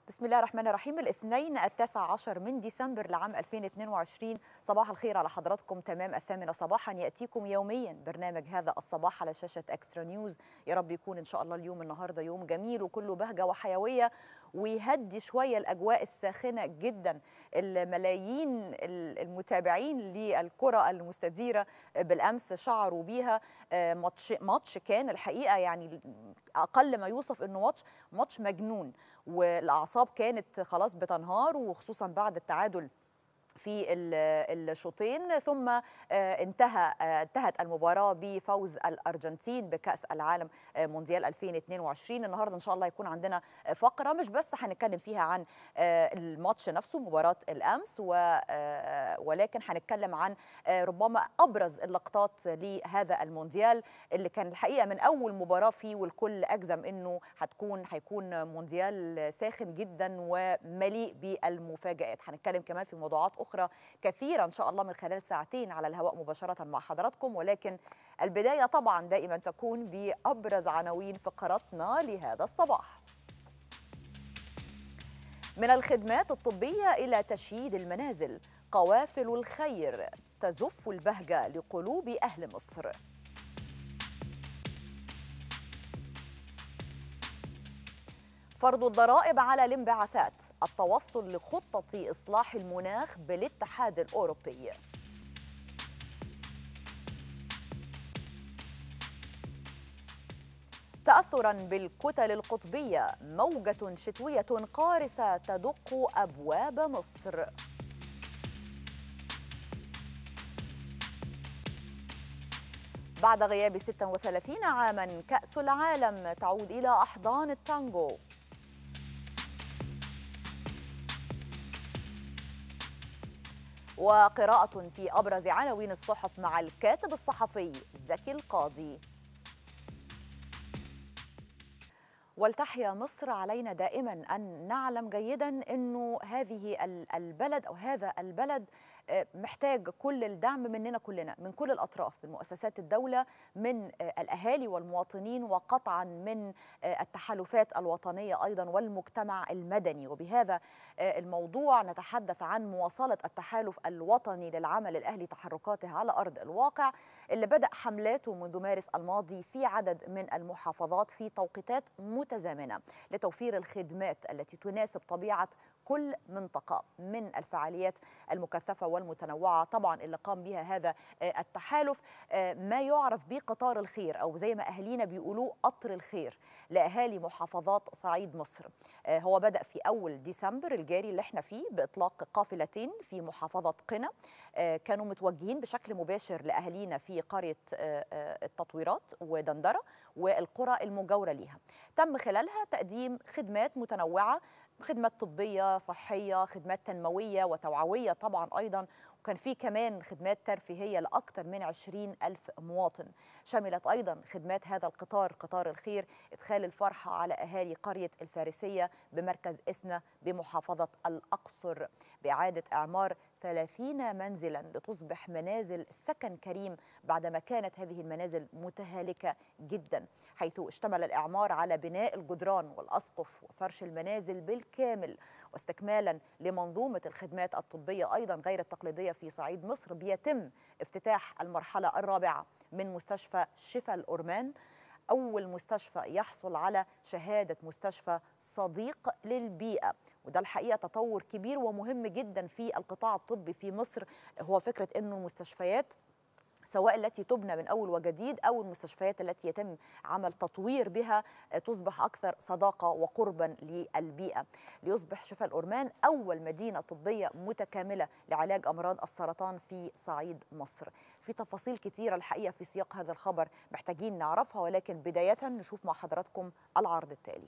بسم الله الرحمن الرحيم الاثنين التاسع عشر من ديسمبر لعام 2022 صباح الخير على حضراتكم تمام الثامنة صباحا يأتيكم يوميا برنامج هذا الصباح على شاشة اكسترا نيوز يا رب يكون إن شاء الله اليوم النهاردة يوم جميل وكله بهجة وحيوية ويهدي شوية الأجواء الساخنة جدا الملايين المتابعين للكرة المستديرة بالأمس شعروا بيها ماتش ماتش كان الحقيقة يعني أقل ما يوصف إنه ماتش ماتش مجنون والأعصاب كانت خلاص بتنهار وخصوصا بعد التعادل في الشوطين ثم انتهى انتهت المباراه بفوز الارجنتين بكاس العالم مونديال 2022 النهارده ان شاء الله يكون عندنا فقره مش بس هنتكلم فيها عن الماتش نفسه مباراه الامس ولكن هنتكلم عن ربما ابرز اللقطات لهذا المونديال اللي كان الحقيقه من اول مباراه فيه والكل اجزم انه هتكون هيكون مونديال ساخن جدا ومليء بالمفاجات هنتكلم كمان في موضوعات أخرى كثيرة إن شاء الله من خلال ساعتين على الهواء مباشرة مع حضراتكم ولكن البداية طبعا دائما تكون بأبرز عناوين فقراتنا لهذا الصباح من الخدمات الطبية إلى تشييد المنازل قوافل الخير تزف البهجة لقلوب أهل مصر فرض الضرائب على الانبعاثات التوصل لخطة إصلاح المناخ بالاتحاد الأوروبي تأثرا بالكتل القطبية موجة شتوية قارسة تدق أبواب مصر بعد غياب 36 عاما كأس العالم تعود إلى أحضان التانجو وقراءة في أبرز عناوين الصحف مع الكاتب الصحفي زكي القاضي ولتحيا مصر علينا دائما أن نعلم جيدا أنه هذه البلد أو هذا البلد محتاج كل الدعم مننا كلنا من كل الأطراف من مؤسسات الدولة من الأهالي والمواطنين وقطعا من التحالفات الوطنية أيضا والمجتمع المدني وبهذا الموضوع نتحدث عن مواصلة التحالف الوطني للعمل الأهلي تحركاته على أرض الواقع اللي بدأ حملاته منذ مارس الماضي في عدد من المحافظات في توقيتات متزامنة لتوفير الخدمات التي تناسب طبيعة كل منطقة من الفعاليات المكثفة والمتنوعة طبعا اللي قام بها هذا التحالف ما يعرف بقطار الخير أو زي ما أهالينا بيقولوا قطر الخير لأهالي محافظات صعيد مصر هو بدأ في أول ديسمبر الجاري اللي احنا فيه بإطلاق قافلتين في محافظة قنا كانوا متوجهين بشكل مباشر لأهالينا في قرية التطويرات ودندرة والقرى المجاورة ليها تم خلالها تقديم خدمات متنوعة خدمات طبية صحية خدمات تنموية وتوعوية طبعا أيضا وكان في كمان خدمات ترفيهية لأكثر من 20 ألف مواطن شملت أيضا خدمات هذا القطار قطار الخير إدخال الفرحة على أهالي قرية الفارسية بمركز إسنا بمحافظة الأقصر بإعادة إعمار 30 منزلا لتصبح منازل سكن كريم بعدما كانت هذه المنازل متهالكة جدا حيث اشتمل الإعمار على بناء الجدران والأسقف وفرش المنازل بالكامل واستكمالا لمنظومة الخدمات الطبية أيضا غير التقليدية في صعيد مصر بيتم افتتاح المرحلة الرابعة من مستشفى شفا الأورمان أول مستشفى يحصل على شهادة مستشفى صديق للبيئة وده الحقيقة تطور كبير ومهم جدا في القطاع الطبي في مصر هو فكرة أنه المستشفيات سواء التي تبنى من اول وجديد او المستشفيات التي يتم عمل تطوير بها تصبح اكثر صداقه وقربا للبيئه ليصبح شفاء الأورمان اول مدينه طبيه متكامله لعلاج امراض السرطان في صعيد مصر في تفاصيل كثيره الحقيقه في سياق هذا الخبر محتاجين نعرفها ولكن بدايه نشوف مع حضراتكم العرض التالي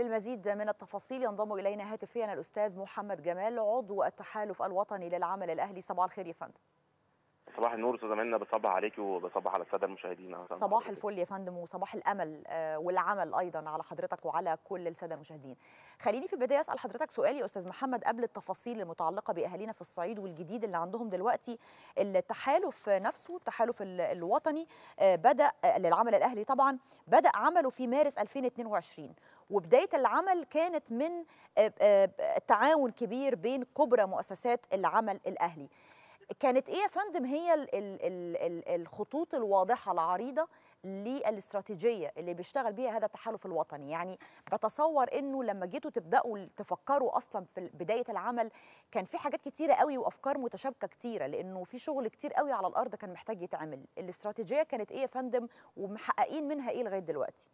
للمزيد من التفاصيل ينضم الينا هاتفيا الاستاذ محمد جمال عضو التحالف الوطني للعمل الاهلي صباح الخير يا فندم صباح النور استاذه منى بصبح عليكي وبصبح على الساده المشاهدين صباح الفل يا فندم وصباح الامل والعمل ايضا على حضرتك وعلى كل الساده المشاهدين خليني في البدايه اسال حضرتك سؤالي يا استاذ محمد قبل التفاصيل المتعلقه باهالينا في الصعيد والجديد اللي عندهم دلوقتي التحالف نفسه التحالف الوطني بدا للعمل الاهلي طبعا بدا عمله في مارس 2022 وبدايه العمل كانت من تعاون كبير بين كبرى مؤسسات العمل الاهلي كانت ايه يا فندم هي ال ال ال الخطوط الواضحه العريضه للاستراتيجيه اللي بيشتغل بيها هذا التحالف الوطني يعني بتصور انه لما جيتوا تبداوا تفكروا اصلا في بدايه العمل كان في حاجات كتيره قوي وافكار متشابكه كتيره لانه في شغل كتير قوي على الارض كان محتاج يتعمل الاستراتيجيه كانت ايه يا فندم ومحققين منها ايه لغايه دلوقتي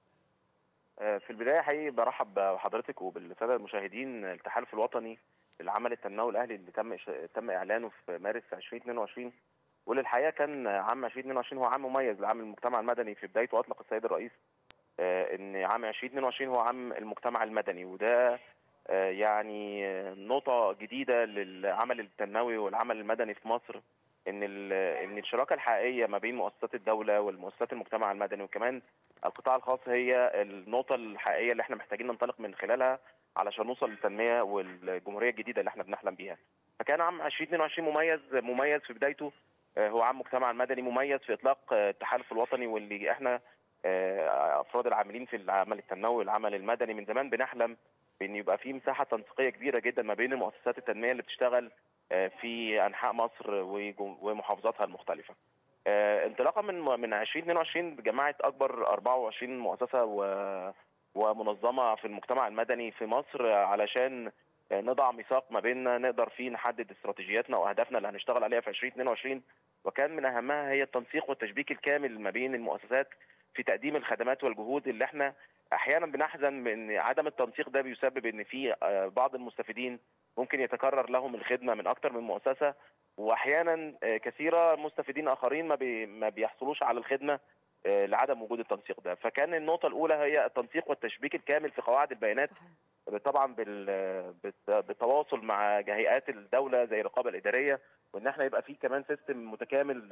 في البدايه حقيقي برحب بحضرتك وبالساده المشاهدين التحالف الوطني للعمل التنموي الاهلي اللي تم تم اعلانه في مارس 2022 وللحقيقه كان عام 2022 هو عام مميز لعام المجتمع المدني في بدايته اطلق السيد الرئيس ان عام 2022 هو عام المجتمع المدني وده يعني نقطه جديده للعمل التنموي والعمل المدني في مصر ان ان الشراكه الحقيقيه ما بين مؤسسات الدوله والمؤسسات المجتمع المدني وكمان القطاع الخاص هي النقطه الحقيقيه اللي احنا محتاجين ننطلق من خلالها علشان نوصل للتنميه والجمهوريه الجديده اللي احنا بنحلم بيها. فكان عام 2022 مميز مميز في بدايته هو عام مجتمع مدني مميز في اطلاق التحالف الوطني واللي احنا افراد العاملين في العمل التنموي والعمل المدني من زمان بنحلم بان يبقى في مساحه تنسيقيه كبيره جدا ما بين مؤسسات التنميه اللي بتشتغل في انحاء مصر ومحافظاتها المختلفه. انطلاقا من من 2022 جمعت اكبر 24 مؤسسه و ومنظمه في المجتمع المدني في مصر علشان نضع ميثاق ما بيننا نقدر فيه نحدد استراتيجياتنا واهدافنا اللي هنشتغل عليها في 2022 وكان من اهمها هي التنسيق والتشبيك الكامل ما بين المؤسسات في تقديم الخدمات والجهود اللي احنا احيانا بنحزن من عدم التنسيق ده بيسبب ان في بعض المستفيدين ممكن يتكرر لهم الخدمه من اكثر من مؤسسه واحيانا كثيره مستفيدين اخرين ما, بي ما بيحصلوش على الخدمه لعدم وجود التنسيق ده فكان النقطه الاولى هي التنسيق والتشبيك الكامل في قواعد البيانات صحيح. طبعا بالتواصل مع هيئات الدوله زي الرقابه الاداريه وان احنا يبقى في كمان سيستم متكامل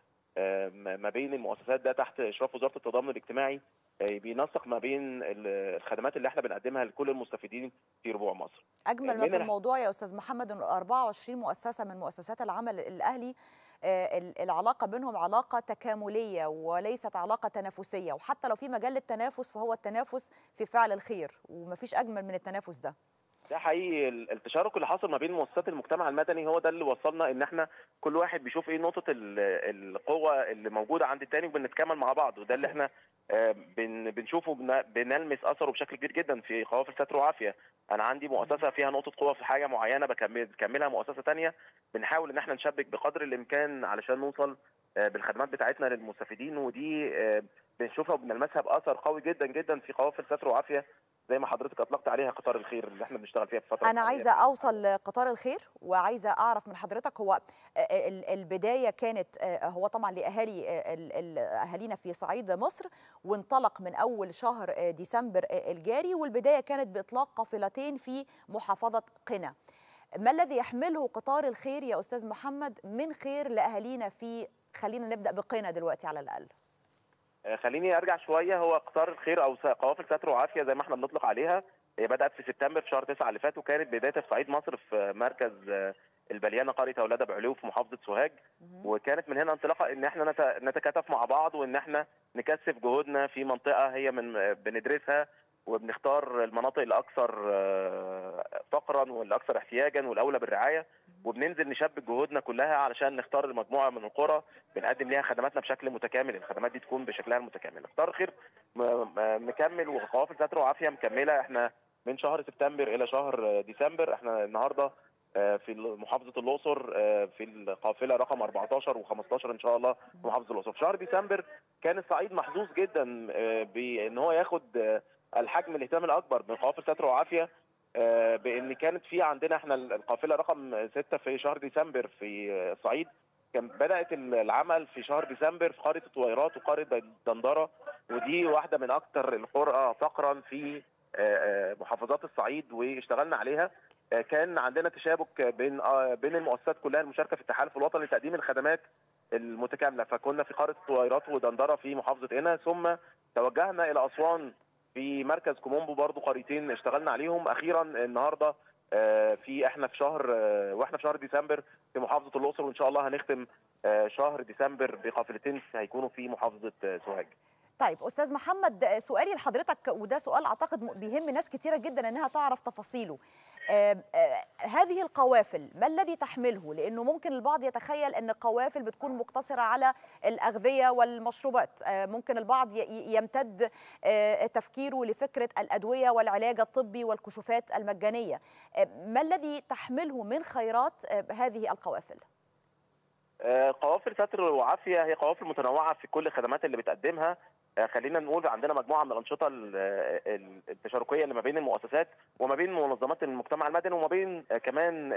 ما بين المؤسسات ده تحت اشراف وزاره التضامن الاجتماعي بينسق ما بين الخدمات اللي احنا بنقدمها لكل المستفيدين في ربوع مصر. اجمل ما في الموضوع يا استاذ محمد ان 24 مؤسسه من مؤسسات العمل الاهلي العلاقه بينهم علاقه تكامليه وليست علاقه تنافسيه وحتى لو في مجال للتنافس فهو التنافس في فعل الخير ومفيش اجمل من التنافس ده. ده حقيقي التشارك اللي حصل ما بين مؤسسات المجتمع المدني هو ده اللي وصلنا ان احنا كل واحد بيشوف ايه نقطه القوه اللي موجوده عند التاني وبنتكامل مع بعض وده اللي احنا بنشوفه بنلمس اثره بشكل كبير جدا في قوافل ستر وعافيه انا عندي مؤسسه فيها نقطه قوه في حاجه معينه بكملها مؤسسه ثانيه بنحاول ان احنا نشبك بقدر الامكان علشان نوصل بالخدمات بتاعتنا للمستفيدين ودي بنشوفها وبنلمسها باثر قوي جدا جدا في قوافل ستر وعافيه زي ما حضرتك اطلقت عليها قطار الخير اللي احنا بنشتغل فيها في فتره انا عايزه اوصل لقطار الخير وعايزه اعرف من حضرتك هو البدايه كانت هو طبعا لاهالي اهالينا في صعيد مصر وانطلق من اول شهر ديسمبر الجاري والبدايه كانت باطلاق قافلتين في محافظه قنا ما الذي يحمله قطار الخير يا استاذ محمد من خير لاهالينا في خلينا نبدا بقنا دلوقتي على الاقل خليني ارجع شويه هو قطار الخير او قوافل ستر وعافيه زي ما احنا بنطلق عليها هي بدات في سبتمبر في شهر 9 اللي فات وكانت بدايتها في صعيد مصر في مركز البليانه قريه اولاد ابو علو في محافظه سوهاج وكانت من هنا انطلاقه ان احنا نتكاتف مع بعض وان احنا نكثف جهودنا في منطقه هي من بندرسها وبنختار المناطق الاكثر فقرا والاكثر احتياجا والاولى بالرعايه وبننزل نشبك جهودنا كلها علشان نختار مجموعه من القرى بنقدم ليها خدماتنا بشكل متكامل الخدمات دي تكون بشكلها المتكامل اختار الخير مكمل وقوافل ستر وعافيه مكمله احنا من شهر سبتمبر الى شهر ديسمبر احنا النهارده في محافظه الاقصر في القافله رقم 14 و15 ان شاء الله في محافظه الاقصر في شهر ديسمبر كان الصعيد محظوظ جدا بان هو ياخد الحجم الاهتمام الاكبر من قوافل ستر وعافيه بان كانت في عندنا احنا القافله رقم 6 في شهر ديسمبر في الصعيد كان بدات العمل في شهر ديسمبر في قريه الطويرات وقريه دندره ودي واحده من اكثر القرى فقرا في محافظات الصعيد واشتغلنا عليها كان عندنا تشابك بين بين المؤسسات كلها المشاركه في التحالف الوطني لتقديم الخدمات المتكامله فكنا في قاره الطويرات ودندره في محافظه قنا ثم توجهنا الى اسوان في مركز كومومبو برضو قريتين اشتغلنا عليهم اخيرا النهارده في احنا في شهر واحنا في شهر ديسمبر في محافظه الاقصر وان شاء الله هنختم شهر ديسمبر بقافلتين هيكونوا في محافظه سوهاج طيب استاذ محمد سؤالي لحضرتك وده سؤال اعتقد بيهم ناس كتيره جدا انها تعرف تفاصيله آه آه هذه القوافل ما الذي تحمله لانه ممكن البعض يتخيل ان القوافل بتكون مقتصره على الاغذيه والمشروبات آه ممكن البعض يمتد تفكيره لفكره الادويه والعلاج الطبي والكشوفات المجانيه ما الذي تحمله من خيرات هذه القوافل قوافل ستر وعافيه هي قوافل متنوعه في كل الخدمات اللي بتقدمها خلينا نقول عندنا مجموعه من الانشطه التشاركيه اللي ما بين المؤسسات وما بين منظمات المجتمع المدني وما بين كمان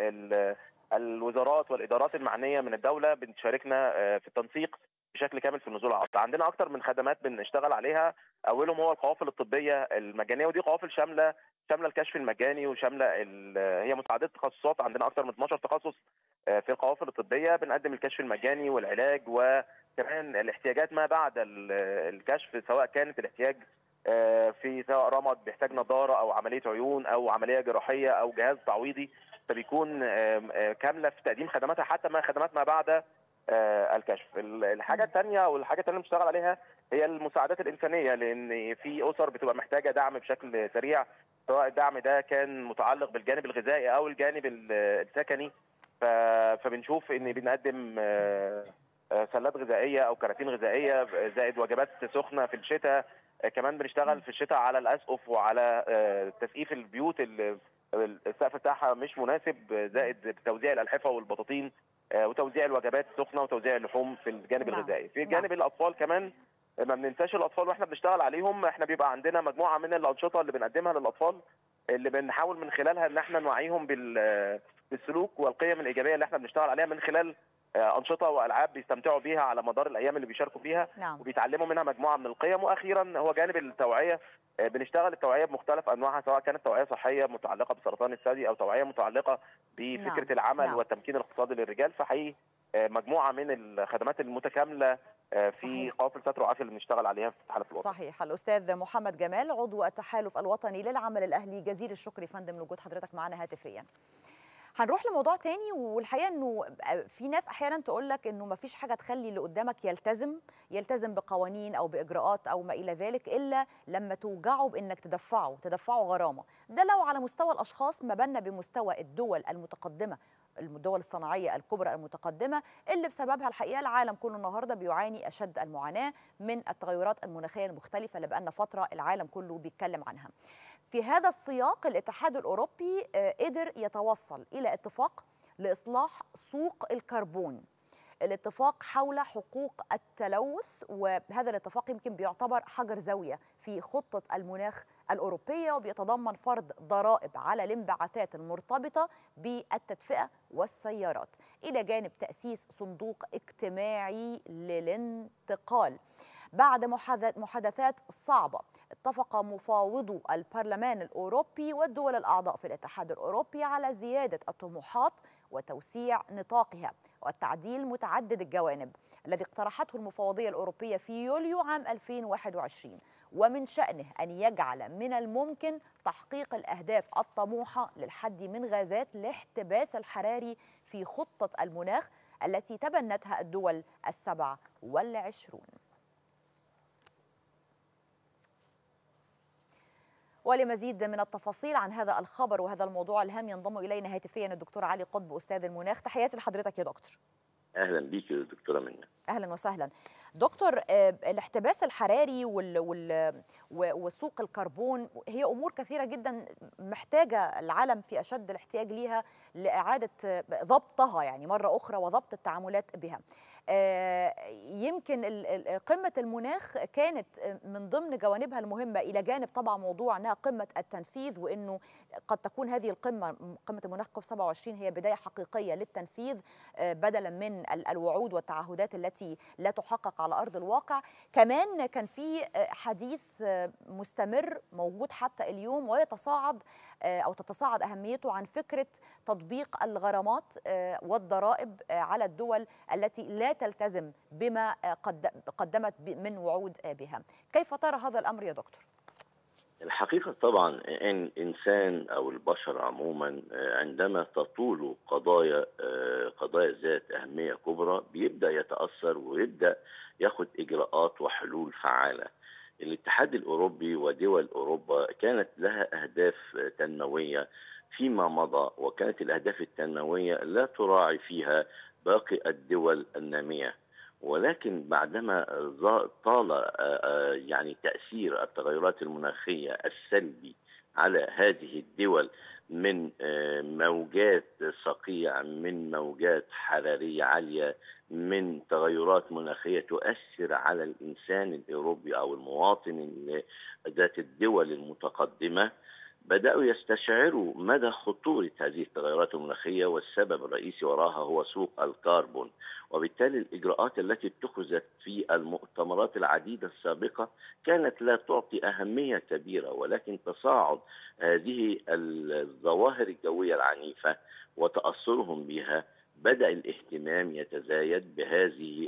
الوزارات والادارات المعنيه من الدوله بتشاركنا في التنسيق بشكل كامل في النزول العرض عندنا اكتر من خدمات بنشتغل عليها اولهم هو القوافل الطبيه المجانيه ودي قوافل شامله شامله الكشف المجاني وشامله هي متعدده التخصصات عندنا اكتر من 12 تخصص في القوافل الطبيه بنقدم الكشف المجاني والعلاج وكمان الاحتياجات ما بعد الكشف سواء كانت الاحتياج في سواء رمد بيحتاج نظاره او عمليه عيون او عمليه جراحيه او جهاز تعويضي فبيكون كامله في تقديم خدماتها حتى ما خدمات ما بعد الكشف الحاجه الثانيه والحاجه الثانيه اللي بنشتغل عليها هي المساعدات الانسانيه لان في اسر بتبقى محتاجه دعم بشكل سريع سواء الدعم ده كان متعلق بالجانب الغذائي او الجانب السكني فبنشوف ان بنقدم سلات غذائيه او كراتين غذائيه زائد وجبات سخنه في الشتاء كمان بنشتغل في الشتاء على الاسقف وعلى تسقيف البيوت اللي السقف بتاعها مش مناسب زائد توزيع الالحفه والبطاطين وتوزيع الوجبات السخنه وتوزيع اللحوم في الجانب نعم. الغذائي في جانب نعم. الاطفال كمان ما بننساش الاطفال واحنا بنشتغل عليهم احنا بيبقى عندنا مجموعه من الانشطه اللي بنقدمها للاطفال اللي بنحاول من خلالها ان احنا نوعيهم بالسلوك والقيم الايجابيه اللي احنا بنشتغل عليها من خلال انشطه والعاب بيستمتعوا بيها على مدار الايام اللي بيشاركوا فيها نعم. وبيتعلموا منها مجموعه من القيم واخيرا هو جانب التوعيه بنشتغل التوعيه بمختلف انواعها سواء كانت توعيه صحيه متعلقه بسرطان الثدي او توعيه متعلقه بفكره نعم. العمل نعم. والتمكين الاقتصادي للرجال فحقيقي مجموعه من الخدمات المتكامله في صحيح. قوافل ستر وعافيه اللي بنشتغل عليها في التحالف الوطني صحيح الاستاذ محمد جمال عضو التحالف الوطني للعمل الاهلي جزيل الشكر فندم لوجود حضرتك معنا هاتفيا هنروح لموضوع تاني والحقيقه انه في ناس احيانا تقول لك انه ما فيش حاجه تخلي اللي قدامك يلتزم يلتزم بقوانين او باجراءات او ما الى ذلك الا لما توجعه بانك تدفعه تدفعه غرامه ده لو على مستوى الاشخاص ما بالنا بمستوى الدول المتقدمه الدول الصناعيه الكبرى المتقدمه اللي بسببها الحقيقه العالم كله النهارده بيعاني اشد المعاناه من التغيرات المناخيه المختلفه اللي بقالنا فتره العالم كله بيتكلم عنها. في هذا السياق الاتحاد الاوروبي قدر يتوصل الى اتفاق لاصلاح سوق الكربون. الاتفاق حول حقوق التلوث وهذا الاتفاق يمكن بيعتبر حجر زاويه في خطه المناخ الاوروبيه وبيتضمن فرض ضرائب على الانبعاثات المرتبطه بالتدفئه والسيارات الى جانب تاسيس صندوق اجتماعي للانتقال. بعد محادثات صعبة اتفق مفاوضو البرلمان الأوروبي والدول الأعضاء في الاتحاد الأوروبي على زيادة الطموحات وتوسيع نطاقها والتعديل متعدد الجوانب الذي اقترحته المفوضية الأوروبية في يوليو عام 2021 ومن شأنه أن يجعل من الممكن تحقيق الأهداف الطموحة للحد من غازات الاحتباس الحراري في خطة المناخ التي تبنتها الدول السبع والعشرون ولمزيد من التفاصيل عن هذا الخبر وهذا الموضوع الهام ينضم الينا هاتفيا الدكتور علي قطب استاذ المناخ تحياتي لحضرتك يا دكتور اهلا بيك يا دكتوره منى اهلا وسهلا دكتور الاحتباس الحراري وال وال وسوق الكربون هي امور كثيره جدا محتاجه العالم في اشد الاحتياج ليها لاعاده ضبطها يعني مره اخرى وضبط التعاملات بها يمكن قمة المناخ كانت من ضمن جوانبها المهمة إلى جانب طبعا موضوع أنها قمة التنفيذ وأنه قد تكون هذه القمة قمة المناخ كوب 27 هي بداية حقيقية للتنفيذ بدلا من من الوعود والتعهدات التي لا تحقق على ارض الواقع كمان كان في حديث مستمر موجود حتى اليوم ويتصاعد او تتصاعد اهميته عن فكره تطبيق الغرامات والضرائب على الدول التي لا تلتزم بما قدمت من وعود بها كيف ترى هذا الامر يا دكتور الحقيقة طبعا إن إنسان أو البشر عموما عندما تطول قضايا قضايا ذات أهمية كبرى بيبدأ يتأثر ويبدأ ياخد إجراءات وحلول فعالة الاتحاد الأوروبي ودول أوروبا كانت لها أهداف تنموية فيما مضى وكانت الأهداف التنموية لا تراعي فيها باقي الدول النامية ولكن بعدما طال يعني تأثير التغيرات المناخية السلبي على هذه الدول من موجات صقيع من موجات حرارية عالية من تغيرات مناخية تؤثر على الإنسان الأوروبي أو المواطن ذات الدول المتقدمة بدأوا يستشعروا مدى خطورة هذه التغيرات المناخية والسبب الرئيسي وراها هو سوق الكربون وبالتالي الإجراءات التي اتخذت في المؤتمرات العديدة السابقة كانت لا تعطي أهمية كبيرة ولكن تصاعد هذه الظواهر الجوية العنيفة وتأثرهم بها بدأ الاهتمام يتزايد بهذه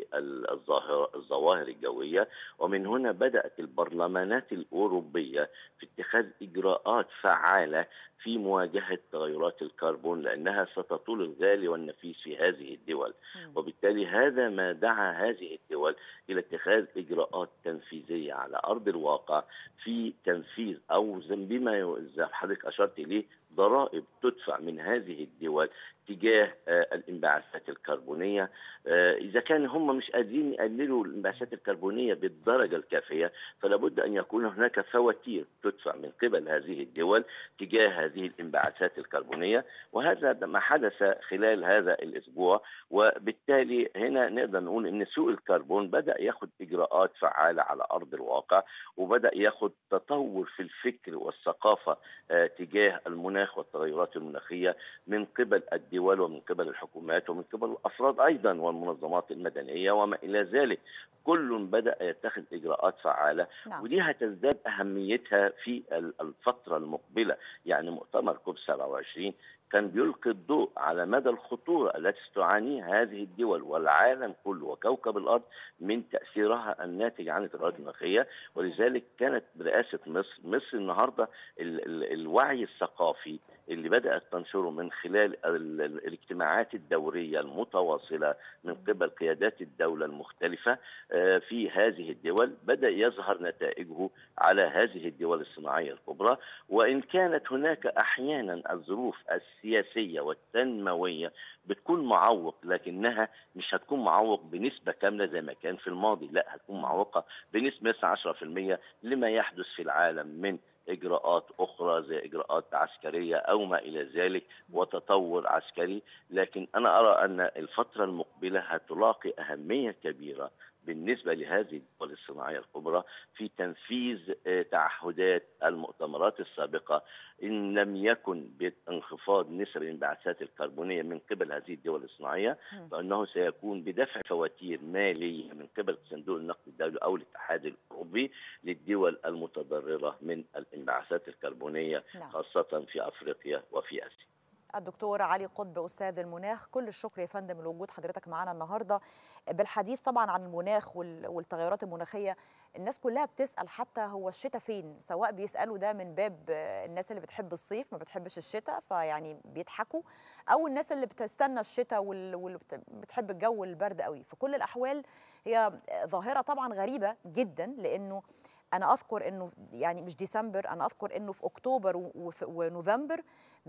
الظواهر الجوية ومن هنا بدأت البرلمانات الأوروبية في اتخاذ إجراءات فعالة في مواجهة تغيرات الكربون لأنها ستطول الغالي والنفيس في هذه الدول وبالتالي هذا ما دعا هذه الدول إلى اتخاذ إجراءات تنفيذية على أرض الواقع في تنفيذ أو بما حضرتك أشرت إليه ضرائب تدفع من هذه الدول تجاه الانبعاثات الكربونيه اذا كان هم مش قادرين يقللوا الانبعاثات الكربونيه بالدرجه الكافيه فلا بد ان يكون هناك فواتير تدفع من قبل هذه الدول تجاه هذه الانبعاثات الكربونيه وهذا ما حدث خلال هذا الاسبوع وبالتالي هنا نقدر نقول ان سوق الكربون بدا ياخذ اجراءات فعاله على ارض الواقع وبدا ياخذ تطور في الفكر والثقافه تجاه المناخ والتغيرات المناخيه من قبل الدول ومن قبل الحكومات ومن قبل الافراد ايضا والمنظمات المدنيه وما الى ذلك كل بدا يتخذ اجراءات فعاله نعم. ودي هتزداد اهميتها في الفتره المقبله يعني مؤتمر كوب 27 كان بيلقي الضوء على مدى الخطورة التي تعانيها هذه الدول والعالم كله وكوكب الأرض من تأثيرها الناتج عن التغيرات المناخية ولذلك كانت برئاسة مصر مصر النهاردة ال ال الوعي الثقافي اللي بدأت تنشره من خلال الاجتماعات الدورية المتواصلة من قبل قيادات الدولة المختلفة في هذه الدول بدأ يظهر نتائجه على هذه الدول الصناعية الكبرى وإن كانت هناك أحيانا الظروف السياسية والتنموية بتكون معوق لكنها مش هتكون معوق بنسبة كاملة زي ما كان في الماضي لا هتكون معوقة بنسبة 10% لما يحدث في العالم من اجراءات اخرى زي اجراءات عسكريه او ما الى ذلك وتطور عسكري لكن انا ارى ان الفتره المقبله هتلاقي اهميه كبيره بالنسبه لهذه الدول الصناعيه الكبرى في تنفيذ تعهدات المؤتمرات السابقه ان لم يكن بانخفاض نسب الانبعاثات الكربونيه من قبل هذه الدول الصناعيه فانه سيكون بدفع فواتير ماليه من قبل صندوق النقد الدولي او الاتحاد الاوروبي للدول المتضرره من الانبعاثات الكربونيه خاصه في افريقيا وفي اسيا. الدكتور علي قطب استاذ المناخ كل الشكر يا فندم لوجود حضرتك معنا النهارده بالحديث طبعا عن المناخ والتغيرات المناخيه الناس كلها بتسال حتى هو الشتاء فين سواء بيسالوا ده من باب الناس اللي بتحب الصيف ما بتحبش الشتاء فيعني بيضحكوا او الناس اللي بتستنى الشتاء واللي بتحب الجو البرد قوي في كل الاحوال هي ظاهره طبعا غريبه جدا لانه انا اذكر انه يعني مش ديسمبر انا اذكر انه في اكتوبر ونوفمبر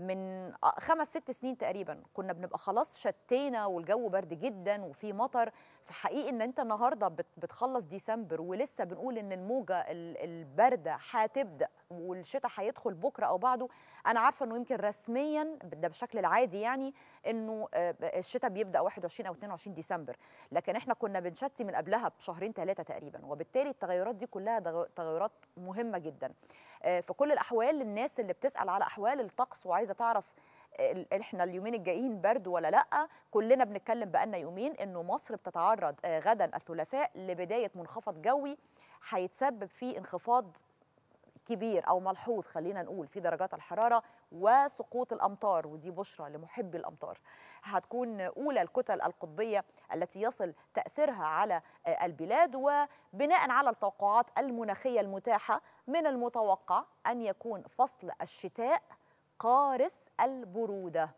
من خمس ست سنين تقريبا كنا بنبقى خلاص شتينا والجو برد جدا وفي مطر فحقيقي ان انت النهارده بتخلص ديسمبر ولسه بنقول ان الموجه البارده هتبدا والشتاء هيدخل بكره او بعده انا عارفه انه يمكن رسميا ده بشكل العادي يعني انه الشتاء بيبدا 21 او 22 ديسمبر لكن احنا كنا بنشتي من قبلها بشهرين ثلاثه تقريبا وبالتالي التغيرات دي كلها تغيرات مهمه جدا في كل الاحوال الناس اللي بتسال على احوال الطقس وعايزه تعرف ال- احنا اليومين الجايين برد ولا لا كلنا بنتكلم بقالنا يومين انه مصر بتتعرض آه، غدا الثلاثاء لبدايه منخفض جوي هيتسبب في انخفاض كبير او ملحوظ خلينا نقول في درجات الحراره وسقوط الامطار ودي بشرى لمحبي الامطار هتكون اولى الكتل القطبيه التي يصل تاثيرها على آه، البلاد وبناء على التوقعات المناخيه المتاحه من المتوقع ان يكون فصل الشتاء قارس البروده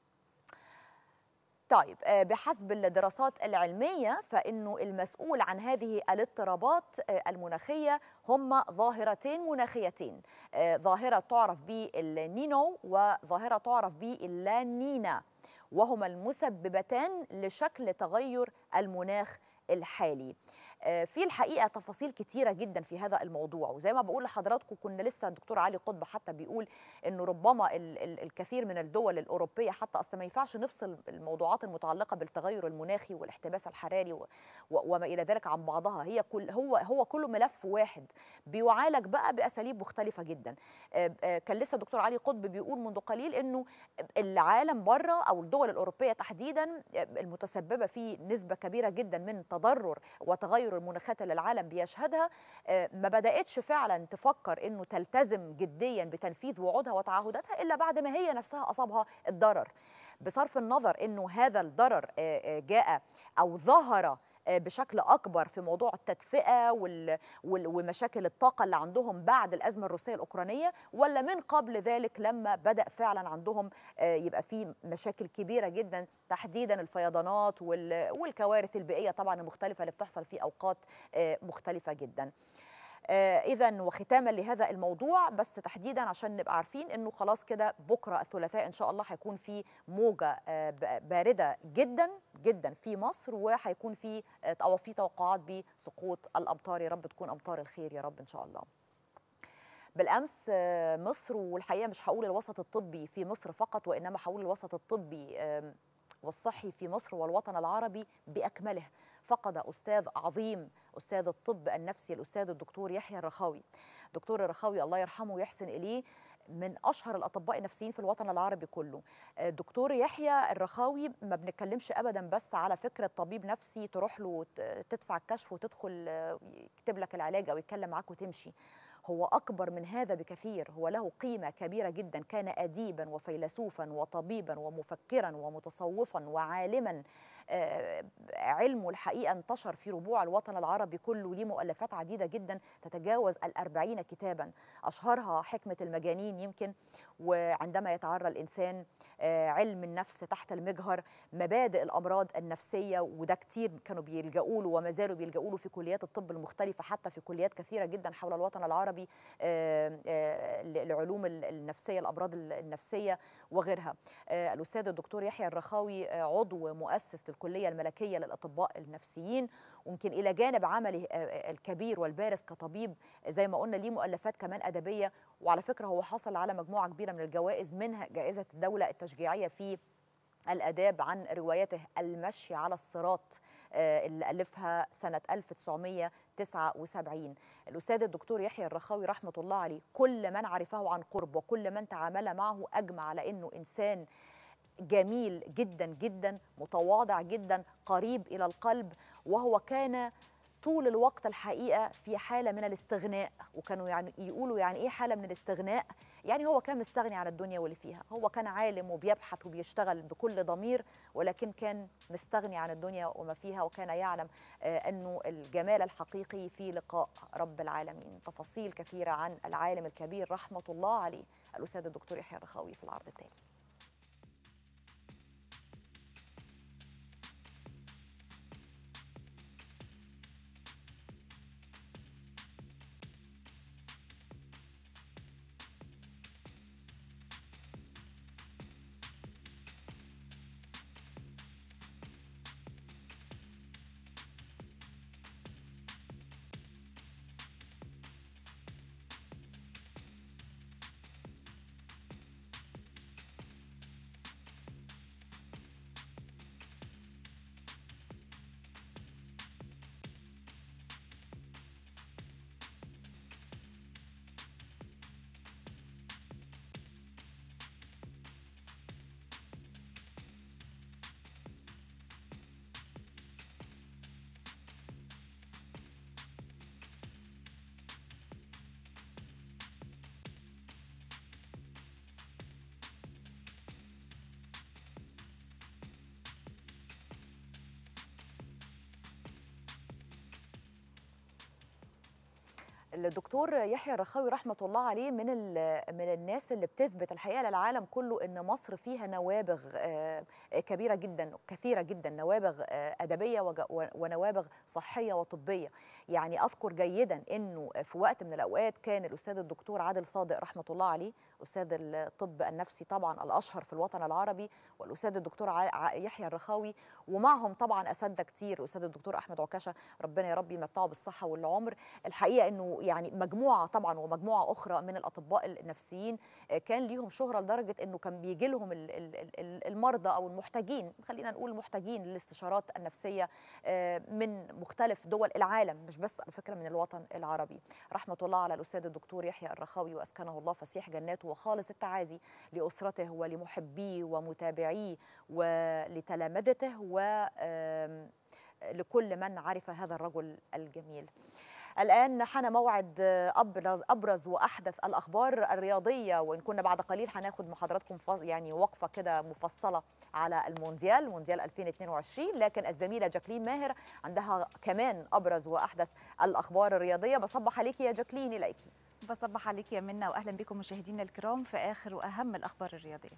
طيب آه، بحسب الدراسات العلمية فإنه المسؤول عن هذه الاضطرابات آه، المناخية هم ظاهرتين مناخيتين آه، ظاهرة تعرف بالنينو وظاهرة تعرف باللانينا وهما المسببتان لشكل تغير المناخ الحالي آه، في الحقيقه تفاصيل كتيره جدا في هذا الموضوع وزي ما بقول لحضراتكم كنا لسه الدكتور علي قطب حتى بيقول انه ربما ال ال الكثير من الدول الاوروبيه حتى اصلا ما ينفعش نفصل الموضوعات المتعلقه بالتغير المناخي والاحتباس الحراري و و وما الى ذلك عن بعضها هي كل هو هو كله ملف واحد بيعالج بقى باساليب مختلفه جدا آه، آه، كان لسه الدكتور علي قطب بيقول منذ قليل انه العالم بره او الدول الاوروبيه تحديدا آه، المتسببه في نسبه كبيره جدا من تضرر وتغير المناخات اللي العالم بيشهدها آه، ما بداتش فعلا تفكر انه تلتزم جديا بتنفيذ وعودها وتعهداتها الا بعد ما هي نفسها اصابها الضرر بصرف النظر انه هذا الضرر آه، آه، جاء او ظهر آه، بشكل اكبر في موضوع التدفئه وال... وال... ومشاكل الطاقه اللي عندهم بعد الازمه الروسيه الاوكرانيه ولا من قبل ذلك لما بدا فعلا عندهم آه، يبقى في مشاكل كبيره جدا تحديدا الفيضانات وال... والكوارث البيئيه طبعا المختلفه اللي بتحصل في اوقات آه، مختلفه جدا اذا وختاما لهذا الموضوع بس تحديدا عشان نبقى عارفين انه خلاص كده بكره الثلاثاء ان شاء الله هيكون في موجه آه، ب- بارده جدا جدا في مصر وهيكون في آه، او في توقعات بسقوط الامطار يا رب تكون امطار الخير يا رب ان شاء الله بالامس آه، مصر والحقيقه مش هقول الوسط الطبي في مصر فقط وانما هقول الوسط الطبي آم، والصحي في مصر والوطن العربي باكمله فقد استاذ عظيم استاذ الطب النفسي الاستاذ الدكتور يحيى الرخاوي دكتور الرخاوي الله يرحمه ويحسن اليه من اشهر الاطباء النفسيين في الوطن العربي كله آه، دكتور يحيى الرخاوي ما بنتكلمش ابدا بس على فكره طبيب نفسي تروح له وت- تدفع الكشف وتدخل آه، يكتب لك العلاج او يتكلم معاك وتمشي هو أكبر من هذا بكثير هو له قيمة كبيرة جدا كان أديبا وفيلسوفا وطبيبا ومفكرا ومتصوفا وعالما آه، علمه الحقيقة انتشر في ربوع الوطن العربي كله ليه مؤلفات عديدة جدا تتجاوز الأربعين كتابا أشهرها حكمة المجانين يمكن وعندما يتعرى الإنسان آه، علم النفس تحت المجهر مبادئ الأمراض النفسية وده كتير كانوا بيلجأوا له وما زالوا بيلجأوا له في كليات الطب المختلفة حتى في كليات كثيرة جدا حول الوطن العربي آه، آه، لعلوم ال- النفسية الأمراض ال- النفسية وغيرها آه، الأستاذ الدكتور يحيى الرخاوي آه، عضو مؤسس للكلية الملكية للأطباء النفسيين ويمكن إلى جانب عمله آه، الكبير والبارز كطبيب زي ما قلنا ليه مؤلفات كمان أدبية وعلى فكرة هو حصل على مجموعة كبيرة من الجوائز منها جائزة الدولة التشجيعية في الآداب عن روايته المشي على الصراط آه، اللي ألفها سنة 1979 الأستاذ الدكتور يحيى الرخاوي رحمة الله عليه كل من عرفه عن قرب وكل من تعامل معه أجمع على أنه إنسان جميل جدا جدا متواضع جدا قريب إلى القلب وهو كان طول الوقت الحقيقة في حالة من الاستغناء وكانوا يعني يقولوا يعني إيه حالة من الاستغناء يعني هو كان مستغني عن الدنيا واللي فيها هو كان عالم وبيبحث وبيشتغل بكل ضمير ولكن كان مستغني عن الدنيا وما فيها وكان يعلم آه، أنه الجمال الحقيقي في لقاء رب العالمين تفاصيل كثيرة عن العالم الكبير رحمة الله عليه الأستاذ الدكتور يحيى الرخاوي في العرض التالي الدكتور يحيى الرخاوي رحمه الله عليه من من الناس اللي بتثبت الحقيقه للعالم كله ان مصر فيها نوابغ كبيره جدا كثيره جدا نوابغ ادبيه ونوابغ صحيه وطبيه يعني اذكر جيدا انه في وقت من الاوقات كان الاستاذ الدكتور عادل صادق رحمه الله عليه استاذ الطب النفسي طبعا الاشهر في الوطن العربي والاستاذ الدكتور يحيى الرخاوي ومعهم طبعا اساتذه كتير الاستاذ الدكتور احمد عكاشه ربنا يا رب يمتعه بالصحه والعمر الحقيقه انه يعني مجموعه طبعا ومجموعه اخرى من الاطباء النفسيين كان ليهم شهره لدرجه انه كان بيجي لهم المرضى او المحتاجين خلينا نقول المحتاجين للاستشارات النفسيه من مختلف دول العالم مش بس على فكره من الوطن العربي رحمه الله على الاستاذ الدكتور يحيى الرخاوي واسكنه الله فسيح جناته وخالص التعازي لاسرته ولمحبيه ومتابعيه ولتلامذته و لكل من عرف هذا الرجل الجميل الآن حان موعد أبرز أبرز وأحدث الأخبار الرياضية وإن كنا بعد قليل هناخد مع حضراتكم يعني وقفة كده مفصلة على المونديال مونديال 2022 لكن الزميلة جاكلين ماهر عندها كمان أبرز وأحدث الأخبار الرياضية بصبح عليكي يا جاكلين إليكي بصبح عليك يا منى واهلا بكم مشاهدينا الكرام في اخر واهم الاخبار الرياضيه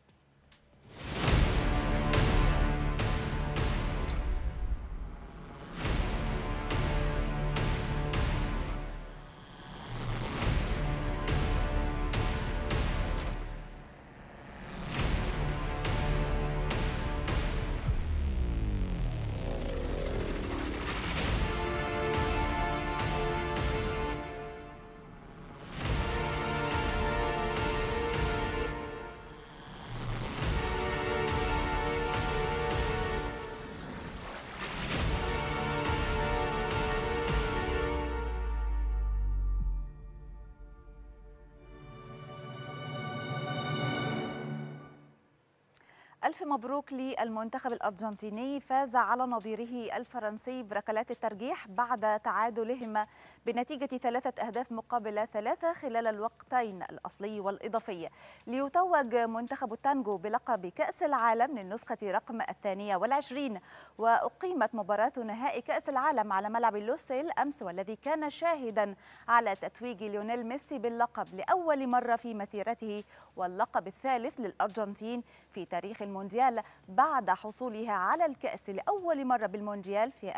ألف مبروك للمنتخب الأرجنتيني فاز على نظيره الفرنسي بركلات الترجيح بعد تعادلهما بنتيجة ثلاثة أهداف مقابل ثلاثة خلال الوقتين الأصلي والإضافي ليتوج منتخب التانجو بلقب كأس العالم للنسخة رقم الثانية والعشرين وأقيمت مباراة نهائي كأس العالم على ملعب لوسيل أمس والذي كان شاهدا على تتويج ليونيل ميسي باللقب لأول مرة في مسيرته واللقب الثالث للأرجنتين في تاريخ المونديال بعد حصولها على الكأس لأول مرة بالمونديال في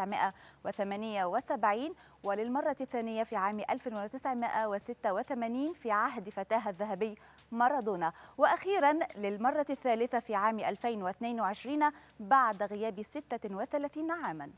1978 وللمرة الثانية في عام 1986 في عهد فتاها الذهبي مارادونا وأخيرا للمرة الثالثة في عام 2022 بعد غياب 36 عاماً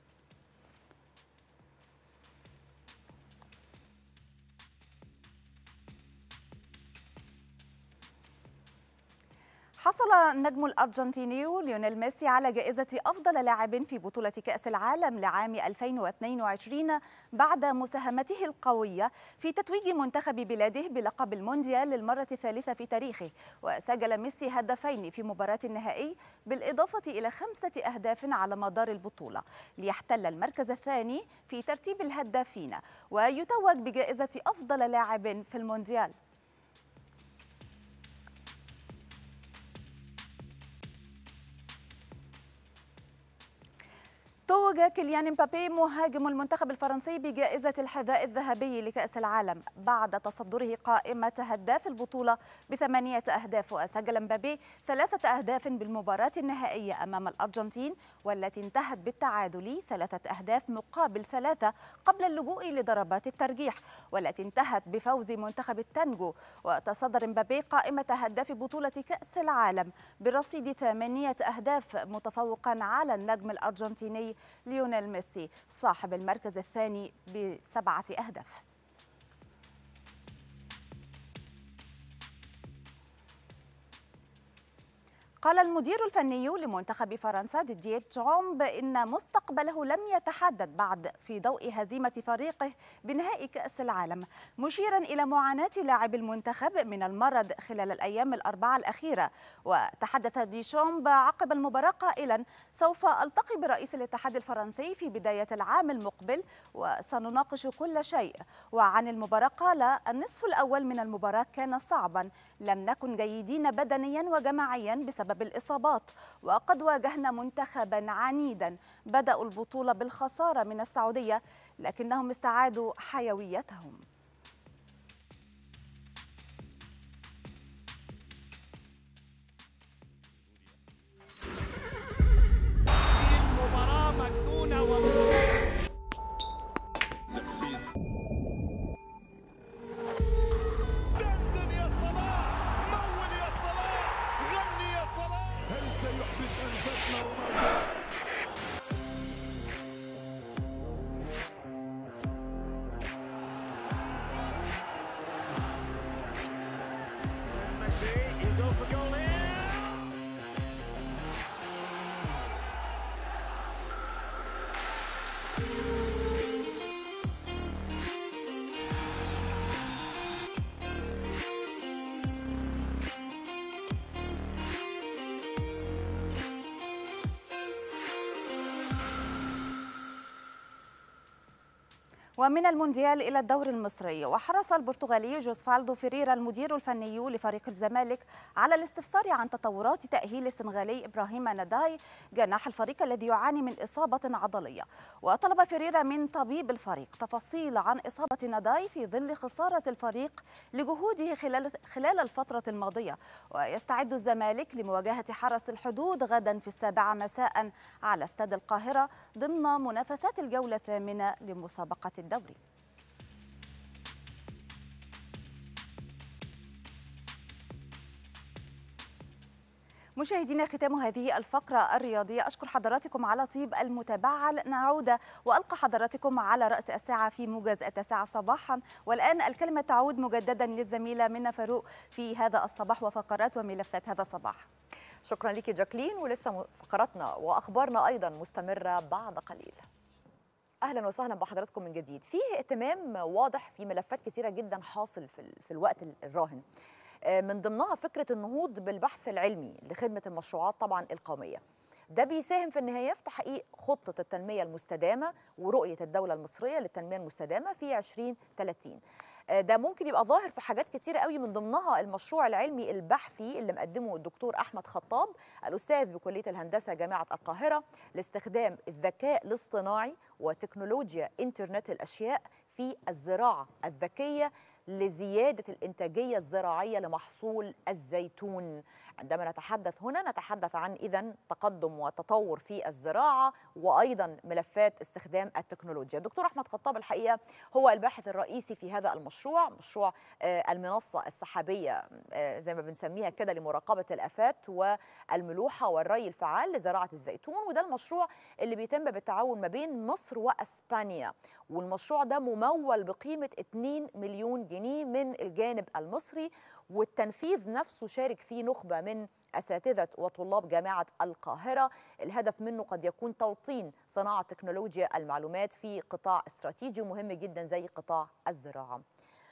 حصل النجم الأرجنتيني ليونيل ميسي على جائزة أفضل لاعب في بطولة كأس العالم لعام 2022 بعد مساهمته القوية في تتويج منتخب بلاده بلقب المونديال للمرة الثالثة في تاريخه وسجل ميسي هدفين في مباراة النهائي بالإضافة إلى خمسة أهداف على مدار البطولة ليحتل المركز الثاني في ترتيب الهدافين ويتوج بجائزة أفضل لاعب في المونديال توج كيليان مبابي مهاجم المنتخب الفرنسي بجائزة الحذاء الذهبي لكأس العالم بعد تصدره قائمة هداف البطولة بثمانية أهداف وسجل مبابي ثلاثة أهداف بالمباراة النهائية أمام الأرجنتين والتي انتهت بالتعادل ثلاثة أهداف مقابل ثلاثة قبل اللجوء لضربات الترجيح والتي انتهت بفوز منتخب التانجو وتصدر مبابي قائمة هداف بطولة كأس العالم برصيد ثمانية أهداف متفوقا على النجم الأرجنتيني ليونيل ميسي صاحب المركز الثاني بسبعة أهداف قال المدير الفني لمنتخب فرنسا ديدييه تشومب إن مستقبله لم يتحدد بعد في ضوء هزيمة فريقه بنهائي كأس العالم مشيرا إلى معاناة لاعب المنتخب من المرض خلال الأيام الأربعة الأخيرة وتحدث ديشومب عقب المباراة قائلا سوف ألتقي برئيس الاتحاد الفرنسي في بداية العام المقبل وسنناقش كل شيء وعن المباراة قال النصف الأول من المباراة كان صعبا لم نكن جيدين بدنيا وجماعيا بسبب بسبب الإصابات وقد واجهنا منتخبا عنيدا بدأوا البطولة بالخسارة من السعودية لكنهم استعادوا حيويتهم مباراة مجنونة ومثيرة دندن يا صلاح مول يا صلاح غني يا صلاح هل سيحبس أنفاسنا رونالدو Messi, you go for goal here. ومن المونديال إلى الدور المصري وحرص البرتغالي جوزفالدو فيريرا المدير الفني لفريق الزمالك على الاستفسار عن تطورات تأهيل السنغالي إبراهيم ناداي جناح الفريق الذي يعاني من إصابة عضلية وطلب فيريرا من طبيب الفريق تفاصيل عن إصابة ناداي في ظل خسارة الفريق لجهوده خلال خلال الفترة الماضية ويستعد الزمالك لمواجهة حرس الحدود غدا في السابعة مساء على استاد القاهرة ضمن منافسات الجولة الثامنة لمسابقة الدوري مشاهدينا ختام هذه الفقرة الرياضية أشكر حضراتكم على طيب المتابعة نعود وألقى حضراتكم على رأس الساعة في موجز التاسعة صباحا والآن الكلمة تعود مجددا للزميلة منى فاروق في هذا الصباح وفقرات وملفات هذا الصباح شكرا لك جاكلين ولسه فقراتنا واخبارنا ايضا مستمره بعد قليل اهلا وسهلا بحضراتكم من جديد فيه اهتمام واضح في ملفات كثيره جدا حاصل في, ال- في الوقت الراهن آه، من ضمنها فكره النهوض بالبحث العلمي لخدمه المشروعات طبعا القوميه ده بيساهم في النهايه في تحقيق خطه التنميه المستدامه ورؤيه الدوله المصريه للتنميه المستدامه في 2030 آه، ده ممكن يبقى ظاهر في حاجات كتيرة قوي من ضمنها المشروع العلمي البحثي اللي مقدمه الدكتور أحمد خطاب الأستاذ بكلية الهندسة جامعة القاهرة لاستخدام الذكاء الاصطناعي وتكنولوجيا إنترنت الأشياء في الزراعة الذكية لزيادة الإنتاجية الزراعية لمحصول الزيتون عندما نتحدث هنا نتحدث عن إذا تقدم وتطور في الزراعة وأيضا ملفات استخدام التكنولوجيا دكتور أحمد خطاب الحقيقة هو الباحث الرئيسي في هذا المشروع مشروع آه، المنصة السحابية آه، زي ما بنسميها كده لمراقبة الآفات والملوحة والري الفعال لزراعة الزيتون وده المشروع اللي بيتم بالتعاون ما بين مصر وأسبانيا والمشروع ده ممول بقيمة 2 مليون جنيه من الجانب المصري والتنفيذ نفسه شارك فيه نخبة من أساتذة وطلاب جامعة القاهرة الهدف منه قد يكون توطين صناعة تكنولوجيا المعلومات في قطاع استراتيجي مهم جدا زي قطاع الزراعة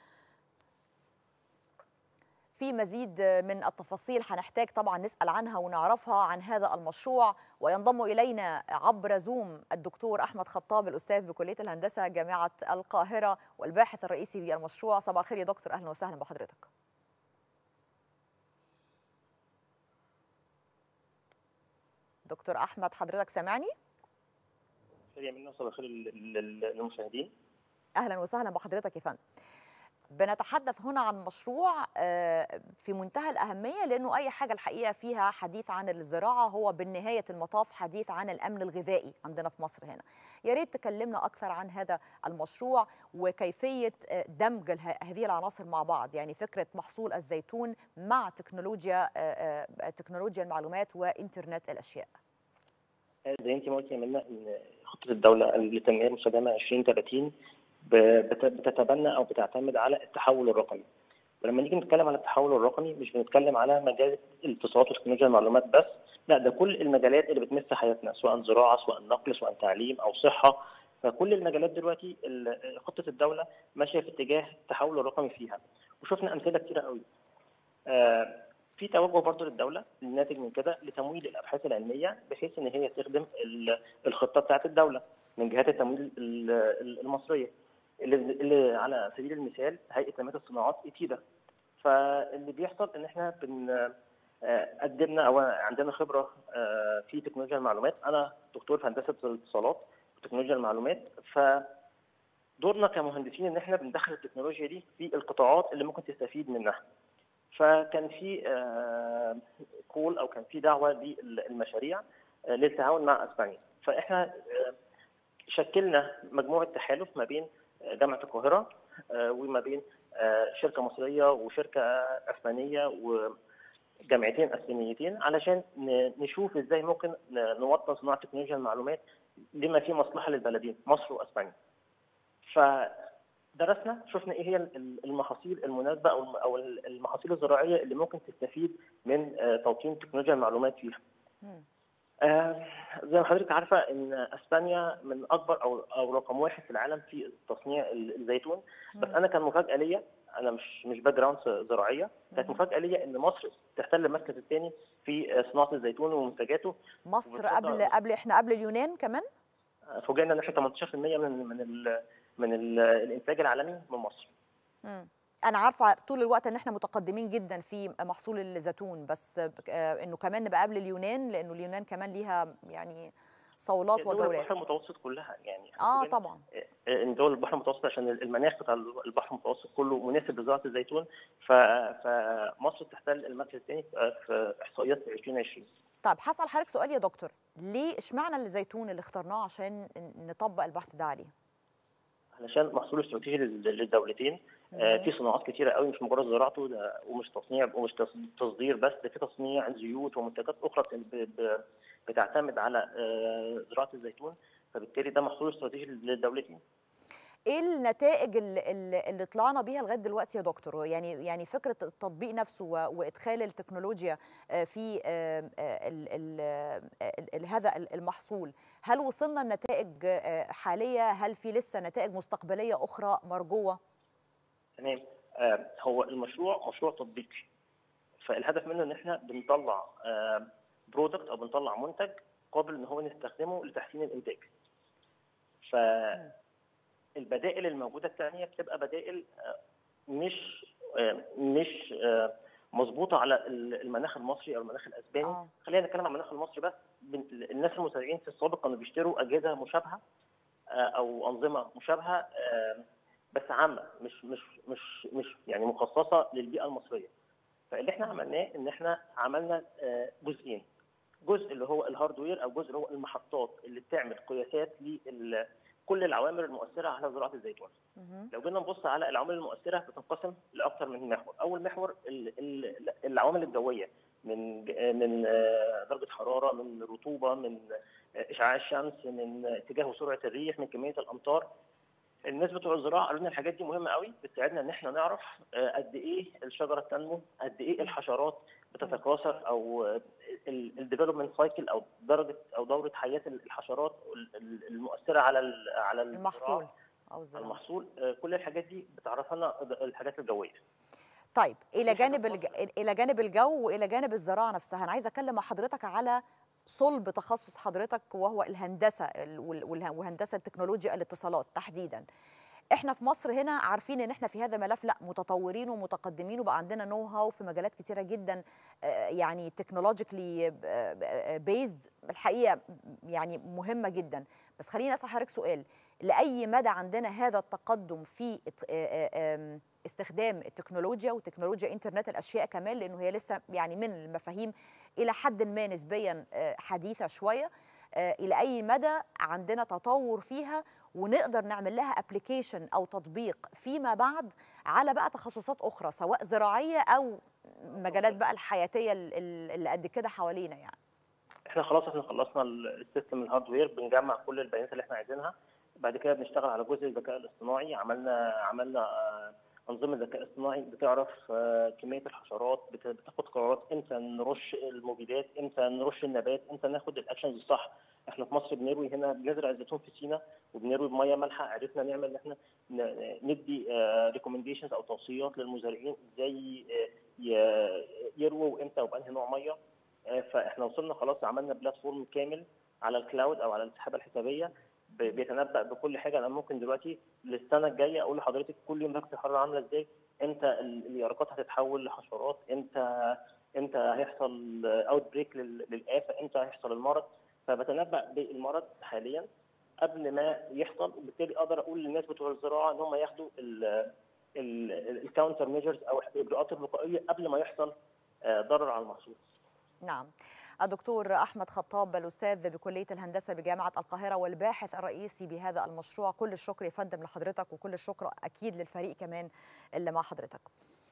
في مزيد من التفاصيل هنحتاج طبعا نسأل عنها ونعرفها عن هذا المشروع وينضم إلينا عبر زوم الدكتور أحمد خطاب الأستاذ بكلية الهندسة جامعة القاهرة والباحث الرئيسي بالمشروع صباح الخير يا دكتور أهلا وسهلا بحضرتك دكتور أحمد حضرتك سامعني؟ خير من نوصل الخير لل- لل- للمشاهدين اهلا وسهلا بحضرتك يا فندم بنتحدث هنا عن مشروع آه، في منتهى الأهمية لأنه أي حاجة الحقيقة فيها حديث عن الزراعة هو بالنهاية المطاف حديث عن الأمن الغذائي عندنا في مصر هنا يا ريت تكلمنا أكثر عن هذا المشروع وكيفية آه، دمج اله- هذه العناصر مع بعض يعني فكرة محصول الزيتون مع تكنولوجيا آه، آه، تكنولوجيا المعلومات وإنترنت الأشياء زي انت ما قلتي يا منى ان خطه الدوله للتنميه المستدامه 2030 ب- بت- بتتبنى او بتعتمد على التحول الرقمي ولما نيجي نتكلم على التحول الرقمي مش بنتكلم على مجال الاتصالات وتكنولوجيا المعلومات بس لا ده كل المجالات اللي بتمس حياتنا سواء زراعه سواء نقل سواء تعليم او صحه فكل المجالات دلوقتي ال- خطه الدوله ماشيه في اتجاه التحول الرقمي فيها وشفنا امثله كتيره قوي آه، في توجه برضه للدوله الناتج من كده لتمويل الابحاث العلميه بحيث ان هي تخدم ال- الخطه بتاعت الدوله من جهات التمويل ال- ال- المصريه اللي, اللي على سبيل المثال هيئه تنميه الصناعات ايتيدا فاللي بيحصل ان احنا بن آه، قدمنا او عندنا خبره آه، في تكنولوجيا المعلومات انا دكتور في هندسه الاتصالات وتكنولوجيا المعلومات فدورنا كمهندسين ان احنا بندخل التكنولوجيا دي في القطاعات اللي ممكن تستفيد منها فكان في آه، كول او كان في دعوه للمشاريع آه، للتعاون مع اسبانيا فاحنا آه، شكلنا مجموعه تحالف ما بين آه، جامعه القاهره آه، وما بين آه، شركه مصريه وشركه اسبانيه وجامعتين اسبانيتين علشان ن- نشوف ازاي ممكن ن- نوطن صناعه تكنولوجيا المعلومات لما فيه مصلحه للبلدين مصر واسبانيا. فدرسنا شفنا ايه هي ال- المحاصيل المناسبه او الم- او المحاصيل الزراعيه اللي ممكن تستفيد من آه، توطين تكنولوجيا المعلومات فيها. مم. آه، زي ما حضرتك عارفه ان اسبانيا من اكبر او او رقم واحد في العالم في تصنيع ال- الزيتون بس مم. انا كان مفاجاه ليا انا مش مش باك جراوند زراعيه كانت مم. مفاجاه ليا ان مصر تحتل المركز الثاني في صناعه الزيتون ومنتجاته مصر وبالفضل- قبل قبل احنا قبل اليونان كمان فوجئنا ان احنا 18% من من ال من ال الانتاج العالمي من مصر مم. انا عارفه طول الوقت ان احنا متقدمين جدا في محصول الزيتون بس آه، انه كمان نبقى قبل اليونان لانه اليونان كمان ليها يعني صولات دول وجولات البحر المتوسط كلها يعني اه فوجئنا طبعا ان دول البحر المتوسط عشان المناخ بتاع البحر المتوسط كله مناسب لزراعه الزيتون ف- فمصر تحتل المركز الثاني في احصائيات 2020 طيب حصل حضرتك سؤال يا دكتور ليه اشمعنى الزيتون اللي اخترناه عشان نطبق البحث ده عليه علشان محصول استراتيجي لل- للدولتين آه، في صناعات كتيره قوي مش مجرد زراعته ده ومش تصنيع ومش تص- تصدير بس ده في تصنيع زيوت ومنتجات اخرى بت- ب- ب- بتعتمد على آه، زراعه الزيتون فبالتالي ده محصول استراتيجي للدولتين ايه النتائج اللي, اللي اللي طلعنا بيها لغايه دلوقتي يا دكتور يعني يعني فكره التطبيق نفسه و- وادخال التكنولوجيا آه، في آه، آه، ال- ال- ال- ال- هذا ال- المحصول هل وصلنا لنتائج آه، حاليه هل في لسه نتائج مستقبليه اخرى مرجوه تمام آه، هو المشروع مشروع تطبيقي فالهدف منه ان احنا بنطلع برودكت او بنطلع منتج قابل ان هو نستخدمه لتحسين الانتاج فالبدائل الموجوده الثانيه بتبقى بدائل آه، مش آه، مش آه، مظبوطه على المناخ المصري او المناخ الاسباني اه خلينا نتكلم عن المناخ المصري بس بن- الناس المزارعين في السابق كانوا بيشتروا اجهزه مشابهه آه، او انظمه مشابهه آه، بس عامه مش مش مش مش يعني مخصصه للبيئه المصريه فاللي احنا عملناه ان احنا عملنا آه، جزئين جزء اللي هو الهاردوير او جزء اللي هو المحطات اللي بتعمل قياسات لكل العوامل المؤثره على زراعه الزيتون مهم. لو جينا نبص على العوامل المؤثره بتنقسم لاكثر من محور، اول محور ال- ال- العوامل الجويه من ج- من آه، درجه حراره، من رطوبه، من آه، اشعاع الشمس، من اتجاه وسرعه الريح، من كميه الامطار. الناس بتوع الزراعه قالوا لنا الحاجات دي مهمه قوي بتساعدنا ان احنا نعرف آه، قد ايه الشجره بتنمو، قد ايه الحشرات بتتكاثر او الديفلوبمنت سايكل او درجه او دوره حياه الحشرات ال- ال- المؤثره على ال- على الزراعة. المحصول او الزراعه المحصول آه، كل الحاجات دي بتعرف لنا الحاجات الجويه طيب الى في حاجة جانب الج... الى جانب الجو والى جانب الزراعه نفسها انا عايزه اتكلم مع حضرتك على صلب تخصص حضرتك وهو الهندسه ال- وال- والها- وهندسه تكنولوجيا الاتصالات تحديدا احنا في مصر هنا عارفين ان احنا في هذا الملف لا متطورين ومتقدمين وبقى عندنا نو هاو في مجالات كتيره جدا آه، يعني تكنولوجيكلي بيزد الحقيقه يعني مهمه جدا بس خليني اسال حضرتك سؤال لاي مدى عندنا هذا التقدم في ات- آه، آه، آم، استخدام التكنولوجيا وتكنولوجيا انترنت الاشياء كمان لانه هي لسه يعني من المفاهيم الى حد ما نسبيا آه، حديثه شويه آه، الى اي مدى عندنا تطور فيها ونقدر نعمل لها ابلكيشن او تطبيق فيما بعد على بقى تخصصات اخرى سواء زراعيه او مجالات بقى الحياتيه ال- ال- اللي قد كده حوالينا يعني احنا خلاص احنا خلصنا ال- السيستم الهاردوير بنجمع كل البيانات اللي احنا عايزينها بعد كده بنشتغل على جزء الذكاء الاصطناعي عملنا عملنا آه، انظمه ذكاء اصطناعي بتعرف آه، كميه الحشرات بت- بتاخد قرارات امتى نرش المبيدات امتى نرش النبات امتى ناخد الاكشنز الصح احنا في مصر بنروي هنا بنزرع الزيتون في سينا وبنروي بميه مالحه عرفنا نعمل ان احنا ن- ندي ريكومنديشنز او توصيات للمزارعين ازاي آه، ي- يرووا وامتى وبانهي نوع ميه آه، فاحنا وصلنا خلاص عملنا بلاتفورم كامل على الكلاود او على السحابه الحسابيه ب- بيتنبأ بكل حاجه انا ممكن دلوقتي للسنه الجايه اقول لحضرتك كل يوم درجه الحراره عامله ازاي امتى ال- اليرقات هتتحول لحشرات امتى امتى هيحصل اوت بريك للافه امتى هيحصل المرض فبتنبأ بالمرض حاليا قبل ما يحصل وبالتالي اقدر اقول للناس بتوع الزراعه ان هم ياخدوا الكاونتر ميجرز او الاجراءات الوقائيه قبل ما يحصل آه، ضرر على المحصول. نعم الدكتور أحمد خطاب الأستاذ بكلية الهندسة بجامعة القاهرة والباحث الرئيسي بهذا المشروع كل الشكر يا فندم لحضرتك وكل الشكر أكيد للفريق كمان اللي مع حضرتك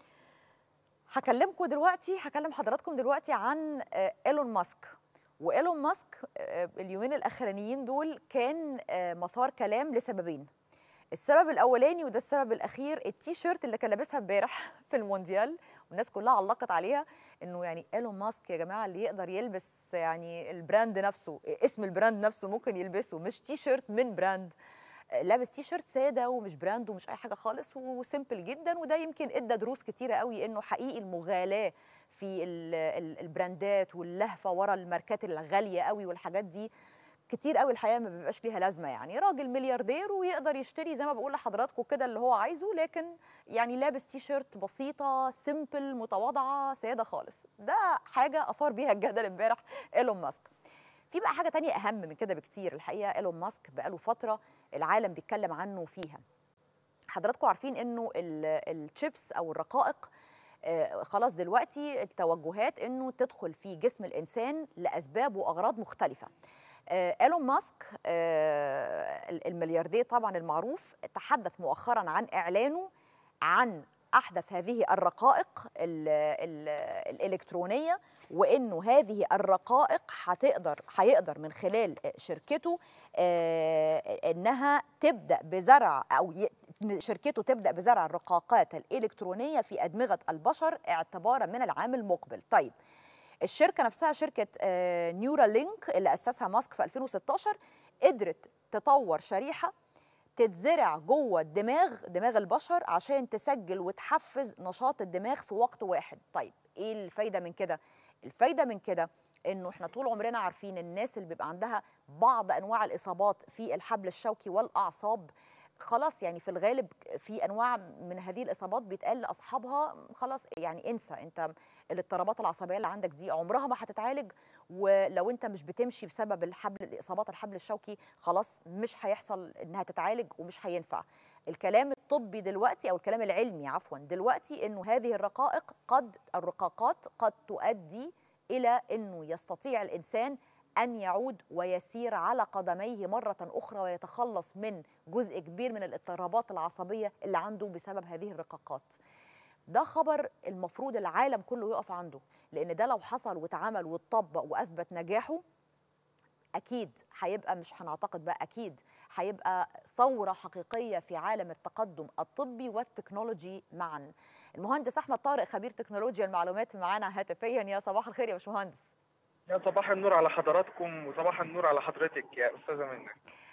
هكلمكم دلوقتي هكلم حضراتكم دلوقتي عن آه، إيلون ماسك وإيلون ماسك آه، اليومين الأخرانيين دول كان آه، مثار كلام لسببين السبب الاولاني وده السبب الاخير التي شيرت اللي كان لابسها امبارح في المونديال والناس كلها علقت عليها انه يعني ايلون ماسك يا جماعه اللي يقدر يلبس يعني البراند نفسه اسم البراند نفسه ممكن يلبسه مش تي شيرت من براند لابس تي شيرت ساده ومش براند ومش اي حاجه خالص وسيمبل جدا وده يمكن ادى دروس كتيره قوي انه حقيقي المغالاه في ال- ال- البراندات واللهفه ورا الماركات الغاليه قوي والحاجات دي كتير قوي الحقيقه ما بيبقاش ليها لازمه يعني راجل ملياردير ويقدر يشتري زي ما بقول لحضراتكم كده اللي هو عايزه لكن يعني لابس تي شيرت بسيطه سيمبل متواضعه ساده خالص ده حاجه اثار بيها الجدل امبارح ايلون ماسك في بقى حاجه تانية اهم من كده بكتير الحقيقه ايلون ماسك بقاله فتره العالم بيتكلم عنه فيها حضراتكم عارفين انه الشيبس او الرقائق آه، خلاص دلوقتي التوجهات انه تدخل في جسم الانسان لاسباب واغراض مختلفه آه، ايلون ماسك آه، الملياردير طبعا المعروف تحدث مؤخرا عن اعلانه عن احدث هذه الرقائق ال ال الالكترونيه وانه هذه الرقائق هتقدر هيقدر من خلال شركته آه، انها تبدا بزرع او ي- شركته تبدا بزرع الرقاقات الالكترونيه في ادمغه البشر اعتبارا من العام المقبل طيب الشركه نفسها شركه آه، نيورا لينك اللي اسسها ماسك في 2016 قدرت تطور شريحه تتزرع جوه الدماغ دماغ البشر عشان تسجل وتحفز نشاط الدماغ في وقت واحد طيب ايه الفايده من كده الفايده من كده انه احنا طول عمرنا عارفين الناس اللي بيبقى عندها بعض انواع الاصابات في الحبل الشوكي والاعصاب خلاص يعني في الغالب في انواع من هذه الاصابات بيتقال لاصحابها خلاص يعني انسى انت الاضطرابات العصبيه اللي عندك دي عمرها ما هتتعالج ولو انت مش بتمشي بسبب الحبل الاصابات الحبل الشوكي خلاص مش هيحصل انها تتعالج ومش هينفع الكلام الطبي دلوقتي او الكلام العلمي عفوا دلوقتي انه هذه الرقائق قد الرقاقات قد تؤدي الى انه يستطيع الانسان ان يعود ويسير على قدميه مره اخرى ويتخلص من جزء كبير من الاضطرابات العصبيه اللي عنده بسبب هذه الرقاقات ده خبر المفروض العالم كله يقف عنده لان ده لو حصل واتعمل واتطبق واثبت نجاحه اكيد هيبقى مش هنعتقد بقى اكيد هيبقى ثوره حقيقيه في عالم التقدم الطبي والتكنولوجي معا المهندس احمد طارق خبير تكنولوجيا المعلومات معانا هاتفيا يا صباح الخير يا باشمهندس يا صباح النور على حضراتكم وصباح النور على حضرتك يا استاذه منى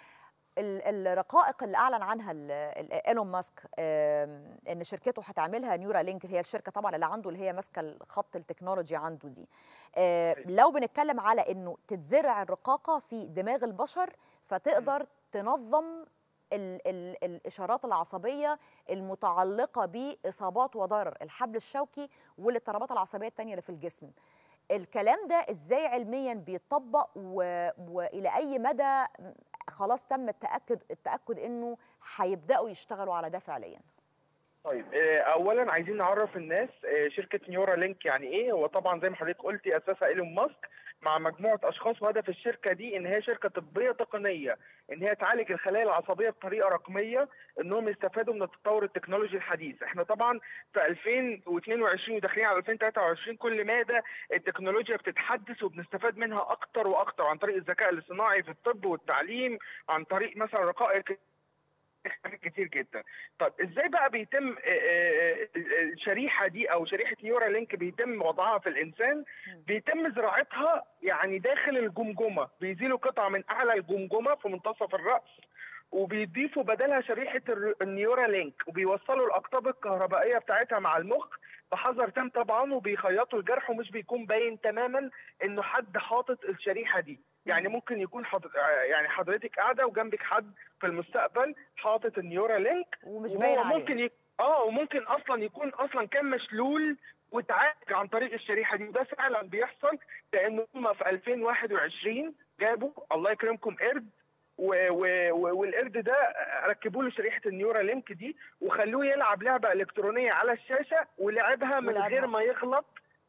ال- الرقائق اللي اعلن عنها ال- ال- ايلون ماسك آم، ان شركته هتعملها نيورا لينك اللي هي الشركه طبعا اللي عنده اللي هي ماسكه الخط التكنولوجي عنده دي آه، لو بنتكلم على انه تتزرع الرقاقه في دماغ البشر فتقدر تنظم ال ال الاشارات العصبيه المتعلقه باصابات وضرر الحبل الشوكي والاضطرابات العصبيه الثانيه اللي في الجسم الكلام ده ازاي علميا بيتطبق و... والى اي مدى خلاص تم التاكد التاكد انه هيبداوا يشتغلوا على ده فعليا طيب آه، اولا عايزين نعرف الناس آه، شركه نيورا لينك يعني ايه هو طبعا زي ما حضرتك قلتي اسسها ايلون ماسك مع مجموعه اشخاص وهدف الشركه دي ان هي شركه طبيه تقنيه ان هي تعالج الخلايا العصبيه بطريقه رقميه انهم يستفادوا من التطور التكنولوجي الحديث احنا طبعا في 2022 وداخلين على 2023 كل ماده التكنولوجيا بتتحدث وبنستفاد منها اكتر واكتر عن طريق الذكاء الاصطناعي في الطب والتعليم عن طريق مثلا رقائق حاجات كتير جدا طب ازاي بقى بيتم آه، آه، الشريحه دي او شريحه نيورا لينك بيتم وضعها في الانسان بيتم زراعتها يعني داخل الجمجمه بيزيلوا قطعه من اعلى الجمجمه في منتصف الراس وبيضيفوا بدلها شريحه الر- النيورا لينك وبيوصلوا الاقطاب الكهربائيه بتاعتها مع المخ بحذر تام طبعا وبيخيطوا الجرح ومش بيكون باين تماما انه حد حاطط الشريحه دي يعني ممكن يكون حاطط يعني حضرتك قاعده وجنبك حد في المستقبل حاطط النيورا لينك ومش وهو باين عليه ممكن يك... اه وممكن اصلا يكون اصلا كان مشلول وتعالج عن طريق الشريحه دي وده فعلا بيحصل لان هم في 2021 جابوا الله يكرمكم قرد و و و والقرد ده ركبوا له شريحه النيورا لينك دي وخلوه يلعب لعبه الكترونيه على الشاشه ولعبها من ولعبها. غير ما يغلط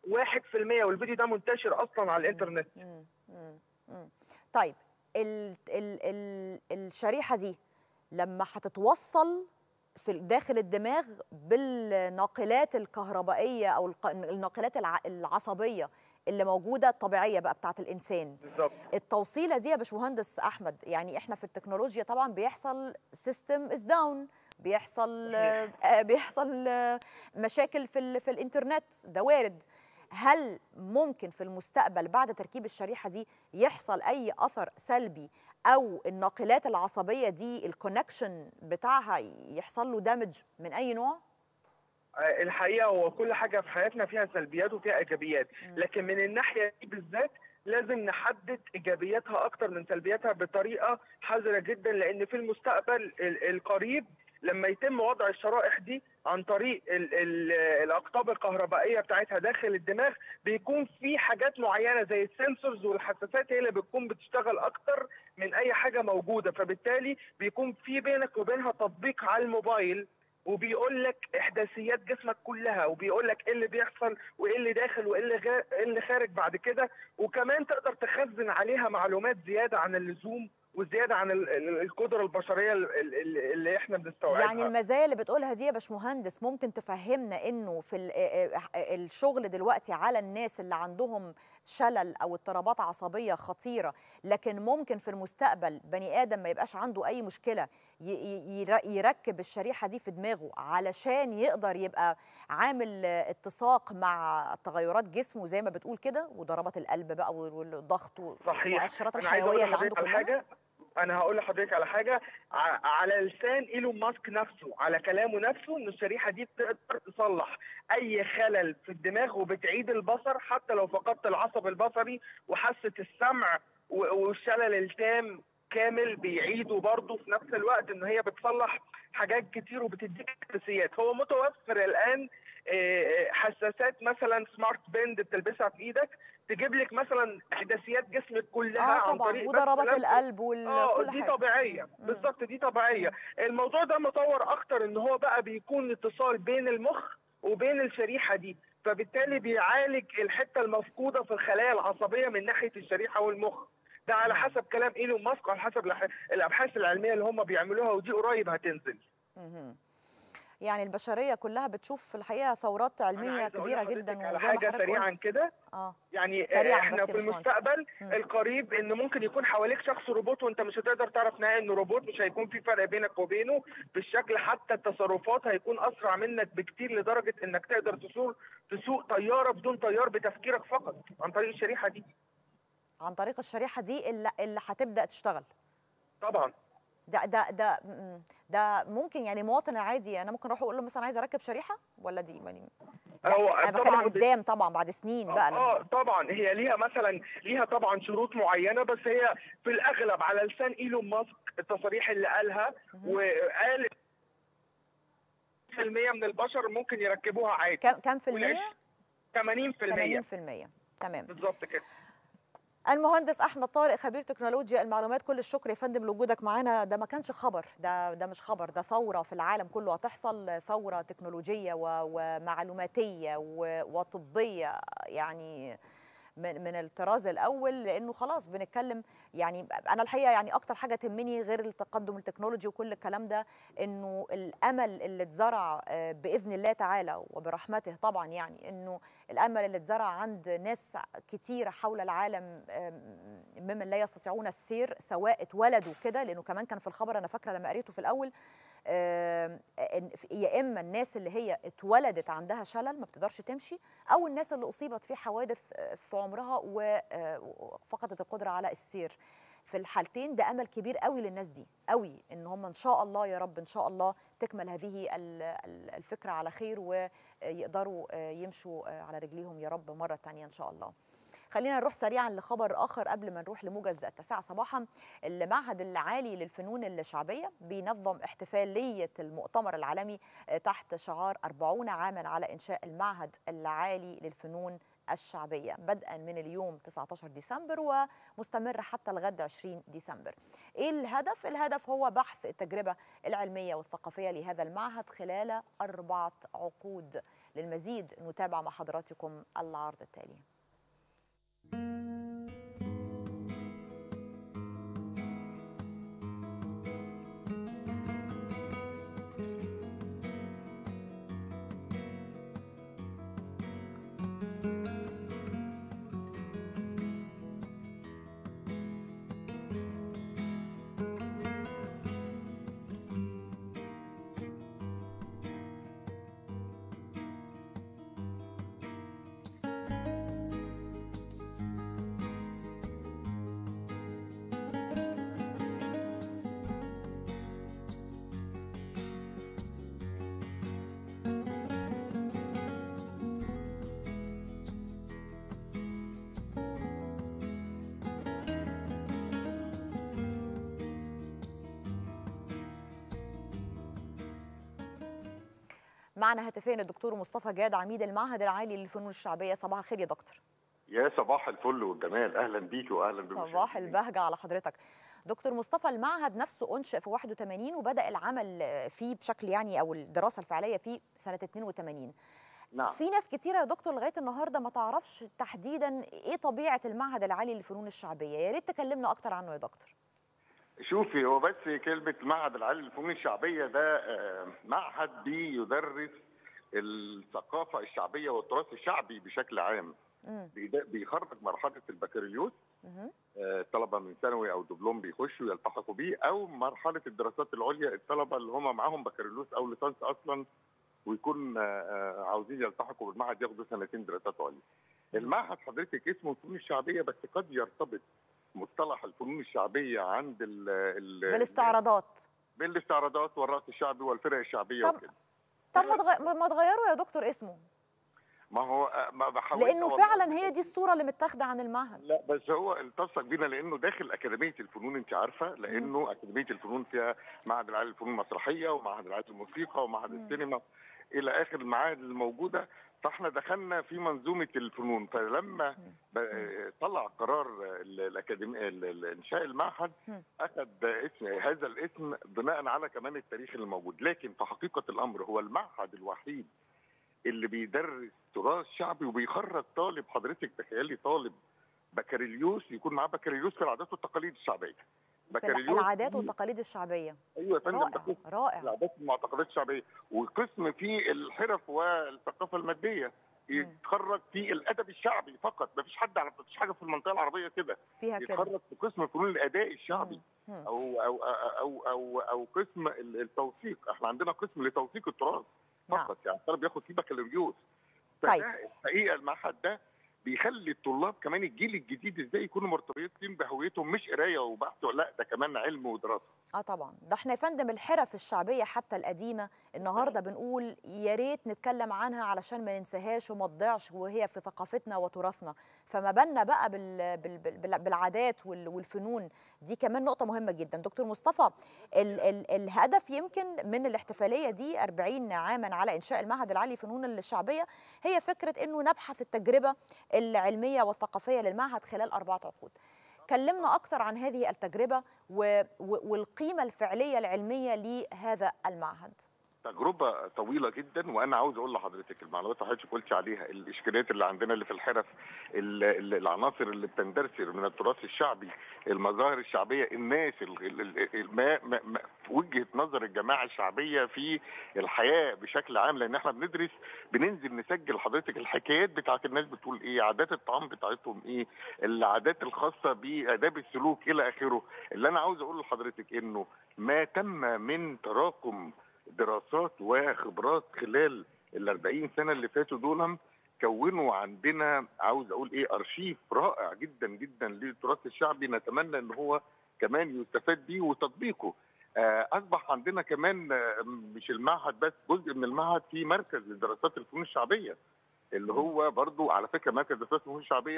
1% والفيديو ده منتشر اصلا على الانترنت مم. مم. مم. طيب ال ال ال الشريحه دي لما هتتوصل في داخل الدماغ بالناقلات الكهربائيه او الق- الناقلات الع- العصبيه اللي موجوده الطبيعيه بقى بتاعت الانسان بالظبط التوصيله دي يا باشمهندس احمد يعني احنا في التكنولوجيا طبعا بيحصل سيستم از داون بيحصل آه، بيحصل آه، مشاكل في ال- في الانترنت ده وارد هل ممكن في المستقبل بعد تركيب الشريحه دي يحصل اي اثر سلبي او الناقلات العصبيه دي الكونكشن بتاعها يحصل له دامج من اي نوع آه، الحقيقه هو كل حاجه في حياتنا فيها سلبيات وفيها ايجابيات لكن من الناحيه دي بالذات لازم نحدد ايجابياتها اكتر من سلبياتها بطريقه حذره جدا لان في المستقبل ال- القريب لما يتم وضع الشرائح دي عن طريق ال ال الاقطاب الكهربائيه بتاعتها داخل الدماغ بيكون في حاجات معينه زي السنسورز والحساسات هي اللي بتكون بتشتغل اكتر من اي حاجه موجوده فبالتالي بيكون في بينك وبينها تطبيق على الموبايل وبيقول لك احداثيات جسمك كلها وبيقول لك ايه اللي بيحصل وايه اللي داخل وايه اللي غا... إيه اللي خارج بعد كده وكمان تقدر تخزن عليها معلومات زياده عن اللزوم وزياده عن ال- ال- القدره البشريه ال- ال- اللي احنا بنستوعبها يعني المزايا اللي بتقولها دي يا باشمهندس ممكن تفهمنا انه في ال- آه، آه، الشغل دلوقتي على الناس اللي عندهم شلل او اضطرابات عصبيه خطيره لكن ممكن في المستقبل بني ادم ما يبقاش عنده اي مشكله ي- ي- ير- يركب الشريحه دي في دماغه علشان يقدر يبقى عامل آه، اتساق مع تغيرات جسمه زي ما بتقول كده وضربات القلب بقى وال- والضغط صحيح والمؤشرات انا عايز اقول الحيويه اللي عنده لحضرتك على كلها حاجه انا هقول لحضرتك على حاجه ع- على لسان ايلون ماسك نفسه على كلامه نفسه ان الشريحه دي بتقدر تصلح اي خلل في الدماغ وبتعيد البصر حتى لو فقدت العصب البصري وحاسه السمع و- والشلل التام كامل بيعيدوا برضه في نفس الوقت ان هي بتصلح حاجات كتير وبتديك اساسيات هو متوفر الان آه، حساسات مثلا سمارت بند بتلبسها في ايدك تجيب لك مثلا احداثيات جسمك كلها اه عن طبعا طريق بس وضربات لمسة القلب وكل اه حاجه دي طبيعيه بالظبط دي طبيعيه الموضوع ده مطور اكتر ان هو بقى بيكون اتصال بين المخ وبين الشريحه دي فبالتالي بيعالج الحته المفقوده في الخلايا العصبيه من ناحيه الشريحه والمخ ده على حسب كلام ايلون ماسك وعلى حسب الح- الابحاث العلميه اللي هم بيعملوها ودي قريب هتنزل مهم. يعني البشريه كلها بتشوف في الحقيقه ثورات أنا علميه عايز أقول كبيره لحضرتك جدا على وزي ما حاجه حضرتك سريعا قلت كده اه يعني سريعاً احنا بس يا في باشمهندس. المستقبل مم. القريب ان ممكن يكون حواليك شخص روبوت وانت مش هتقدر تعرف نهائي انه روبوت مش هيكون في فرق بينك وبينه في الشكل حتى التصرفات هيكون اسرع منك بكتير لدرجه انك تقدر تسوق تسوق طياره بدون طيار بتفكيرك فقط عن طريق الشريحه دي عن طريق الشريحه دي اللي, اللي هتبدا تشتغل طبعا ده ده ده م- ده ممكن يعني المواطن العادي انا ممكن اروح اقول له مثلا عايز اركب شريحه ولا دي يعني لا، هو انا بتكلم طبعاً بت- قدام طبعا بعد سنين بقى اه لما طبعا هي ليها مثلا ليها طبعا شروط معينه بس هي في الاغلب على لسان ايلون ماسك التصاريح اللي قالها وقال 80% من البشر ممكن يركبوها عادي كام كام في المية؟ والعش- 80% 80% تمام بالظبط كده المهندس احمد طارق خبير تكنولوجيا المعلومات كل الشكر يا فندم لوجودك معانا ده ما كانش خبر ده ده مش خبر ده ثوره في العالم كله هتحصل ثوره تكنولوجيه و- ومعلوماتيه و- وطبيه يعني من من الطراز الاول لانه خلاص بنتكلم يعني انا الحقيقه يعني اكتر حاجه تهمني غير التقدم التكنولوجي وكل الكلام ده انه الامل اللي اتزرع آه، باذن الله تعالى وبرحمته طبعا يعني انه الامل اللي اتزرع عند ناس كتيره حول العالم آم، ممن لا يستطيعون السير سواء اتولدوا كده لانه كمان كان في الخبر انا فاكره لما قريته في الاول آم، إن في- يا اما الناس اللي هي اتولدت عندها شلل ما بتقدرش تمشي او الناس اللي اصيبت في حوادث آه، في عمرها و- آه، وفقدت القدره على السير في الحالتين ده امل كبير قوي للناس دي قوي ان هم ان شاء الله يا رب ان شاء الله تكمل هذه ال- ال- الفكره على خير ويقدروا آه، يمشوا آه، على رجليهم يا رب مره تانية ان شاء الله خلينا نروح سريعا لخبر اخر قبل ما نروح لموجز التاسعه صباحا المعهد العالي للفنون الشعبيه بينظم احتفاليه المؤتمر العالمي تحت شعار 40 عاما على انشاء المعهد العالي للفنون الشعبية بدءا من اليوم 19 ديسمبر ومستمر حتى الغد 20 ديسمبر إيه الهدف؟ الهدف هو بحث التجربة العلمية والثقافية لهذا المعهد خلال أربعة عقود للمزيد نتابع مع حضراتكم العرض التالي معنا هاتفيا الدكتور مصطفى جاد عميد المعهد العالي للفنون الشعبيه صباح الخير يا دكتور يا صباح الفل والجمال اهلا بيك واهلا بك صباح البهجه على حضرتك دكتور مصطفى المعهد نفسه انشئ في 81 وبدا العمل فيه بشكل يعني او الدراسه الفعليه فيه سنه 82 نعم في ناس كتيره يا دكتور لغايه النهارده ما تعرفش تحديدا ايه طبيعه المعهد العالي للفنون الشعبيه يا ريت تكلمنا اكتر عنه يا دكتور شوفي هو بس كلمة المعهد العالي للفنون الشعبية ده معهد بيدرس الثقافة الشعبية والتراث الشعبي بشكل عام بيخرج مرحلة البكالوريوس الطلبة من ثانوي أو دبلوم بيخشوا يلتحقوا بيه أو مرحلة الدراسات العليا الطلبة اللي هم معاهم بكالوريوس أو ليسانس أصلا ويكون عاوزين يلتحقوا بالمعهد ياخدوا سنتين دراسات عليا. المعهد حضرتك اسمه الفنون الشعبية بس قد يرتبط مصطلح الفنون الشعبيه عند ال ال بالاستعراضات بالاستعراضات والرقص الشعبي والفرق الشعبيه طب وكده طب ما تغ... ما تغيروا يا دكتور اسمه ما هو ما بحاول لانه فعلا هي دي الصوره اللي متاخده عن المعهد لا بس هو التصق بينا لانه داخل اكاديميه الفنون انت عارفه لانه م. اكاديميه الفنون فيها معهد العالي للفنون المسرحيه ومعهد العالي للموسيقى ومعهد م. السينما الى اخر المعاهد الموجوده فاحنا دخلنا في منظومه الفنون فلما طلع قرار الاكاديميه انشاء المعهد اخذ اسم هذا الاسم بناء على كمان التاريخ اللي موجود لكن في حقيقه الامر هو المعهد الوحيد اللي بيدرس تراث شعبي وبيخرج طالب حضرتك تخيلي طالب بكالوريوس يكون معاه بكالوريوس في العادات والتقاليد الشعبيه بكالوريوس العادات والتقاليد الشعبيه ايوه يا فندم رائع رائع العادات والمعتقدات الشعبيه وقسم في الحرف والثقافه الماديه يتخرج في الادب الشعبي فقط ما فيش حد على مفيش حاجه في المنطقه العربيه كده فيها كده يتخرج في قسم فنون الاداء الشعبي او او او او او قسم التوثيق احنا عندنا قسم لتوثيق التراث فقط نعم. يعني الطالب ياخد فيه بكالوريوس طيب الحقيقه المعهد ده بيخلي الطلاب كمان الجيل الجديد ازاي يكونوا مرتبطين بهويتهم مش قرايه وبحث لا ده كمان علم ودراسه اه طبعا ده احنا يا فندم الحرف الشعبيه حتى القديمه النهارده بنقول يا ريت نتكلم عنها علشان ما ننساهاش وما تضيعش وهي في ثقافتنا وتراثنا فما بالنا بقى بال بال بال بالعادات والفنون دي كمان نقطه مهمه جدا دكتور مصطفى ال ال الهدف يمكن من الاحتفاليه دي 40 عاما على انشاء المعهد العالي للفنون الشعبيه هي فكره انه نبحث التجربه العلميه والثقافيه للمعهد خلال اربعه عقود كلمنا اكثر عن هذه التجربه و... و... والقيمه الفعليه العلميه لهذا المعهد تجربة طويلة جدا وأنا عاوز أقول لحضرتك المعلومات اللي حضرتك قلتي عليها الإشكاليات اللي عندنا اللي في الحرف العناصر اللي بتندرسر من التراث الشعبي المظاهر الشعبية الناس ما ما وجهة نظر الجماعة الشعبية في الحياة بشكل عام لأن احنا بندرس بننزل نسجل حضرتك الحكايات بتاعت الناس بتقول إيه عادات الطعام بتاعتهم إيه العادات الخاصة بآداب السلوك إلى آخره اللي أنا عاوز أقول لحضرتك إنه ما تم من تراكم دراسات وخبرات خلال ال 40 سنه اللي فاتوا دول كونوا عندنا عاوز اقول ايه ارشيف رائع جدا جدا للتراث الشعبي نتمنى ان هو كمان يستفاد بيه وتطبيقه اصبح عندنا كمان مش المعهد بس جزء من المعهد في مركز لدراسات الفنون الشعبيه اللي هو برضو على فكره مركز دراسات الفنون الشعبيه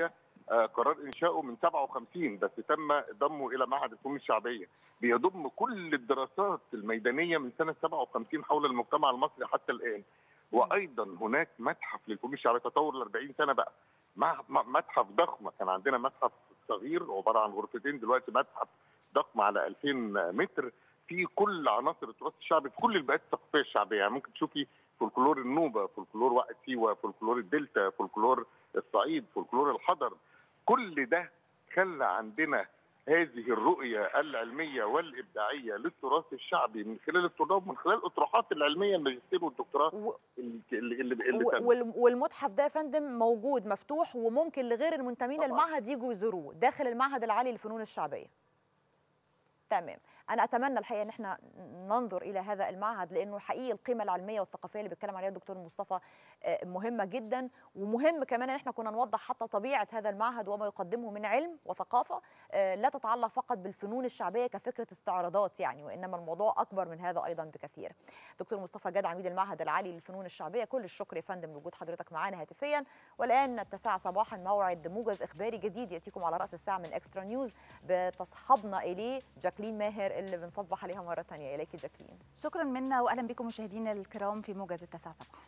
آه، قرار انشائه من 57 بس تم ضمه الى معهد الفنون الشعبيه بيضم كل الدراسات الميدانيه من سنه 57 حول المجتمع المصري حتى الان وايضا هناك متحف للفنون الشعبيه تطور ال 40 سنه بقى مع م- متحف ضخم كان عندنا متحف صغير عباره عن غرفتين دلوقتي متحف ضخم على 2000 متر في كل عناصر التراث الشعبي في كل البيئات الثقافيه الشعبيه يعني ممكن تشوفي فولكلور النوبه فولكلور وقت سيوه فولكلور الدلتا فولكلور الصعيد فولكلور الحضر كل ده خلى عندنا هذه الرؤية العلمية والإبداعية للتراث الشعبي من خلال الطلاب من خلال الأطروحات العلمية الماجستير والدكتوراه و- اللي اللي, اللي و- تمت. وال- والمتحف ده يا فندم موجود مفتوح وممكن لغير المنتمين طبعاً. المعهد يجوا يزوروه داخل المعهد العالي للفنون الشعبيه تمام انا اتمنى الحقيقه ان احنا ننظر الى هذا المعهد لانه حقيقي القيمه العلميه والثقافيه اللي بيتكلم عليها الدكتور مصطفى آه، مهمه جدا ومهم كمان ان احنا كنا نوضح حتى طبيعه هذا المعهد وما يقدمه من علم وثقافه آه، لا تتعلق فقط بالفنون الشعبيه كفكره استعراضات يعني وانما الموضوع اكبر من هذا ايضا بكثير دكتور مصطفى جاد عميد المعهد العالي للفنون الشعبيه كل الشكر يا فندم لوجود حضرتك معانا هاتفيا والان التاسعه صباحا موعد موجز اخباري جديد ياتيكم على راس الساعه من اكسترا نيوز بتصحبنا اليه جاكلين ماهر اللي بنصبح عليها مره ثانيه اليك جاكلين شكرا منا واهلا بكم مشاهدينا الكرام في موجز التاسعة صباحا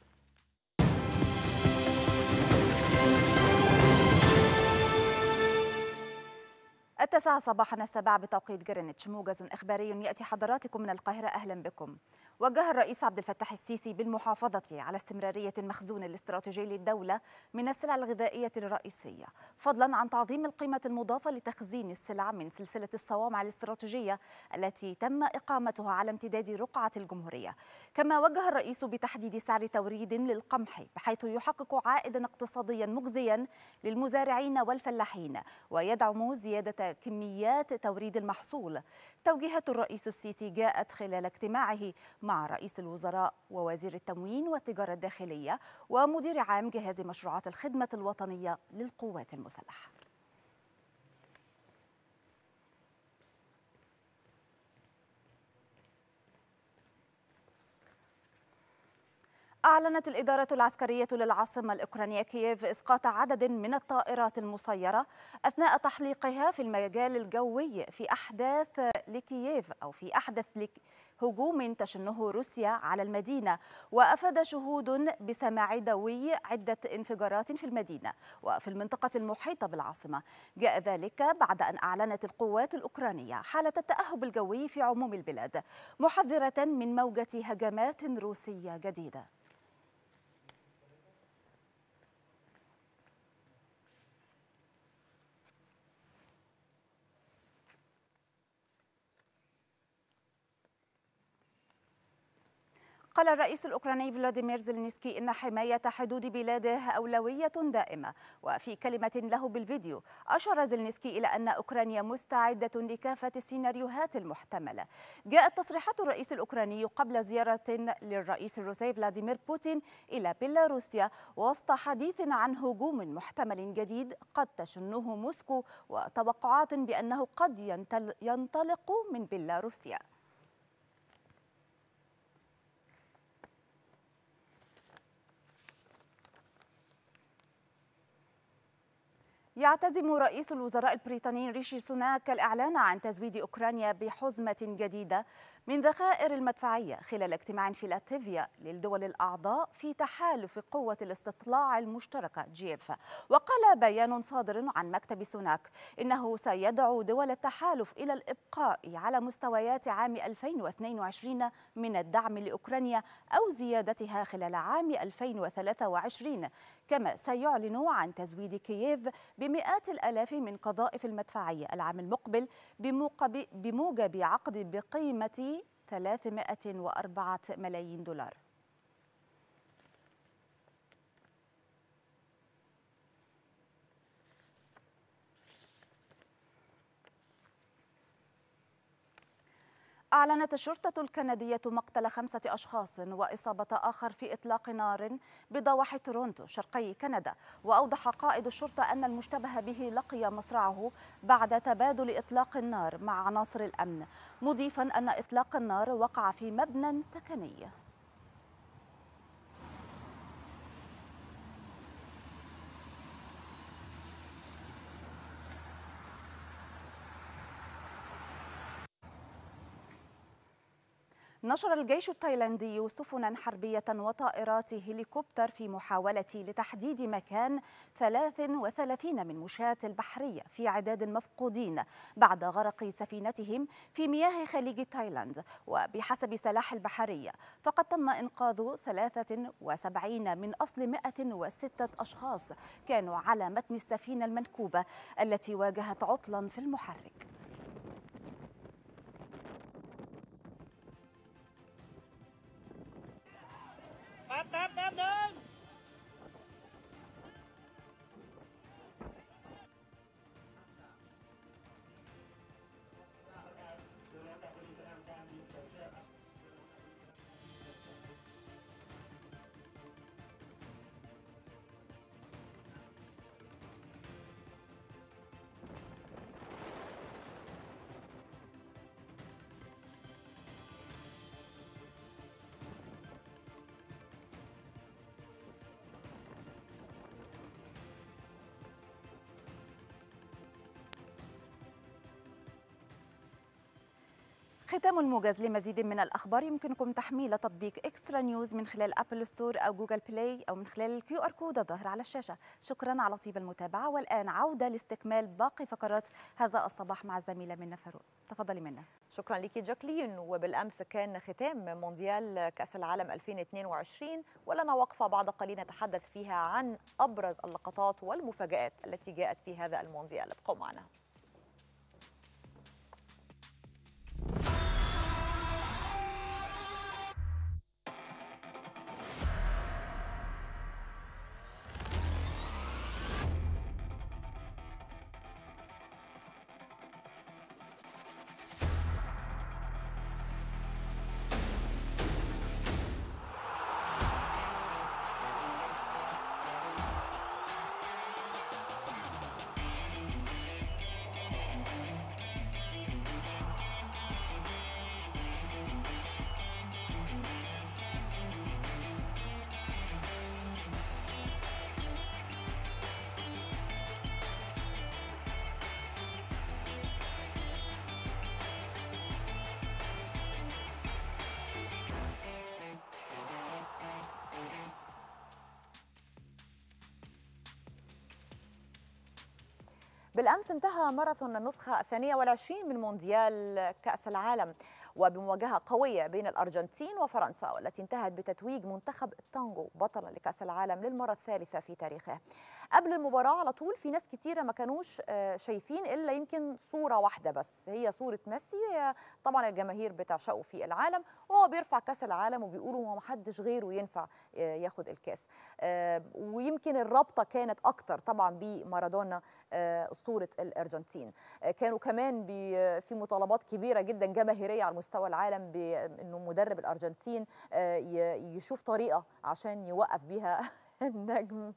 التاسعة صباحا السابعة بتوقيت جرينتش موجز إخباري يأتي حضراتكم من القاهرة أهلا بكم وجه الرئيس عبد الفتاح السيسي بالمحافظة على استمرارية المخزون الاستراتيجي للدولة من السلع الغذائية الرئيسية فضلا عن تعظيم القيمة المضافة لتخزين السلع من سلسلة الصوامع الاستراتيجية التي تم إقامتها على امتداد رقعة الجمهورية كما وجه الرئيس بتحديد سعر توريد للقمح بحيث يحقق عائدا اقتصاديا مجزيا للمزارعين والفلاحين ويدعم زيادة كميات توريد المحصول توجيهات الرئيس السيسي جاءت خلال اجتماعه مع رئيس الوزراء ووزير التموين والتجارة الداخلية ومدير عام جهاز مشروعات الخدمة الوطنية للقوات المسلحة أعلنت الإدارة العسكرية للعاصمة الأوكرانية كييف إسقاط عدد من الطائرات المسيرة أثناء تحليقها في المجال الجوي في أحداث لكييف أو في أحدث لك هجوم تشنه روسيا على المدينة وأفاد شهود بسماع دوي عدة انفجارات في المدينة وفي المنطقة المحيطة بالعاصمة جاء ذلك بعد أن أعلنت القوات الأوكرانية حالة التأهب الجوي في عموم البلاد محذرة من موجة هجمات روسية جديدة قال الرئيس الأوكراني فلاديمير زيلينسكي إن حماية حدود بلاده أولوية دائمة وفي كلمة له بالفيديو أشار زيلينسكي إلى أن أوكرانيا مستعدة لكافة السيناريوهات المحتملة جاءت تصريحات الرئيس الأوكراني قبل زيارة للرئيس الروسي فلاديمير بوتين إلى بيلاروسيا وسط حديث عن هجوم محتمل جديد قد تشنه موسكو وتوقعات بأنه قد ينتل- ينطلق من بيلاروسيا يعتزم رئيس الوزراء البريطاني ريشي سوناك الإعلان عن تزويد أوكرانيا بحزمة جديدة من ذخائر المدفعية خلال اجتماع في لاتفيا للدول الأعضاء في تحالف قوة الاستطلاع المشتركة جيف وقال بيان صادر عن مكتب سوناك إنه سيدعو دول التحالف إلى الإبقاء على مستويات عام 2022 من الدعم لأوكرانيا أو زيادتها خلال عام 2023 كما سيعلن عن تزويد كييف بمئات الآلاف من قذائف المدفعية العام المقبل بموقب- بموجب عقد بقيمة 304 ملايين دولار أعلنت الشرطة الكندية مقتل خمسة أشخاص وإصابة آخر في إطلاق نار بضواحي تورونتو شرقي كندا وأوضح قائد الشرطة أن المشتبه به لقي مصرعه بعد تبادل إطلاق النار مع عناصر الأمن مضيفا أن إطلاق النار وقع في مبنى سكني نشر الجيش التايلاندي سفنا حربية وطائرات هليكوبتر في محاولة لتحديد مكان 33 من مشاة البحرية في عداد مفقودين بعد غرق سفينتهم في مياه خليج تايلاند وبحسب سلاح البحرية فقد تم إنقاذ 73 من أصل 106 أشخاص كانوا على متن السفينة المنكوبة التي واجهت عطلا في المحرك ختام الموجز لمزيد من الأخبار يمكنكم تحميل تطبيق إكسترا نيوز من خلال أبل ستور أو جوجل بلاي أو من خلال الكيو آر كود الظاهر على الشاشة شكرا على طيب المتابعة والآن عودة لاستكمال باقي فقرات هذا الصباح مع الزميلة منى فاروق تفضلي منى شكرا لك جاكلين وبالامس كان ختام مونديال كاس العالم 2022 ولنا وقفه بعد قليل نتحدث فيها عن ابرز اللقطات والمفاجات التي جاءت في هذا المونديال ابقوا معنا بالامس انتهى ماراثون النسخه الثانيه والعشرين من مونديال كاس العالم وبمواجهه قويه بين الارجنتين وفرنسا والتي انتهت بتتويج منتخب التانجو بطلا لكاس العالم للمره الثالثه في تاريخه قبل المباراه على طول في ناس كتيره ما كانوش شايفين الا يمكن صوره واحده بس هي صوره ميسي طبعا الجماهير بتعشقه في العالم وهو بيرفع كاس العالم وبيقولوا ما حدش غيره ينفع ياخد الكاس ويمكن الرابطه كانت اكتر طبعا بمارادونا اسطوره الارجنتين كانوا كمان في مطالبات كبيره جدا جماهيريه على مستوى العالم بانه مدرب الارجنتين يشوف طريقه عشان يوقف بيها النجم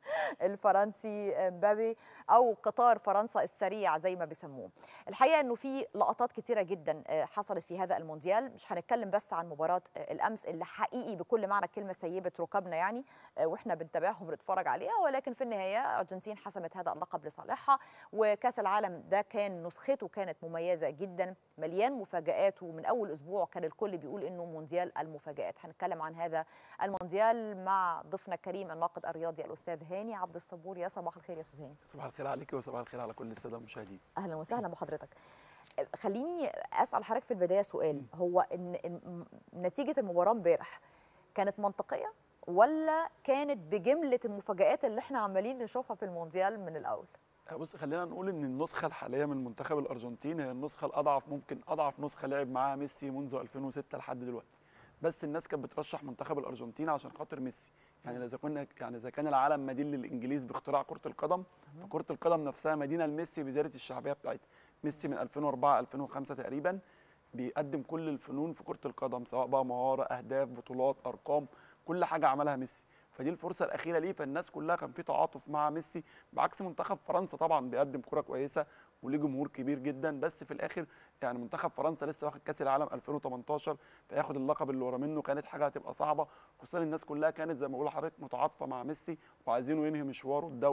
الفرنسي مبابي او قطار فرنسا السريع زي ما بيسموه الحقيقه انه في لقطات كتيره جدا حصلت في هذا المونديال مش هنتكلم بس عن مباراه الامس اللي حقيقي بكل معنى الكلمه سيبه ركابنا يعني واحنا بنتابعها وبنتفرج عليها ولكن في النهايه ارجنتين حسمت هذا اللقب لصالحها وكاس العالم ده كان نسخته كانت مميزه جدا مليان مفاجات ومن اول اسبوع كان الكل بيقول انه مونديال المفاجات هنتكلم عن هذا المونديال مع ضيفنا الكريم الناقد الرياضي الاستاذ هاني عبد الصبور يا صباح الخير يا استاذ هاني صباح الخير عليك وصباح الخير على كل الساده المشاهدين اهلا وسهلا بحضرتك خليني اسال حضرتك في البدايه سؤال هو ان, إن نتيجه المباراه امبارح كانت منطقيه ولا كانت بجمله المفاجات اللي احنا عمالين نشوفها في المونديال من الاول بص خلينا نقول ان النسخه الحاليه من منتخب الارجنتين هي النسخه الاضعف ممكن اضعف نسخه لعب معاها ميسي منذ 2006 لحد دلوقتي بس الناس كانت بترشح منتخب الارجنتين عشان خاطر ميسي يعني اذا كنا يعني اذا كان العالم مدين للانجليز باختراع كره القدم فكره القدم نفسها مدينه لميسي بزياده الشعبيه بتاعتها ميسي من 2004 2005 تقريبا بيقدم كل الفنون في كره القدم سواء بقى مهاره اهداف بطولات ارقام كل حاجه عملها ميسي فدي الفرصه الاخيره ليه فالناس كلها كان في تعاطف مع ميسي بعكس منتخب فرنسا طبعا بيقدم كره كويسه وليه جمهور كبير جدا بس في الاخر يعني منتخب فرنسا لسه واخد كاس العالم 2018 فياخد اللقب اللي ورا منه كانت حاجه هتبقى صعبه خصوصا الناس كلها كانت زي ما بقول لحضرتك متعاطفه مع ميسي وعايزينه ينهي مشواره الدولي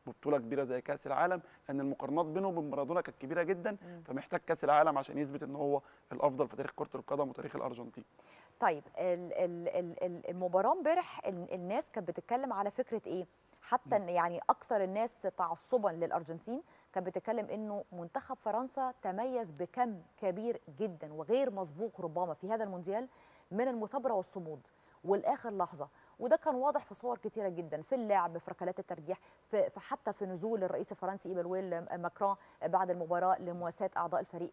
ببطوله كبيره زي كاس العالم لان المقارنات بينه وبين مارادونا كانت كبيره جدا فمحتاج كاس العالم عشان يثبت ان هو الافضل في تاريخ كره القدم وتاريخ الارجنتين طيب ال- ال- ال- ال- المباراه امبارح ال- الناس كانت بتتكلم على فكره ايه حتى إن يعني اكثر الناس تعصبا للارجنتين كانت بتتكلم انه منتخب فرنسا تميز بكم كبير جدا وغير مسبوق ربما في هذا المونديال من المثابره والصمود والاخر لحظه وده كان واضح في صور كتيره جدا في اللعب في ركلات الترجيح في في حتى في نزول الرئيس الفرنسي ايمانويل ماكرون بعد المباراه لمواساه اعضاء الفريق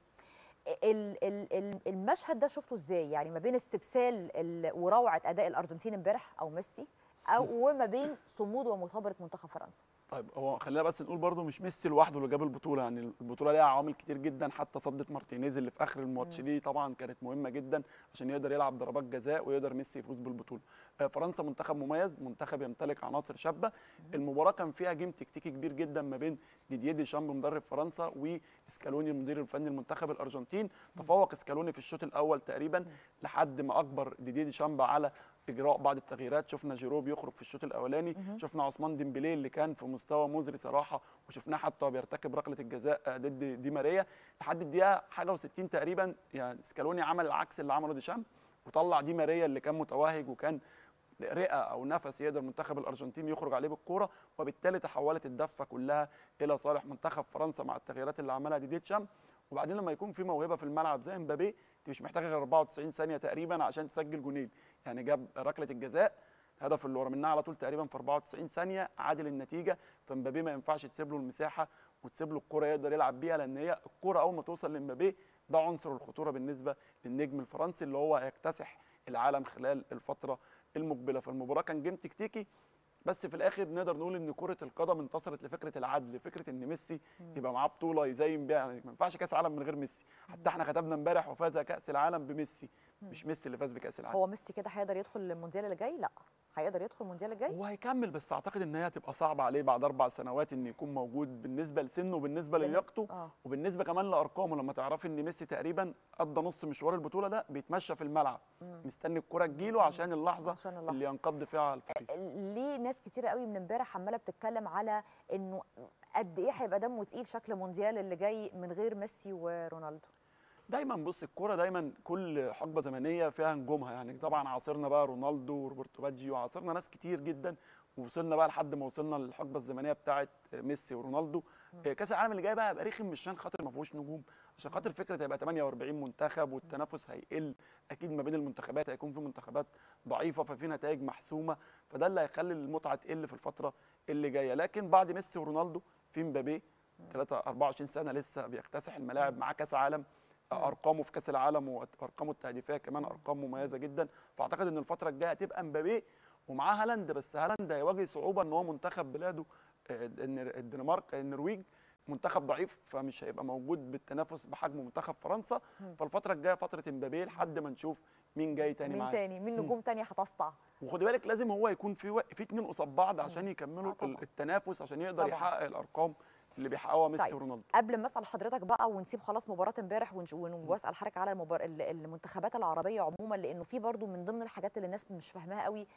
ال- ال- ال- المشهد ده شفته ازاي يعني ما بين استبسال ال- وروعه اداء الارجنتين امبارح او ميسي او وما بين صمود ومثابره منتخب فرنسا طيب هو خلينا بس نقول برضو مش ميسي لوحده اللي جاب البطوله يعني البطوله ليها عوامل كتير جدا حتى صدت مارتينيز اللي في اخر الماتش دي طبعا كانت مهمه جدا عشان يقدر يلعب ضربات جزاء ويقدر ميسي يفوز بالبطوله آه، فرنسا منتخب مميز منتخب يمتلك عناصر شابه المباراه كان فيها جيم تكتيكي كبير جدا ما بين ديدييه ديشامب مدرب فرنسا واسكالوني المدير الفني المنتخب الارجنتين تفوق اسكالوني في الشوط الاول تقريبا لحد ما اكبر ديدييه ديشامب على اجراء بعض التغييرات شفنا جيرو بيخرج في الشوط الاولاني شفنا عثمان ديمبلي اللي كان في مستوى مزري صراحه وشفناه حتى وهو بيرتكب ركله الجزاء آه، ضد دي ماريا لحد الدقيقه حاجه و60 تقريبا يعني سكالوني عمل العكس اللي عمله ديشامب وطلع دي ماريا اللي كان متوهج وكان رئه او نفس يقدر منتخب الارجنتين يخرج عليه بالكوره وبالتالي تحولت الدفه كلها الى صالح منتخب فرنسا مع التغييرات اللي عملها ديديه تشام وبعدين لما يكون في موهبه في الملعب زي مبابي انت مش محتاج غير 94 ثانيه تقريبا عشان تسجل جونين يعني جاب ركله الجزاء هدف اللي ورا منها على طول تقريبا في 94 ثانيه عادل النتيجه فمبابي ما ينفعش تسيب له المساحه وتسيب له الكره يقدر يلعب بيها لان هي الكره اول ما توصل لمبابي ده عنصر الخطوره بالنسبه للنجم الفرنسي اللي هو هيكتسح العالم خلال الفتره المقبله فالمباراه كان جيم تكتيكي بس في الاخر نقدر نقول ان كره القدم انتصرت لفكره العدل فكره ان ميسي يبقى معاه بطوله يزين بيها يعني ما ينفعش كاس عالم من غير ميسي حتى احنا كتبنا امبارح وفاز كاس العالم بميسي مش ميسي اللي فاز بكاس العالم هو ميسي كده هيقدر يدخل المونديال اللي جاي لا هيقدر يدخل المونديال اللي جاي هو هيكمل بس اعتقد ان هي هتبقى صعبه عليه بعد اربع سنوات ان يكون موجود بالنسبه لسنه وبالنسبه بالنسبة- للياقته آه. وبالنسبه كمان لارقامه لما تعرفي ان ميسي تقريبا قضى نص مشوار البطوله ده بيتمشى في الملعب مستني الكره تجيله عشان اللحظه, عشان اللحظة. اللي ينقض فيها على الفريق ليه ناس كتير قوي من امبارح عماله بتتكلم على انه قد ايه هيبقى دمه تقيل شكل مونديال اللي جاي من غير ميسي ورونالدو دايما بص الكوره دايما كل حقبه زمنيه فيها نجومها يعني طبعا عاصرنا بقى رونالدو وروبرتو باجي وعاصرنا ناس كتير جدا ووصلنا بقى لحد ما وصلنا للحقبه الزمنيه بتاعه ميسي ورونالدو كاس العالم اللي جاي بقى هيبقى رخم مش عشان خاطر ما فيهوش نجوم عشان خاطر فكره هيبقى 48 منتخب والتنافس هيقل اكيد ما بين المنتخبات هيكون في منتخبات ضعيفه ففي نتائج محسومه فده اللي هيخلي المتعه تقل في الفتره اللي جايه لكن بعد ميسي ورونالدو في مبابي 3 24 سنه لسه بيكتسح الملاعب معاه كاس عالم ارقامه في كاس العالم وارقامه التهديفيه كمان ارقام مميزه جدا فاعتقد ان الفتره الجايه هتبقى مبابي ومعاه هالاند بس هالاند هيواجه صعوبه ان هو منتخب بلاده آه، النر- الدنمارك النرويج منتخب ضعيف فمش هيبقى موجود بالتنافس بحجم منتخب فرنسا فالفتره الجايه فتره امبابي لحد ما نشوف مين جاي تاني مين معاه تاني مين نجوم تانية هتسطع وخدي بالك لازم هو يكون في و... في اتنين قصاد بعض عشان يكملوا آه طبعاً. التنافس عشان يقدر طبعاً. يحقق الارقام اللي بيحققوها ميسي طيب. ورونالدو قبل ما اسال حضرتك بقى ونسيب خلاص مباراه امبارح ونش- ون- واسال حضرتك على المبار... ال- المنتخبات العربيه عموما لانه في برضو من ضمن الحاجات اللي الناس مش فاهماها قوي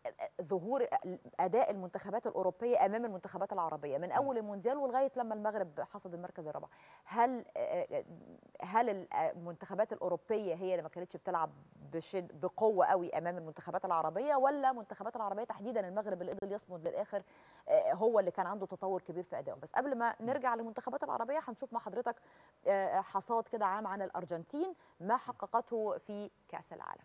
ظهور اداء المنتخبات الاوروبيه امام المنتخبات العربيه من اول المونديال ولغايه لما المغرب حصد المركز الرابع هل هل المنتخبات الاوروبيه هي اللي ما كانتش بتلعب بشد بقوه قوي امام المنتخبات العربيه ولا المنتخبات العربيه تحديدا المغرب اللي قدر يصمد للاخر آه، هو اللي كان عنده تطور كبير في ادائه بس قبل ما نرجع للمنتخبات العربيه هنشوف مع حضرتك آه، حصاد كده عام عن الارجنتين ما حققته في كاس العالم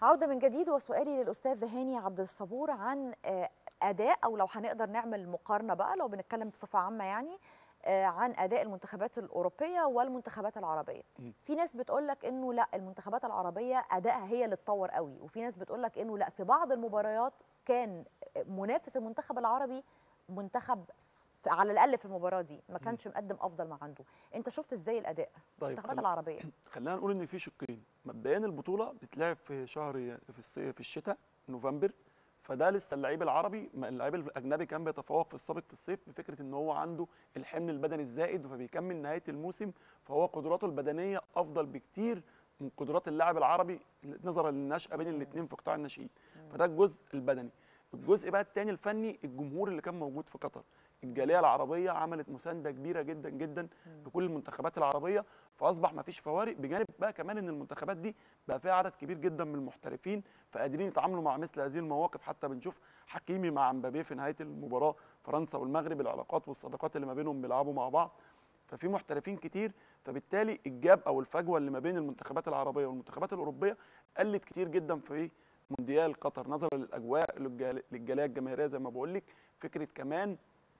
عودة من جديد وسؤالي للأستاذ هاني عبد الصبور عن آه، أداء أو لو هنقدر نعمل مقارنة بقى لو بنتكلم بصفة عامة يعني آه، عن أداء المنتخبات الأوروبية والمنتخبات العربية مم. في ناس بتقول لك إنه لا المنتخبات العربية أدائها هي اللي اتطور قوي وفي ناس بتقول لك إنه لا في بعض المباريات كان منافس المنتخب العربي منتخب ف- على الأقل في المباراة دي ما كانش مقدم أفضل ما عنده أنت شفت إزاي الأداء طيب المنتخبات خل- العربية خلينا نقول ان في شقين مبدئيا البطوله بتتلعب في شهر في الصيف في الشتاء نوفمبر فده لسه اللعيب العربي ما اللعيب الاجنبي كان بيتفوق في السابق في الصيف بفكره ان هو عنده الحمل البدني الزائد فبيكمل نهايه الموسم فهو قدراته البدنيه افضل بكتير من قدرات اللاعب العربي نظرا للنشأه بين الاثنين في قطاع الناشئين فده الجزء البدني الجزء بقى الثاني الفني الجمهور اللي كان موجود في قطر الجاليه العربيه عملت مسانده كبيره جدا جدا لكل المنتخبات العربيه فاصبح ما فيش فوارق بجانب بقى كمان ان المنتخبات دي بقى فيها عدد كبير جدا من المحترفين فقادرين يتعاملوا مع مثل هذه المواقف حتى بنشوف حكيمي مع مبابي في نهايه المباراه فرنسا والمغرب العلاقات والصداقات اللي ما بينهم بيلعبوا مع بعض ففي محترفين كتير فبالتالي الجاب او الفجوه اللي ما بين المنتخبات العربيه والمنتخبات الاوروبيه قلت كتير جدا في مونديال قطر نظرا للاجواء للجال- للجاليه الجماهيريه زي ما بقول لك فكره كمان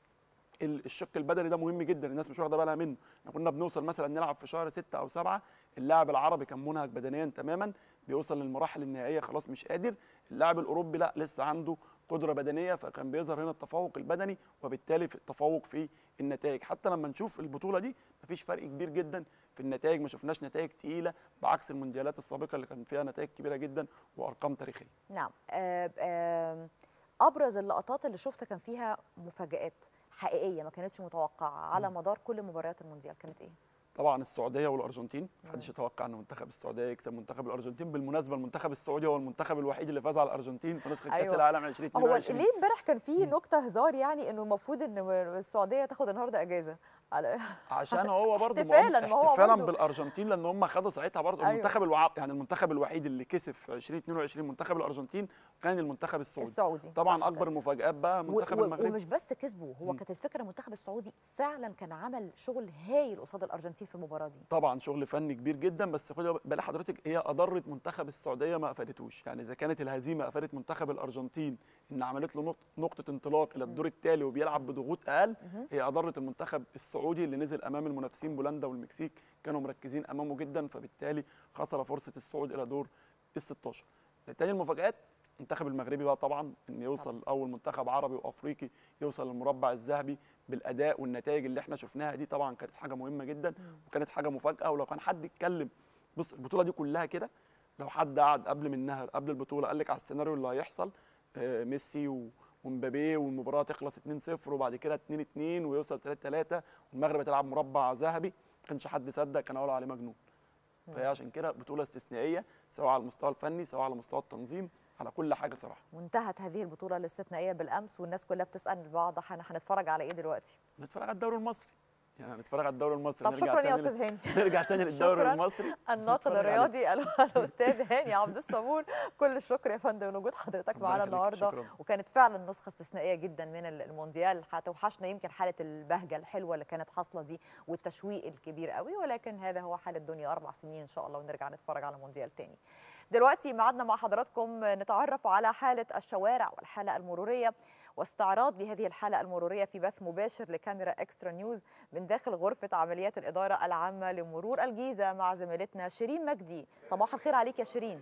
ال- الشق البدني ده مهم جدا الناس مش واخده بالها منه احنا كنا بنوصل مثلا نلعب في شهر ستة او سبعة اللاعب العربي كان منهك بدنيا تماما بيوصل للمراحل النهائيه خلاص مش قادر اللاعب الاوروبي لا لسه عنده قدره بدنيه فكان بيظهر هنا التفوق البدني وبالتالي في التفوق في النتائج حتى لما نشوف البطوله دي مفيش فرق كبير جدا في النتائج ما شفناش نتائج تقيله بعكس المونديالات السابقه اللي كان فيها نتائج كبيره جدا وارقام تاريخيه نعم آه، آه، ابرز اللقطات اللي شفتها كان فيها مفاجآت حقيقيه ما كانتش متوقعه على مدار كل مباريات المونديال كانت ايه طبعا السعوديه والارجنتين محدش يتوقع ان منتخب السعوديه يكسب منتخب الارجنتين بالمناسبه المنتخب السعودي هو المنتخب الوحيد اللي فاز على الارجنتين في نسخه كاس أيوة. العالم هو 2022 ليه امبارح كان في نكته هزار يعني انه المفروض ان السعوديه تاخد النهارده اجازه على عشان هو برضه احتفالاً، ما هو احتفالا برضه- بالارجنتين لان هم خدوا ساعتها برضه أيوة. المنتخب الوع... يعني المنتخب الوحيد اللي كسب في 2022 منتخب الارجنتين كان المنتخب السعودي السعودي طبعا صح اكبر كده. المفاجات بقى و- منتخب و- المغرب ومش بس كسبوا هو مم. كانت الفكره المنتخب السعودي فعلا كان عمل شغل هايل قصاد الارجنتين في المباراه دي طبعا شغل فني كبير جدا بس خدي بال حضرتك هي اضرت منتخب السعوديه ما افادتوش يعني اذا كانت الهزيمه افادت منتخب الارجنتين ان عملت له نقط- نقطه انطلاق الى الدور التالي وبيلعب بضغوط اقل هي اضرت المنتخب السعودي اللي نزل امام المنافسين بولندا والمكسيك كانوا مركزين امامه جدا فبالتالي خسر فرصه الصعود الى دور ال 16 تاني المفاجات المنتخب المغربي بقى طبعا ان يوصل اول منتخب عربي وافريقي يوصل للمربع الذهبي بالاداء والنتائج اللي احنا شفناها دي طبعا كانت حاجه مهمه جدا وكانت حاجه مفاجاه ولو كان حد اتكلم بص البطوله دي كلها كده لو حد قعد قبل منها قبل البطوله قال لك على السيناريو اللي هيحصل آه، ميسي و- ومبابي والمباراه تخلص 2-0 وبعد كده 2-2 ويوصل 3-3 والمغرب هتلعب مربع ذهبي ما كانش حد صدق كان هيقول عليه مجنون فهي عشان كده بطوله استثنائيه سواء على المستوى الفني سواء على مستوى التنظيم على كل حاجه صراحه وانتهت هذه البطوله الاستثنائيه بالامس والناس كلها بتسال البعض هن- هنتفرج على ايه دلوقتي نتفرج على الدوري المصري يعني نتفرج على الدوري المصري طب نرجع شكرا يا تاني استاذ لل- هاني نرجع تاني للدوري شكراً. المصري الناقد نتفرج عليه. الرياضي ال- الاستاذ هاني عبد الصبور كل الشكر يا فندم لوجود حضرتك ربنا معانا يخليك، النهارده شكراً. وكانت فعلا نسخه استثنائيه جدا من ال- المونديال هتوحشنا يمكن حاله البهجه الحلوه اللي كانت حاصله دي والتشويق الكبير قوي ولكن هذا هو حال الدنيا اربع سنين ان شاء الله ونرجع نتفرج على مونديال تاني دلوقتي ميعادنا مع حضراتكم نتعرف على حاله الشوارع والحاله المروريه واستعراض لهذه الحالة المرورية في بث مباشر لكاميرا اكسترا نيوز من داخل غرفة عمليات الإدارة العامة لمرور الجيزة مع زميلتنا شيرين مجدي صباح الخير عليك يا شيرين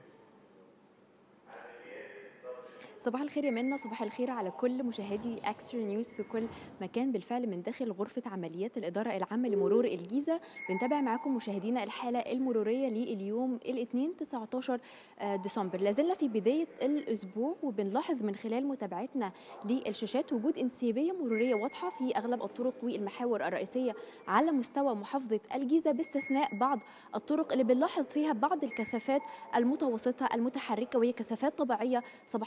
صباح الخير يا منى صباح الخير على كل مشاهدي اكسترا نيوز في كل مكان بالفعل من داخل غرفة عمليات الإدارة العامة لمرور الجيزة بنتابع معاكم مشاهدينا الحالة المرورية لليوم الاثنين 19 آه، ديسمبر لازلنا في بداية الأسبوع وبنلاحظ من خلال متابعتنا للشاشات وجود انسيابية مرورية واضحة في أغلب الطرق والمحاور الرئيسية على مستوى محافظة الجيزة باستثناء بعض الطرق اللي بنلاحظ فيها بعض الكثافات المتوسطة المتحركة وهي كثافات طبيعية صباحية في هذه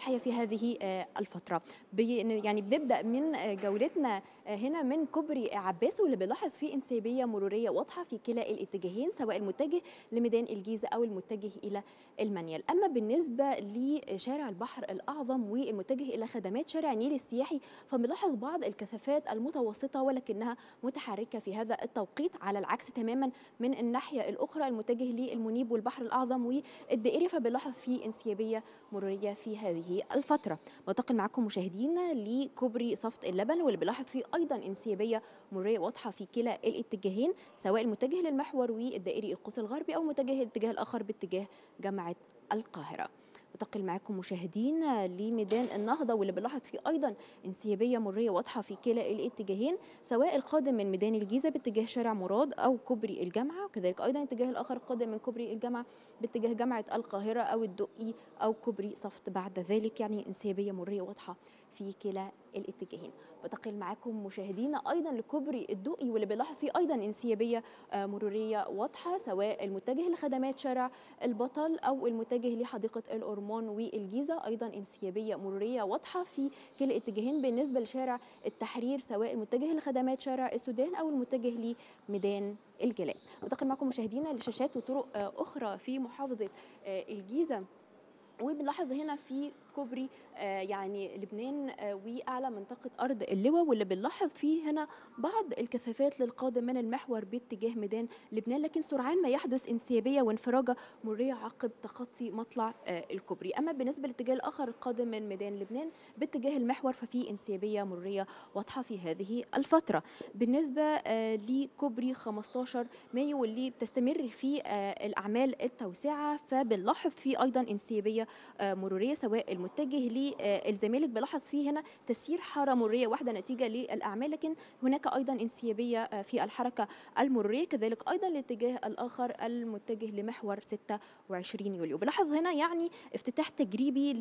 هذه آه، الفترة بي- يعني بنبدأ من آه، جولتنا آه، هنا من كوبري عباس واللي بنلاحظ فيه انسيابية مرورية واضحة في كلا الاتجاهين سواء المتجه لميدان الجيزة أو المتجه إلى المنيل أما بالنسبة لشارع البحر الأعظم والمتجه إلى خدمات شارع النيل السياحي فبنلاحظ بعض الكثافات المتوسطة ولكنها متحركة في هذا التوقيت على العكس تماما من الناحية الأخرى المتجه للمنيب والبحر الأعظم والدائري فبنلاحظ فيه انسيابية مرورية في هذه الفترة بنتقل معكم مشاهدينا لكوبري صفت اللبن واللي بنلاحظ فيه أيضا انسيابية مرورية واضحة في كلا الاتجاهين سواء المتجه للمحور والدائري القوس الغربي أو متجه الاتجاه الآخر باتجاه جامعة القاهرة بنتقل معاكم مشاهدينا لميدان النهضة واللي بنلاحظ فيه أيضا انسيابية مرورية واضحة في كلا الاتجاهين سواء القادم من ميدان الجيزة باتجاه شارع مراد أو كوبري الجامعة وكذلك أيضا الاتجاه الآخر القادم من كوبري الجامعة باتجاه جامعة القاهرة أو الدقي أو كوبري صفت بعد ذلك يعني انسيابية مرورية واضحة في كلا الاتجاهين بنتقل معاكم مشاهدينا ايضا لكوبري الدقي واللي بنلاحظ فيه ايضا انسيابيه آه، مروريه واضحه سواء المتجه لخدمات شارع البطل او المتجه لحديقه الأرمان والجيزه ايضا انسيابيه مروريه واضحه في كلا الاتجاهين بالنسبه لشارع التحرير سواء المتجه لخدمات شارع السودان او المتجه لميدان الجلاء بنتقل معكم مشاهدينا لشاشات وطرق آه، اخرى في محافظه آه، الجيزه وبنلاحظ هنا في كوبري آه، يعني لبنان آه، واعلى منطقه ارض اللواء واللي بنلاحظ فيه هنا بعض الكثافات للقادم من المحور باتجاه ميدان لبنان لكن سرعان ما يحدث انسيابيه وانفراجه مروريه عقب تخطي مطلع آه، الكوبري اما بالنسبه للاتجاه الاخر القادم من ميدان لبنان باتجاه المحور ففي انسيابيه مروريه واضحه في هذه الفتره بالنسبه آه، لكوبري 15 مايو واللي بتستمر فيه آه، الاعمال التوسعه فبنلاحظ فيه ايضا انسيابيه آه، مروريه سواء المتجه للزمالك بلاحظ فيه هنا تسيير حاره مروريه واحده نتيجه للاعمال لكن هناك ايضا انسيابيه آه، في الحركه المروريه كذلك ايضا الاتجاه الاخر المتجه لمحور 26 يوليو بلاحظ هنا يعني افتتاح تجريبي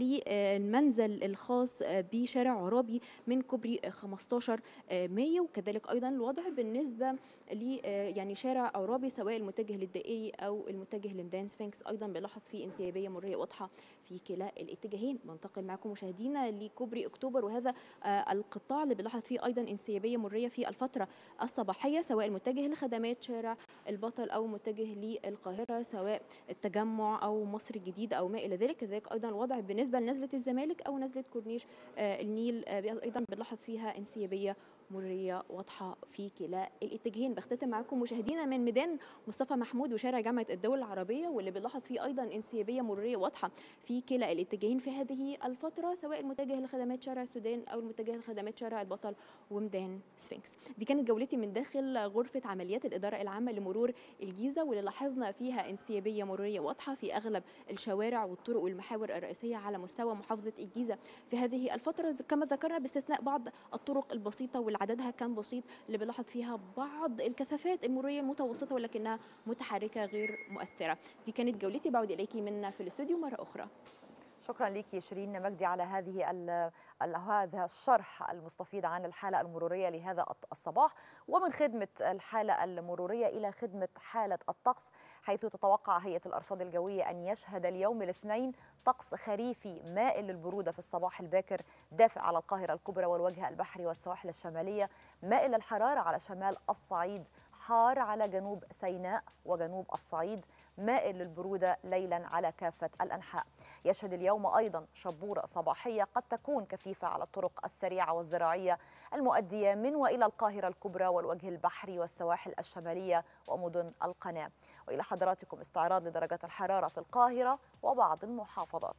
للمنزل الخاص آه، بشارع عرابي من كوبري آه، 15 آه، مايو وكذلك ايضا الوضع بالنسبه ل آه، يعني شارع عرابي سواء المتجه للدائري او المتجه لميدان سفنكس ايضا بلاحظ فيه انسيابيه مروريه واضحه في كلا الاتجاهين بنتقل معكم مشاهدينا لكوبري اكتوبر وهذا آه، القطاع اللي بنلاحظ فيه ايضا انسيابيه مروريه في الفتره الصباحيه سواء المتجه لخدمات شارع البطل او متجه للقاهره سواء التجمع او مصر الجديده او ما الى ذلك كذلك ايضا الوضع بالنسبه لنزله الزمالك او نزله كورنيش آه، النيل آه، ايضا بنلاحظ فيها انسيابيه مروريه واضحه في كلا الاتجاهين بختتم معاكم مشاهدينا من ميدان مصطفى محمود وشارع جامعه الدول العربيه واللي بنلاحظ فيه ايضا انسيابيه مروريه واضحه في كلا الاتجاهين في هذه الفتره سواء المتجه لخدمات شارع السودان او المتجه لخدمات شارع البطل وميدان سفنكس دي كانت جولتي من داخل غرفه عمليات الاداره العامه لمرور الجيزه واللي لاحظنا فيها انسيابيه مروريه واضحه في اغلب الشوارع والطرق والمحاور الرئيسيه على مستوى محافظه الجيزه في هذه الفتره كما ذكرنا باستثناء بعض الطرق البسيطه واللي عددها كان بسيط اللي بنلاحظ فيها بعض الكثافات المروريه المتوسطه ولكنها متحركه غير مؤثره دي كانت جولتي بعود اليكي من في الاستوديو مره اخرى شكرا لك شيرين مجدي على هذه ال ال هذا الشرح المستفيض عن الحالة المرورية لهذا الصباح ومن خدمة الحالة المرورية إلى خدمة حالة الطقس حيث تتوقع هيئة الأرصاد الجوية أن يشهد اليوم الاثنين طقس خريفي مائل للبرودة في الصباح الباكر دافئ على القاهرة الكبرى والوجه البحري والسواحل الشمالية مائل الحرارة على شمال الصعيد حار على جنوب سيناء وجنوب الصعيد مائل للبرودة ليلا على كافة الأنحاء يشهد اليوم أيضا شبورة صباحية قد تكون كثيفة على الطرق السريعة والزراعية المؤدية من وإلى القاهرة الكبرى والوجه البحري والسواحل الشمالية ومدن القناة وإلى حضراتكم استعراض لدرجات الحرارة في القاهرة وبعض المحافظات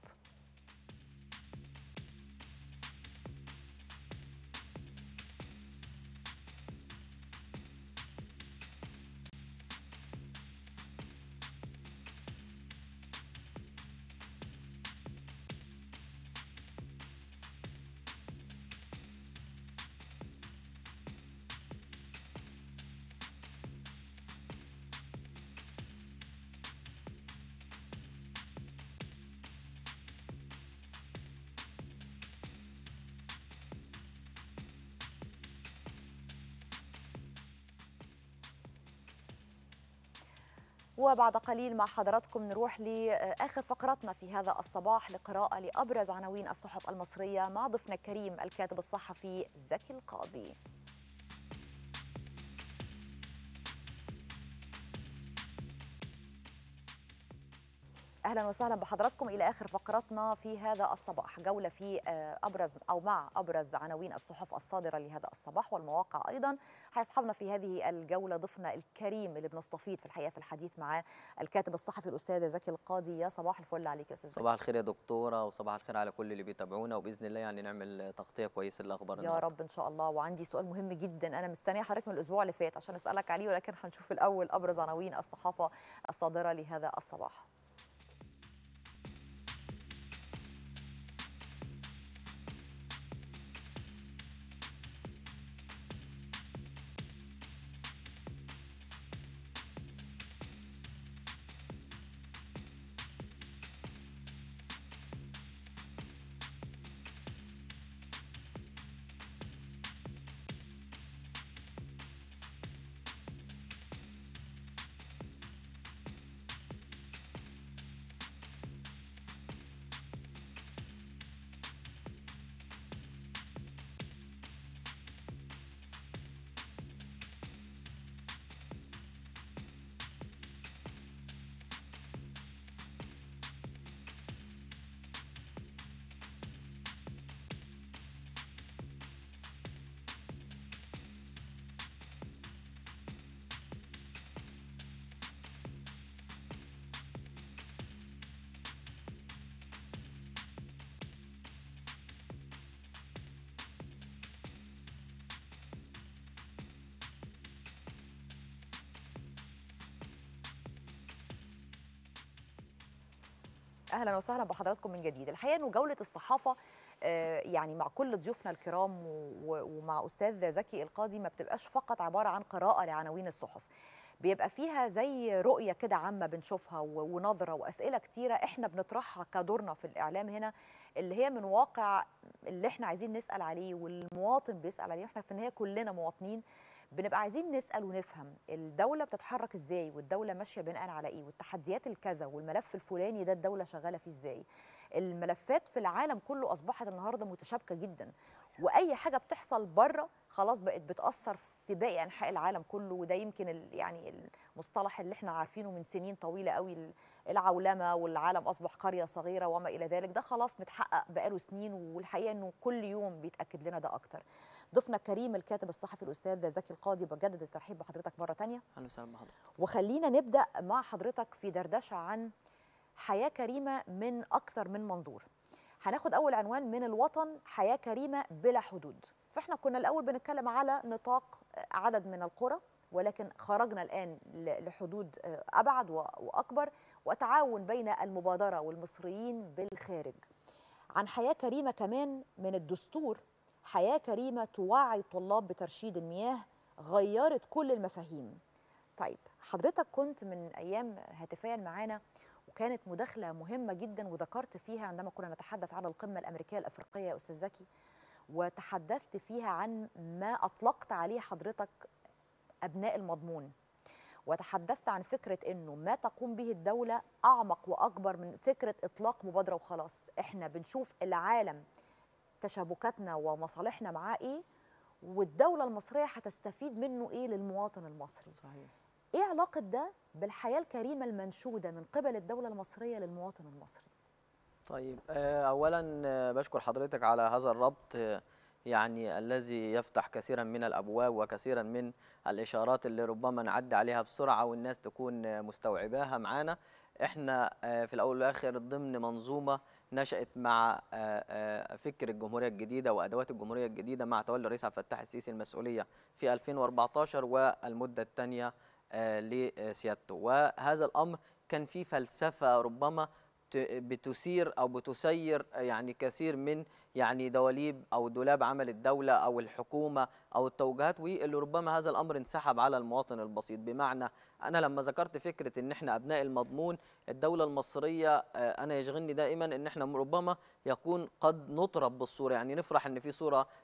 وبعد قليل مع حضراتكم نروح لآخر فقراتنا في هذا الصباح لقراءة لأبرز عناوين الصحف المصرية مع ضيفنا الكريم الكاتب الصحفي زكي القاضي اهلا وسهلا بحضراتكم الى اخر فقراتنا في هذا الصباح جوله في آه، ابرز او مع ابرز عناوين الصحف الصادره لهذا الصباح والمواقع ايضا هيصحبنا في هذه الجوله ضيفنا الكريم اللي بنستفيض في الحقيقه في الحديث معاه الكاتب الصحفي الاستاذ زكي القاضي يا صباح الفل عليك يا استاذ زكي صباح الخير يا دكتوره وصباح الخير على كل اللي بيتابعونا وباذن الله يعني نعمل تغطيه كويسه للاخبار يا النهاردة. رب ان شاء الله وعندي سؤال مهم جدا انا مستنيه حضرتك من الاسبوع اللي فات عشان اسالك عليه ولكن هنشوف الاول ابرز عناوين الصحافه الصادره لهذا الصباح اهلا وسهلا بحضراتكم من جديد الحقيقه انه جوله الصحافه آه، يعني مع كل ضيوفنا الكرام و- ومع استاذ زكي القاضي ما بتبقاش فقط عباره عن قراءه لعناوين الصحف بيبقى فيها زي رؤيه كده عامه بنشوفها و- ونظره واسئله كتيره احنا بنطرحها كدورنا في الاعلام هنا اللي هي من واقع اللي احنا عايزين نسال عليه والمواطن بيسال عليه احنا في النهايه كلنا مواطنين بنبقى عايزين نسال ونفهم الدوله بتتحرك ازاي والدوله ماشيه بناء على ايه والتحديات الكذا والملف الفلاني ده الدوله شغاله فيه ازاي الملفات في العالم كله اصبحت النهارده متشابكه جدا واي حاجه بتحصل بره خلاص بقت بتاثر في باقي انحاء العالم كله وده يمكن ال- يعني المصطلح اللي احنا عارفينه من سنين طويله قوي ال- العولمه والعالم اصبح قريه صغيره وما الى ذلك ده خلاص متحقق بقاله سنين والحقيقه انه كل يوم بيتاكد لنا ده اكتر ضيفنا الكريم الكاتب الصحفي الاستاذ زكي القاضي بجدد الترحيب بحضرتك مره تانية اهلا وسهلا بحضرتك وخلينا نبدا مع حضرتك في دردشه عن حياه كريمه من اكثر من منظور هناخد اول عنوان من الوطن حياه كريمه بلا حدود فاحنا كنا الاول بنتكلم على نطاق عدد من القرى ولكن خرجنا الان ل- لحدود ابعد و- واكبر وتعاون بين المبادره والمصريين بالخارج عن حياه كريمه كمان من الدستور حياه كريمه توعي الطلاب بترشيد المياه غيرت كل المفاهيم طيب حضرتك كنت من ايام هاتفيا معانا وكانت مداخله مهمه جدا وذكرت فيها عندما كنا نتحدث عن القمه الامريكيه الافريقيه يا استاذ زكي وتحدثت فيها عن ما اطلقت عليه حضرتك ابناء المضمون وتحدثت عن فكره انه ما تقوم به الدوله اعمق واكبر من فكره اطلاق مبادره وخلاص احنا بنشوف العالم تشابكاتنا ومصالحنا معاه ايه والدوله المصريه هتستفيد منه ايه للمواطن المصري صحيح ايه علاقه ده بالحياه الكريمه المنشوده من قبل الدوله المصريه للمواطن المصري طيب آه، اولا آه، بشكر حضرتك على هذا الربط آه، يعني الذي يفتح كثيرا من الابواب وكثيرا من الاشارات اللي ربما نعدي عليها بسرعه والناس تكون آه، مستوعباها معانا احنا آه، في الاول والاخر ضمن منظومه نشات مع آه، آه، فكر الجمهوريه الجديده وادوات الجمهوريه الجديده مع تولي الرئيس عبد الفتاح السيسي المسؤوليه في 2014 والمده الثانيه لسيادته وهذا الامر كان فيه فلسفه ربما ت- بتثير او بتسير يعني كثير من يعني دواليب او دولاب عمل الدوله او الحكومه او التوجيهات واللي ربما هذا الامر انسحب على المواطن البسيط بمعنى انا لما ذكرت فكره ان احنا ابناء المضمون الدوله المصريه آه، انا يشغلني دائما ان احنا ربما يكون قد نطرب بالصوره يعني نفرح ان في صوره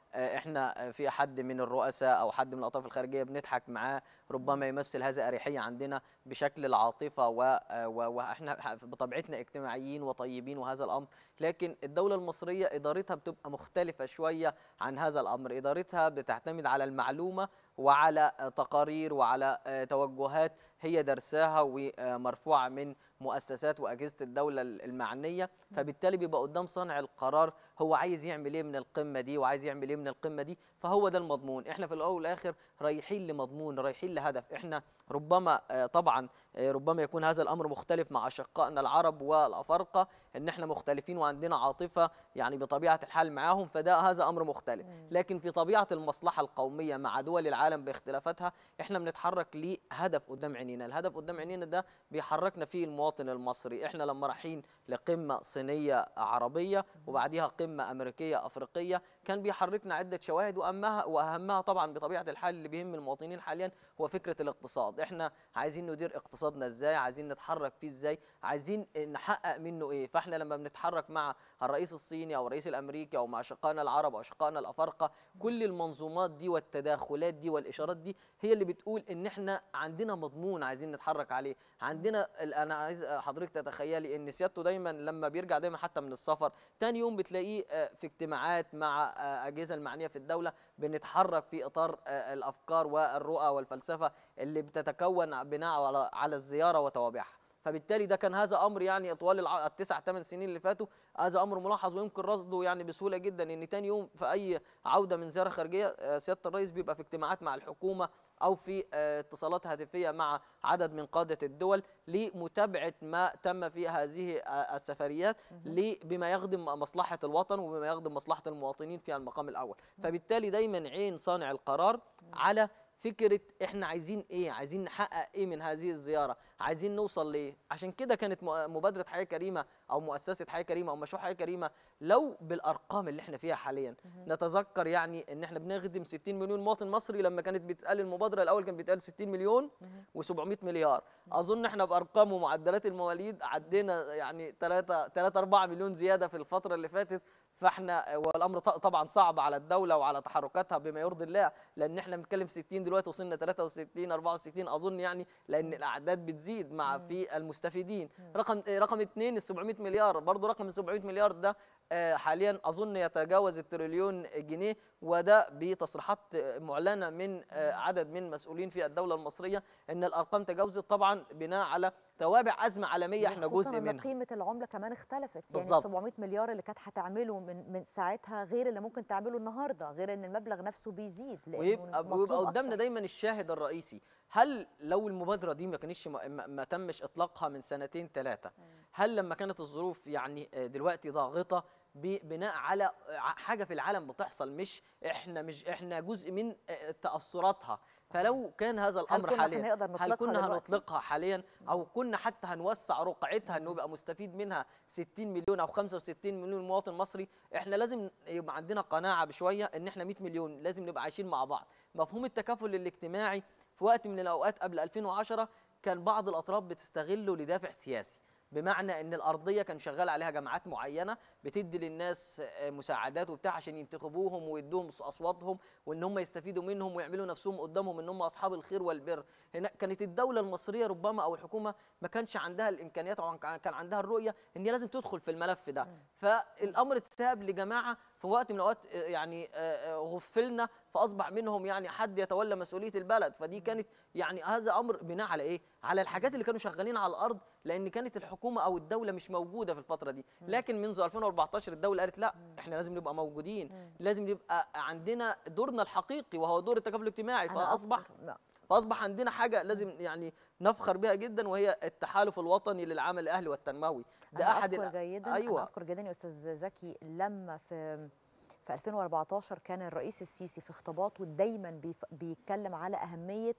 آه، احنا آه، في حد من الرؤساء او حد من الاطراف الخارجيه بنضحك معاه ربما يمثل هذا اريحيه عندنا بشكل العاطفه و- آه، و- واحنا بطبيعتنا اجتماعيين وطيبين وهذا الامر لكن الدوله المصريه ادارتها بتبقى مختلفه شويه عن هذا الامر ادارتها بتعتمد على المعلومه وعلى آه، تقارير وعلى آه، توجهات هي درساها ومرفوعه من مؤسسات واجهزه الدوله المعنيه فبالتالي بيبقى قدام صانع القرار هو عايز يعمل ايه من القمه دي وعايز يعمل ايه من القمه دي فهو ده المضمون احنا في الاول والاخر رايحين لمضمون رايحين لهدف احنا ربما آه، طبعا آه، ربما يكون هذا الامر مختلف مع اشقائنا العرب والافارقه ان احنا مختلفين وعندنا عاطفه يعني بطبيعه الحال معاهم فده هذا امر مختلف لكن في طبيعه المصلحه القوميه مع دول العالم باختلافاتها احنا بنتحرك لهدف قدام عينينا الهدف قدام عينينا ده بيحركنا فيه المواطن المصري احنا لما رايحين لقمه صينيه عربيه وبعديها قمه امريكيه افريقيه كان بيحركنا عده شواهد واهمها واهمها طبعا بطبيعه الحال اللي بيهم المواطنين حاليا هو فكره الاقتصاد احنا عايزين ندير اقتصادنا ازاي عايزين نتحرك فيه ازاي عايزين نحقق منه ايه فاحنا لما بنتحرك مع الرئيس الصيني او الرئيس الامريكي او مع اشقائنا العرب او اشقائنا الافارقه كل المنظومات دي والتداخلات دي والاشارات دي هي اللي بتقول ان احنا عندنا مضمون عايزين نتحرك عليه عندنا ال- انا عايز حضرتك تتخيلي ان سيادته دايما لما بيرجع دايما حتى من السفر تاني يوم بتلاقيه آه، في اجتماعات مع آه، اجهزه المعنيه في الدوله بنتحرك في اطار آه، الافكار والرؤى والفلسفه اللي بتتكون بناء على على الزياره وتوابعها فبالتالي ده كان هذا امر يعني طوال الع- التسع ثمان سنين اللي فاتوا هذا امر ملاحظ ويمكن رصده يعني بسهوله جدا ان تاني يوم في اي عوده من زياره خارجيه آه، سياده الرئيس بيبقى في اجتماعات مع الحكومه او في آه، اتصالات هاتفيه مع عدد من قاده الدول لمتابعه ما تم في هذه آه، السفريات ل- بما يخدم مصلحه الوطن وبما يخدم مصلحه المواطنين في المقام الاول فبالتالي دايما عين صانع القرار على فكره احنا عايزين ايه عايزين نحقق ايه من هذه الزياره عايزين نوصل لايه عشان كده كانت م- مبادره حياه كريمه او مؤسسه حياه كريمه او مشروع حياه كريمه لو بالارقام اللي احنا فيها حاليا نتذكر يعني ان احنا بنخدم 60 مليون مواطن مصري لما كانت بتتقال المبادره الاول كان بيتقال 60 مليون و700 مليار اظن احنا بارقام ومعدلات المواليد عدينا يعني 3 3 4 مليون زياده في الفتره اللي فاتت فاحنا والامر ط- طبعا صعب على الدوله وعلى تحركاتها بما يرضي الله لان احنا بنتكلم 60 دلوقتي وصلنا 63 64 اظن يعني لان الاعداد بتزيد مع في المستفيدين رقم رقم اثنين ال 700 مليار برضه رقم ال 700 مليار ده آه، حاليا اظن يتجاوز التريليون جنيه وده بتصريحات آه، معلنه من آه، عدد من مسؤولين في الدوله المصريه ان الارقام تجاوزت طبعا بناء على توابع ازمه عالميه احنا وخصوصاً جزء إن منها قيمه العمله كمان اختلفت يعني بالظبط. 700 مليار اللي كانت هتعمله من من ساعتها غير اللي ممكن تعمله النهارده غير ان المبلغ نفسه بيزيد لأنه ويبقى مطلوب ويبقى قدامنا أكتر. دايما الشاهد الرئيسي هل لو المبادره دي ما كانتش ما, ما- ما تمش اطلاقها من سنتين ثلاثه هل لما كانت الظروف يعني آه، دلوقتي ضاغطه ب- بناء على ع- حاجه في العالم بتحصل مش احنا مش احنا جزء من آه، تاثراتها فلو كان هذا الامر كنا حاليا هنقدر هل نطلقها كنا دلوقتي؟ هنطلقها حاليا او كنا حتى هنوسع رقعتها انه يبقى مستفيد منها 60 مليون او 65 مليون مواطن مصري احنا لازم يبقى عندنا قناعه بشويه ان احنا 100 مليون لازم نبقى عايشين مع بعض مفهوم التكافل الاجتماعي في وقت من الاوقات قبل 2010 كان بعض الاطراف بتستغله لدافع سياسي بمعنى ان الارضيه كان شغال عليها جماعات معينه بتدي للناس آه، مساعدات وبتاع عشان ينتخبوهم ويدوهم اصواتهم وان هم يستفيدوا منهم ويعملوا نفسهم قدامهم ان هم اصحاب الخير والبر هنا كانت الدوله المصريه ربما او الحكومه ما كانش عندها الامكانيات او كان كان عندها الرؤيه ان هي لازم تدخل في الملف ده فالامر اتساب لجماعه في وقت من الاوقات آه، يعني آه، آه، غفلنا فاصبح منهم يعني حد يتولى مسؤوليه البلد فدي كانت يعني هذا امر بناء على ايه على الحاجات اللي كانوا شغالين على الارض لان كانت الحكومه او الدوله مش موجوده في الفتره دي لكن منذ 2014 الدوله قالت لا احنا لازم نبقى موجودين لازم يبقى عندنا دورنا الحقيقي وهو دور التكافل الاجتماعي أنا فاصبح أذكر- فاصبح عندنا حاجه لازم يعني نفخر بها جدا وهي التحالف الوطني للعمل الاهلي والتنموي ده أنا احد أذكر الأ- جيدا ايوه أنا أذكر جدا يا أستاذ زكي لما في في 2014 كان الرئيس السيسي في خطاباته دايما بيف- بيتكلم على أهمية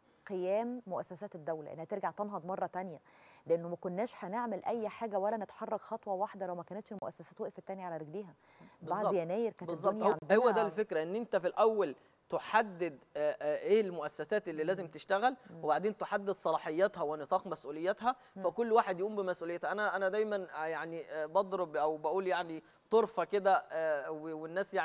قيام مؤسسات الدولة إنها ترجع تنهض مرة تانية لأنه ما كناش هنعمل أي حاجة ولا نتحرك خطوة واحدة لو ما كانتش المؤسسات وقفت تاني على رجليها بعد بالظبط. يناير كانت بالظبط الدنيا هو, هو عندنا ده الفكره ان انت في الاول تحدد آه، آه، ايه المؤسسات اللي لازم تشتغل وبعدين تحدد صلاحياتها ونطاق مسؤولياتها فكل واحد يقوم بمسؤوليته انا انا دايما آه، يعني آه، بضرب او بقول يعني طرفه كده آه، و- والناس يعني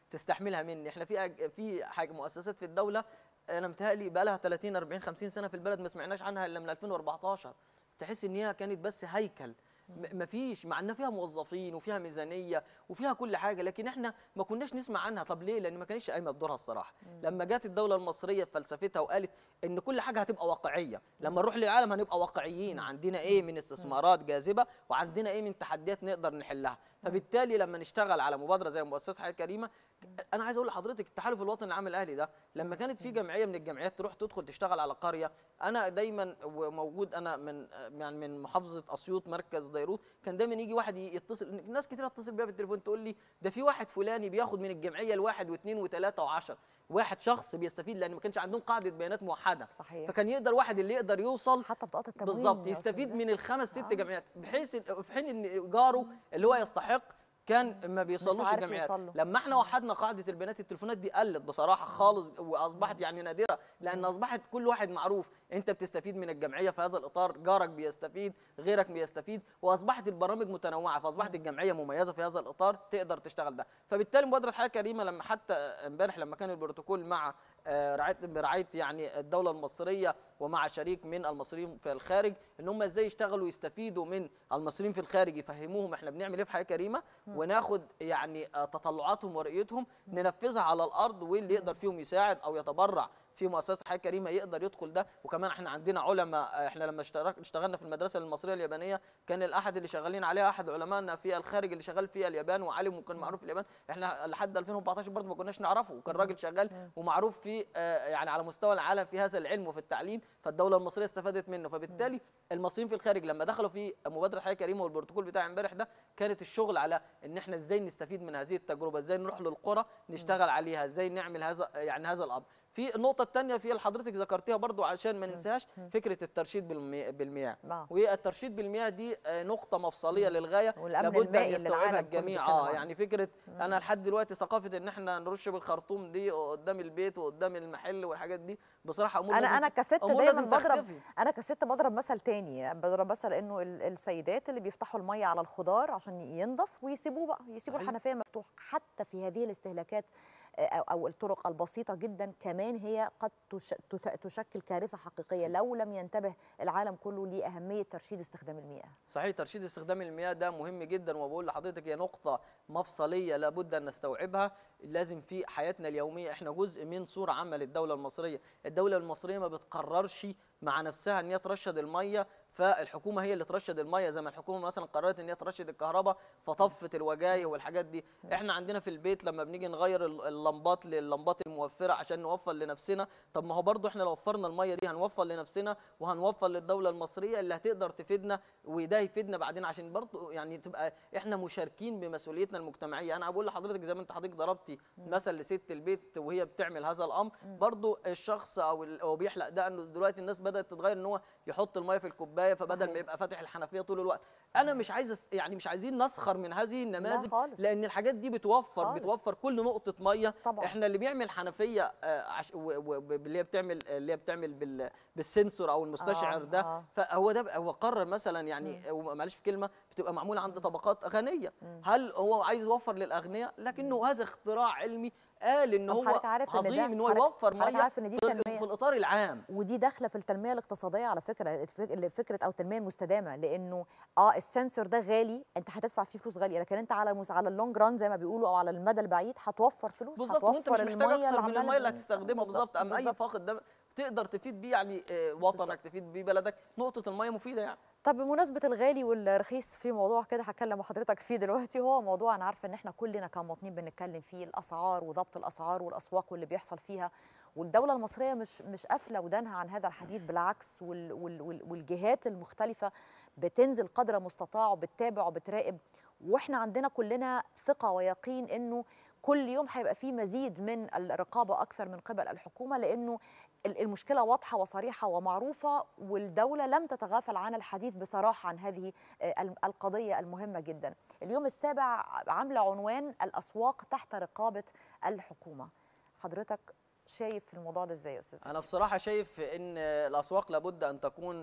تستحملها مني احنا في أج- في حاجه مؤسسات في الدوله انا متهيألي بقى لها 30 40 50 سنه في البلد ما سمعناش عنها الا من 2014 تحس ان هي كانت بس هيكل م- مفيش مع انها فيها موظفين وفيها ميزانيه وفيها كل حاجه لكن احنا ما كناش نسمع عنها طب ليه لان ما كانتش قايمه بدورها الصراحه لما جت الدوله المصريه بفلسفتها وقالت ان كل حاجه هتبقى واقعيه لما نروح للعالم هنبقى واقعيين عندنا ايه من استثمارات جاذبه وعندنا ايه من تحديات نقدر نحلها فبالتالي لما نشتغل على مبادره زي مؤسسه حياه كريمه انا عايز اقول لحضرتك التحالف الوطني العام الاهلي ده لما كانت في جمعيه من الجمعيات تروح تدخل تشتغل على قريه انا دايما وموجود انا من يعني من محافظه اسيوط مركز ديروت كان دايما يجي واحد يتصل ناس كتير تتصل بيا بالتليفون تقول لي ده في واحد فلاني بياخد من الجمعيه الواحد واثنين وثلاثه وعشرة واحد شخص بيستفيد لان ما كانش عندهم قاعده بيانات موحده صحيح فكان يقدر واحد اللي يقدر يوصل حتى بطاقه التموين بالظبط يا يستفيد أستاذ من الخمس ست جمعيات بحيث في حين ان جاره اللي هو يستحق كان ما بيوصلوش عارف الجمعيات يوصل له. لما احنا وحدنا قاعده البيانات التليفونات دي قلت بصراحه خالص واصبحت يعني نادره لان اصبحت كل واحد معروف انت بتستفيد من الجمعيه في هذا الاطار جارك بيستفيد غيرك بيستفيد واصبحت البرامج متنوعه فاصبحت الجمعيه مميزه في هذا الاطار تقدر تشتغل ده فبالتالي مبادره حياه كريمه لما حتى امبارح لما كان البروتوكول مع آه، رعايه برعايه يعني الدوله المصريه ومع شريك من المصريين في الخارج ان هم ازاي يشتغلوا ويستفيدوا من المصريين في الخارج يفهموهم احنا بنعمل ايه في حياه كريمه وناخد يعني آه، تطلعاتهم ورؤيتهم ننفذها على الارض واللي يقدر فيهم يساعد او يتبرع في مؤسسه حياه كريمه يقدر يدخل ده وكمان احنا عندنا علماء آه، احنا لما اشترك اشتغلنا في المدرسه المصريه اليابانيه كان الاحد اللي شغالين عليها احد علمائنا في الخارج اللي شغال فيها اليابان وعالم وكان معروف في اليابان احنا لحد 2014 برضه ما كناش نعرفه وكان راجل شغال ومعروف في آه، يعني على مستوى العالم في هذا العلم وفي التعليم فالدوله المصريه استفادت منه فبالتالي المصريين في الخارج لما دخلوا في مبادره حياه كريمه والبروتوكول بتاع امبارح ده كانت الشغل على ان احنا ازاي نستفيد من هذه التجربه ازاي نروح للقرى نشتغل عليها ازاي نعمل هذا يعني هذا الامر في النقطة الثانية في اللي حضرتك ذكرتيها برضو عشان ما ننساهاش فكرة الترشيد بالمي- بالمياه آه. والترشيد بالمياه دي آه، نقطة مفصلية للغاية والأمن لابد المائي أن اللي يستوعبها العالم كله الجميع بيتكلم اه عنه. يعني فكرة أنا لحد دلوقتي ثقافة إن احنا نرش بالخرطوم دي قدام البيت وقدام المحل والحاجات دي بصراحة أمور انا لازم انا كست أمور دايما لازم بضرب تختفي. انا كست بضرب مثل تاني بضرب مثل انه ال- السيدات اللي بيفتحوا الميه على الخضار عشان ينضف ويسيبوه بقى يسيبوا صحيح. الحنفيه مفتوحه حتى في هذه الاستهلاكات آه، او أو الطرق البسيطه جدا كمان هي قد تش- تث- تشكل كارثه حقيقيه لو لم ينتبه العالم كله لاهميه ترشيد استخدام المياه صحيح ترشيد استخدام المياه ده مهم جدا وبقول لحضرتك هي نقطة مفصلية لابد أن نستوعبها لازم في حياتنا اليومية احنا جزء من صورة عامة للدولة المصرية الدولة المصرية ما بتقررش مع نفسها ان هي ترشد المية فالحكومة هي اللي ترشد المية زي ما الحكومة مثلا قررت ان هي ترشد الكهرباء فطفت الوجايه والحاجات دي احنا عندنا في البيت لما بنيجي نغير ال- اللمبات لللمبات الموفرة عشان نوفر لنفسنا طب ما هو برضو احنا لو وفرنا المية دي هنوفر لنفسنا وهنوفر للدولة المصرية اللي هتقدر تفيدنا وده يفيدنا بعدين عشان برضو يعني تبقى احنا مشاركين بمسؤوليتنا المجتمعية انا بقول لحضرتك زي ما انت حضرتك ضربتي مثل لست البيت وهي بتعمل هذا الامر برضو الشخص او ال- هو بيحلق ده انه دلوقتي الناس بدات تتغير ان هو يحط الميه في الكوبايه فبدل صحيح. ما يبقى فاتح الحنفيه طول الوقت انا مش عايز أس- يعني مش عايزين نسخر من هذه النماذج خالص. لان الحاجات دي بتوفر خالص. بتوفر كل نقطه ميه طبعا. احنا اللي بيعمل حنفيه آه، عش... و... و... ب- اللي هي بتعمل اللي هي بتعمل بال... بالسنسور او المستشعر آه، ده آه. فهو ده بقى- هو قرر مثلا يعني ومعلش في كلمه بتبقى معموله عند طبقات غنيه هل هو عايز يوفر للاغنياء لكنه هذا اختراع علمي قال ان طب هو حضرتك عارف إن ده- عظيم ان هو حضرتك- يوفر حضرتك ميه عارف إن دي في, تنمية. في الاطار العام ودي داخله في التنميه الاقتصاديه على فكره الفك- اللي فكره او التنميه المستدامه لانه اه السنسور ده غالي انت هتدفع فيه فلوس غاليه لكن انت على المس... على اللونج ران زي ما بيقولوا او على المدى البعيد هتوفر فلوس بالظبط وانت هتوفر مش محتاج اكتر من عمالة الميه اللي بن- هتستخدمها بالظبط اما اي بالظبط. فاقد ده تقدر تفيد بيه يعني آه، وطنك تفيد بيه بلدك نقطه الميه مفيده يعني طب بمناسبه الغالي والرخيص في موضوع كده هكلم حضرتك فيه دلوقتي هو موضوع انا عارفه ان احنا كلنا كمواطنين بنتكلم فيه الاسعار وضبط الاسعار والاسواق واللي بيحصل فيها والدوله المصريه مش مش قافله ودانها عن هذا الحديث بالعكس وال وال وال والجهات المختلفه بتنزل قدر المستطاع وبتتابع وبتراقب واحنا عندنا كلنا ثقه ويقين انه كل يوم هيبقى فيه مزيد من الرقابه اكثر من قبل الحكومه لانه ال- المشكله واضحه وصريحه ومعروفه والدوله لم تتغافل عن الحديث بصراحه عن هذه آه، الم- القضيه المهمه جدا. اليوم السابع عامله عنوان الاسواق تحت رقابه الحكومه. حضرتك شايف الموضوع ده ازاي يا استاذ؟ انا بصراحه شايف ان الاسواق لابد ان تكون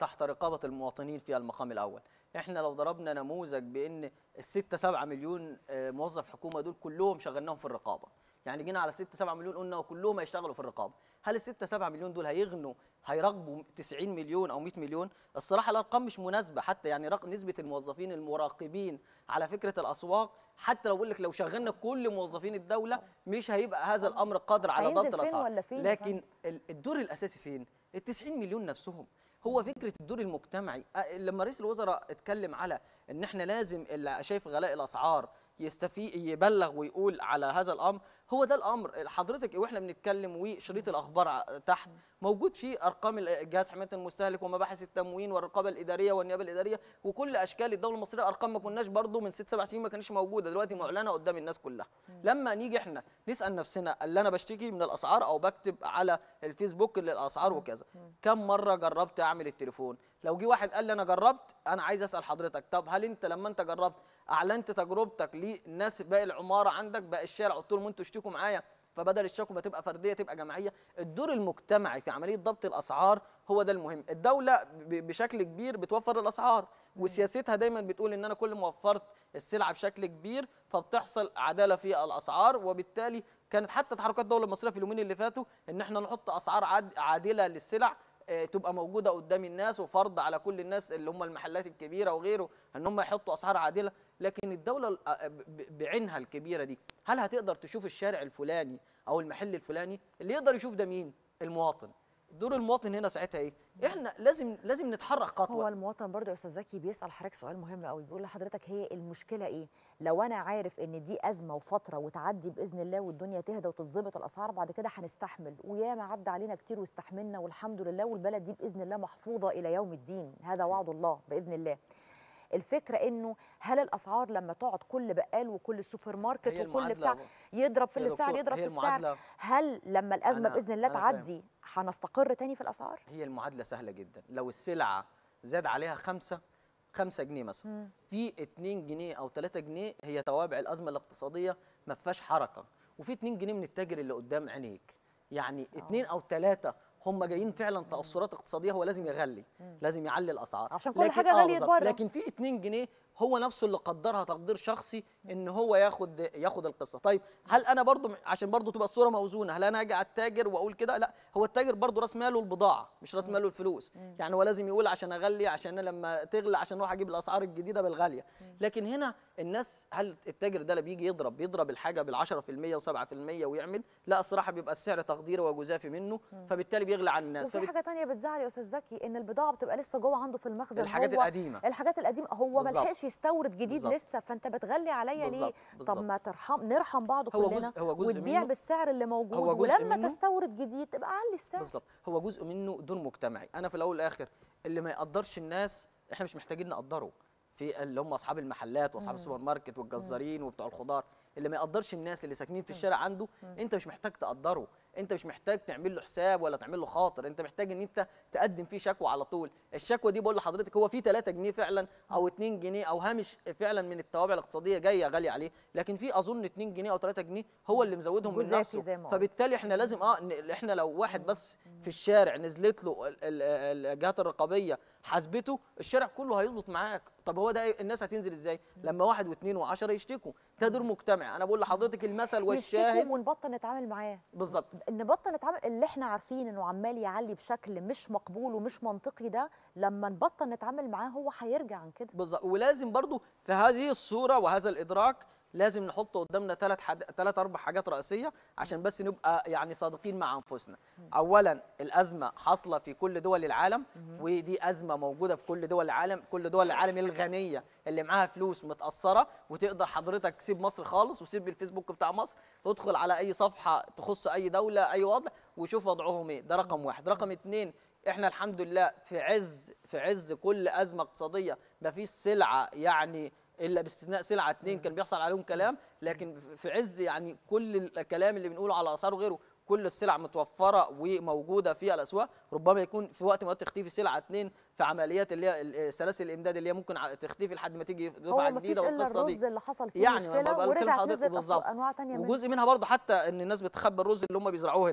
تحت رقابه المواطنين في المقام الاول احنا لو ضربنا نموذج بان الستة سبعة مليون آه، موظف حكومه دول كلهم شغلناهم في الرقابه يعني جينا على 6 7 مليون قلنا كلهم هيشتغلوا في الرقابه هل ال 6 7 مليون دول هيغنوا هيراقبوا 90 مليون او 100 مليون الصراحه الارقام مش مناسبه حتى يعني رق... نسبه الموظفين المراقبين على فكره الاسواق حتى لو بقول لك لو شغلنا كل موظفين الدوله مش هيبقى هذا الامر قادر على هينزل ضبط فين الاسعار ولا فين يا لكن ال- الدور الاساسي فين ال 90 مليون نفسهم هو فكره الدور المجتمعي أ- لما رئيس الوزراء اتكلم على ان احنا لازم اللي شايف غلاء الاسعار يستفي يبلغ ويقول على هذا الامر هو ده الامر حضرتك واحنا بنتكلم وشريط الاخبار ع- تحت موجود فيه ارقام ال- جهاز حمايه المستهلك ومباحث التموين والرقابه الاداريه والنيابه الاداريه وكل اشكال الدوله المصريه ارقام ما كناش برضو من ست سبع سنين ما كانش موجوده دلوقتي معلنه قدام الناس كلها لما نيجي احنا نسال نفسنا اللي انا بشتكي من الاسعار او بكتب على الفيسبوك للاسعار وكذا كم مره جربت اعمل التليفون لو جه واحد قال لي انا جربت انا عايز اسال حضرتك طب هل انت لما انت جربت اعلنت تجربتك للناس باقي العماره عندك باقي الشارع قلت لهم انتوا اشتكوا معايا فبدل الشكوى ما تبقى فرديه تبقى جماعيه الدور المجتمعي في عمليه ضبط الاسعار هو ده المهم الدوله ب- بشكل كبير بتوفر الاسعار وسياستها دايما بتقول ان انا كل ما وفرت السلعه بشكل كبير فبتحصل عداله في الاسعار وبالتالي كانت حتى تحركات الدوله المصريه في اليومين اللي فاتوا ان احنا نحط اسعار عاد- عادله للسلع آه، تبقى موجوده قدام الناس وفرض على كل الناس اللي هم المحلات الكبيره وغيره ان هم يحطوا اسعار عادله لكن الدوله ال- آه، ب- بعينها الكبيره دي هل هتقدر تشوف الشارع الفلاني او المحل الفلاني اللي يقدر يشوف ده مين المواطن دور المواطن هنا ساعتها ايه احنا لازم لازم نتحرك هو خطوه المواطن برضه يا استاذ زكي بيسال حضرتك سؤال مهم قوي بيقول لحضرتك هي المشكله ايه لو انا عارف ان دي ازمه وفتره وتعدي باذن الله والدنيا تهدى وتتظبط الاسعار بعد كده هنستحمل وياما عدى علينا كتير واستحملنا والحمد لله والبلد دي باذن الله محفوظه الى يوم الدين هذا وعد الله باذن الله الفكره انه هل الاسعار لما تقعد كل بقال وكل سوبر ماركت هي وكل المعادلة بتاع يضرب في يا السعر دكتور، يضرب هي في السعر المعادلة- هل لما الازمه أنا- باذن الله أنا فاهم. تعدي هنستقر تاني في الاسعار هي المعادله سهله جدا لو السلعه زاد عليها خمسة خمسة جنيه مثلا مم. في 2 جنيه او 3 جنيه هي توابع الازمه الاقتصاديه ما فيهاش حركه وفي 2 جنيه من التاجر اللي قدام عينيك يعني اتنين او ثلاثه هم جايين فعلا تاثرات اقتصاديه هو لازم يغلي لازم يعلي الاسعار عشان كل حاجة غليت بالظبط. بره. لكن في 2 جنيه هو نفسه اللي قدرها تقدير شخصي ان هو ياخد ياخد القصه طيب هل انا برضو عشان برضو تبقى الصوره موزونه هل انا اجي على التاجر واقول كده لا هو التاجر برضو راس ماله البضاعه مش راس ماله الفلوس يعني هو لازم يقول عشان اغلي عشان أنا لما تغلى عشان اروح اجيب الاسعار الجديده بالغاليه لكن هنا الناس هل التاجر ده اللي بيجي يضرب بيضرب الحاجه بال 10% و7% ويعمل لا الصراحه بيبقى السعر تقديري وجزافي منه فبالتالي بيغلى عن الناس وفي فبت- حاجه تانية بتزعل يا استاذ زكي ان البضاعه بتبقى لسه جوه عنده في المخزن الحاجات هو القديمة. الحاجات القديمه هو ما بالظبط. لحقش يستورد جديد بالظبط. لسه فانت بتغلي عليا ليه بالظبط، طب بالظبط. ما ترحم نرحم بعض هو كلنا جزء- هو جزء وتبيع منه. بالسعر اللي موجود هو جزء ولما منه. تستورد جديد تبقى علي السعر بالظبط هو جزء منه دور مجتمعي انا في الاول والاخر اللي ما يقدرش الناس احنا مش محتاجين نقدره في اللي هم اصحاب المحلات واصحاب مم. السوبر ماركت والجزارين وبتوع الخضار اللي ما يقدرش الناس اللي ساكنين في الشارع عنده انت مش محتاج تقدره انت مش محتاج تعمل له حساب ولا تعمل له خاطر انت محتاج ان انت تقدم فيه شكوى على طول الشكوى دي بقول لحضرتك هو في 3 جنيه فعلا او 2 جنيه او هامش فعلا من التوابع الاقتصاديه جايه غاليه عليه لكن في اظن 2 جنيه او 3 جنيه هو اللي مزودهم من جزافي نفسه زي ما قلت. فبالتالي احنا لازم اه ن- احنا لو واحد بس في الشارع نزلت له ال- ال- الجهات الرقابيه حاسبته الشارع كله هيظبط معاك طب هو ده إيه؟ الناس هتنزل ازاي لما واحد واثنين وعشرة يشتكوا ده دور مجتمعي انا بقول لحضرتك المثل والشاهد نشتكي ونبطل نتعامل معاه بالظبط نبطل نتعامل اللي احنا عارفين انه عمال يعلي بشكل مش مقبول ومش منطقي ده لما نبطل نتعامل معاه هو هيرجع عن كده بالظبط ولازم برضو في هذه الصوره وهذا الادراك لازم نحط قدامنا ثلاث حد... ثلاث اربع حاجات رئيسيه عشان بس نبقى يعني صادقين مع انفسنا اولا الازمه حاصله في كل دول العالم ودي ازمه موجوده في كل دول العالم كل دول العالم الغنيه اللي معاها فلوس متاثره وتقدر حضرتك تسيب مصر خالص وسيب الفيسبوك بتاع مصر تدخل على اي صفحه تخص اي دوله اي وضع وشوف وضعهم ايه ده رقم واحد رقم اتنين احنا الحمد لله في عز في عز كل ازمه اقتصاديه ما فيش سلعه يعني الا باستثناء سلعه اتنين كان بيحصل عليهم كلام لكن في عز يعني كل الكلام اللي بنقوله على اسعار وغيره كل السلع متوفره وموجوده في الاسواق ربما يكون في وقت ما تختفي سلعه اتنين في عمليات اللي هي سلاسل الامداد اللي هي ممكن ع- تختفي لحد ما تيجي هو دفعه ما فيش جديده الا والقصه دي الرز اللي حصل فيه يعني ما مشكله بقى بتكلم ورجعت حضرتك نزلت بالظبط أسواق انواع تانية منه وجزء منها برضه حتى ان الناس بتخبي الرز اللي هم بيزرعوه هنا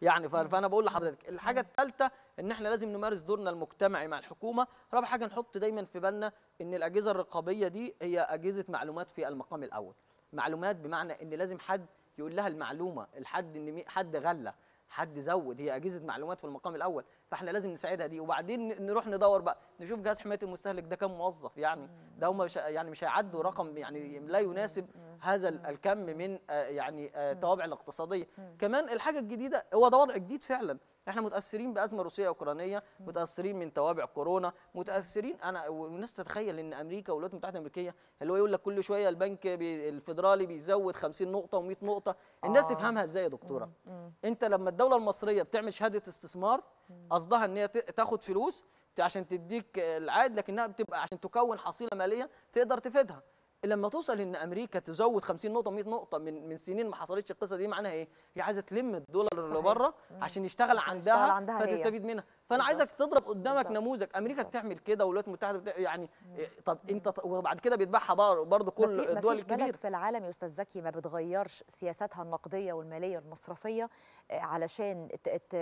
يعني ف- فانا بقول لحضرتك الحاجه الثالثه ان احنا لازم نمارس دورنا المجتمعي مع الحكومه رابع حاجه نحط دايما في بالنا ان الاجهزه الرقابيه دي هي اجهزه معلومات في المقام الاول معلومات بمعنى ان لازم حد يقول لها المعلومه الحد ان مي- حد غلى حد زود هي اجهزه معلومات في المقام الاول فاحنا لازم نساعدها دي وبعدين ن- نروح ندور بقى نشوف جهاز حمايه المستهلك ده كم موظف يعني ده هم مش يعني مش هيعدوا رقم يعني لا يناسب هذا ال- الكم من آه، يعني آه، توابع الاقتصاديه كمان الحاجه الجديده هو ده وضع جديد فعلا احنا متاثرين بازمه روسيه اوكرانيه متاثرين من توابع كورونا متاثرين انا والناس تتخيل ان امريكا والولايات المتحده الامريكيه اللي هو يقول لك كل شويه البنك بي الفيدرالي بيزود 50 نقطه و100 نقطه الناس آه. تفهمها ازاي يا دكتوره انت لما الدوله المصريه بتعمل شهاده استثمار قصدها ان هي ت- تاخد فلوس ت- عشان تديك العائد لكنها بتبقى عشان تكون حصيله ماليه تقدر تفيدها لما توصل ان امريكا تزود 50 نقطه 100 نقطه من من سنين ما حصلتش القصه دي معناها ايه هي عايزه تلم الدولار اللي صحيح. بره مم. عشان يشتغل عشان عندها, يشتغل عندها هي. فتستفيد منها فانا بالظبط. عايزك تضرب قدامك بالظبط. نموذج امريكا بالظبط. بتعمل كده والولايات المتحده بتع... يعني إيه، طب انت ط- وبعد كده بيتبعها برضه كل مفي- الدول مفيش بلد الكبيره في العالم يا استاذ زكي ما بتغيرش سياساتها النقديه والماليه والمصرفيه آه، علشان ت... ت...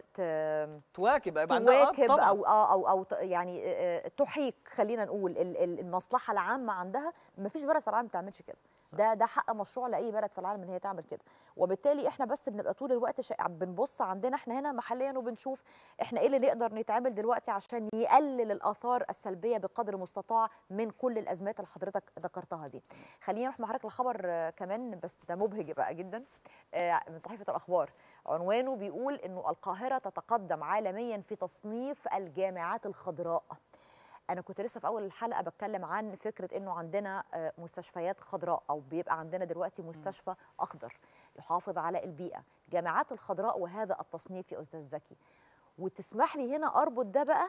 ت... تواكب يبقى عندها- آه، تواكب طبعاً. او اه او او ت- يعني آه، تحيك خلينا نقول ال- ال- المصلحه العامه عندها ما فيش بلد في العالم ما بتعملش كده ده ده حق مشروع لاي بلد في العالم ان هي تعمل كده وبالتالي احنا بس بنبقى طول الوقت شا... بنبص عندنا احنا هنا محليا وبنشوف احنا ايه اللي نقدر نتعامل دلوقتي عشان يقلل الاثار السلبيه بقدر المستطاع من كل الازمات اللي حضرتك ذكرتها دي خلينا نروح مع حضرتك لخبر آه، كمان بس ده مبهج بقى جدا آه، من صحيفه الاخبار عنوانه بيقول انه القاهره تتقدم عالميا في تصنيف الجامعات الخضراء انا كنت لسه في اول الحلقه بتكلم عن فكره انه عندنا آه، مستشفيات خضراء او بيبقى عندنا دلوقتي مستشفى اخضر يحافظ على البيئه جامعات الخضراء وهذا التصنيف يا استاذ زكي وتسمح لي هنا اربط ده بقى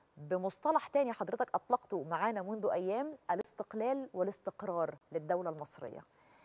بمصطلح تاني حضرتك اطلقته معانا منذ ايام الاستقلال والاستقرار للدوله المصريه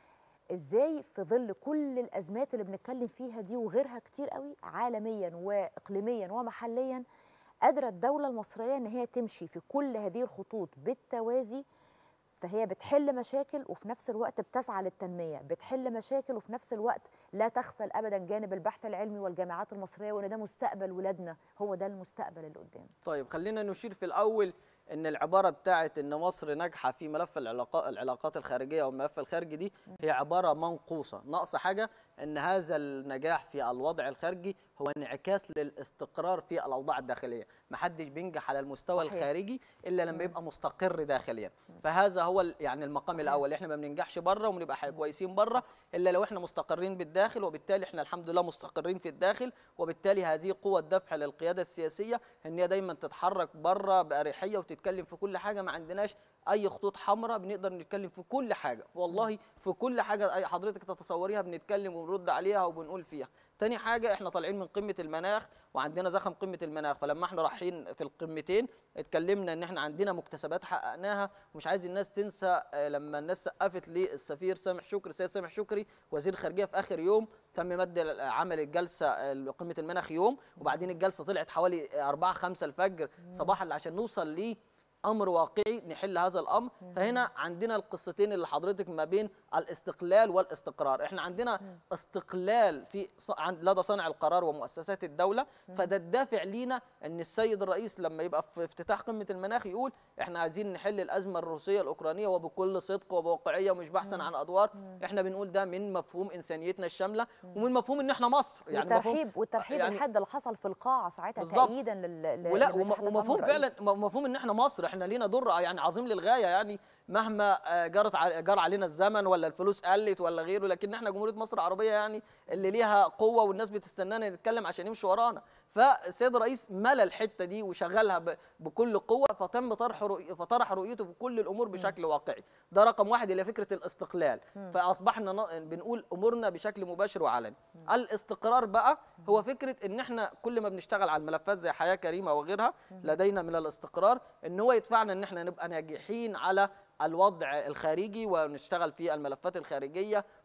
ازاي في ظل كل الازمات اللي بنتكلم فيها دي وغيرها كتير قوي عالميا واقليميا ومحليا قادره الدوله المصريه ان هي تمشي في كل هذه الخطوط بالتوازي فهي بتحل مشاكل وفي نفس الوقت بتسعى للتنميه بتحل مشاكل وفي نفس الوقت لا تغفل ابدا جانب البحث العلمي والجامعات المصريه وان ده مستقبل ولادنا هو ده المستقبل اللي قدام طيب خلينا نشير في الاول ان العباره بتاعت ان مصر ناجحه في ملف العلاقات العلاقات الخارجيه والملف الخارجي دي هي عباره منقوصه ناقص حاجه ان هذا النجاح في الوضع الخارجي هو انعكاس للاستقرار في الاوضاع الداخليه محدش بينجح على المستوى صحيح. الخارجي الا لما مم. يبقى مستقر داخليا فهذا هو ال- يعني المقام صحيح. الاول احنا ما بننجحش بره وبنبقى حي- كويسين بره الا لو احنا مستقرين بالداخل وبالتالي احنا الحمد لله مستقرين في الداخل وبالتالي هذه قوه دفع للقياده السياسيه ان هي دايما تتحرك بره باريحيه وتتكلم في كل حاجه ما عندناش اي خطوط حمراء بنقدر نتكلم في كل حاجه والله في كل حاجه أي حضرتك تتصوريها بنتكلم وبنرد عليها وبنقول فيها تاني حاجه احنا طالعين من قمه المناخ وعندنا زخم قمه المناخ فلما احنا رايحين في القمتين اتكلمنا ان احنا عندنا مكتسبات حققناها ومش عايز الناس تنسى آه، لما الناس سقفت للسفير سامح شكري سيد سامح شكري وزير الخارجيه في اخر يوم تم مد ال- عمل الجلسه آه، قمه المناخ يوم وبعدين الجلسه طلعت حوالي 4 5 الفجر صباحا عشان نوصل ليه امر واقعي نحل هذا الامر فهنا عندنا القصتين اللي حضرتك ما بين الاستقلال والاستقرار احنا عندنا استقلال في ص- عن- لدى صانع القرار ومؤسسات الدوله فده الدافع لينا ان السيد الرئيس لما يبقى في افتتاح قمه المناخ يقول احنا عايزين نحل الازمه الروسيه الاوكرانيه وبكل صدق وبواقعيه ومش بحثا عن ادوار احنا بنقول ده من مفهوم انسانيتنا الشامله ومن مفهوم ان احنا مصر يعني مفهوم والترحيب والترحيب يعني- الحاد اللي حصل في القاعه ساعتها بالظبط. تأييدا لل لل- ولا لما وم- تحدث عنه ومفهوم فعلا الرئيس. م- مفهوم ان احنا مصر احنا لينا دور يعني عظيم للغايه يعني مهما آه، جرت ع- جرى علينا الزمن ولا الفلوس قلت ولا غيره لكن احنا جمهوريه مصر العربيه يعني اللي ليها قوه والناس بتستنانا نتكلم عشان يمشوا ورانا فالسيد الرئيس ملى الحته دي وشغلها ب- بكل قوه فتم طرح رؤي فطرح رؤيته في كل الامور بشكل واقعي ده رقم واحد اللي هي فكره الاستقلال مم. فاصبحنا ن- بنقول امورنا بشكل مباشر وعلني الاستقرار بقى هو فكره ان احنا كل ما بنشتغل على الملفات زي حياه كريمه وغيرها لدينا من الاستقرار ان هو يدفعنا ان احنا نبقى ناجحين على الوضع الخارجي ونشتغل في الملفات الخارجيه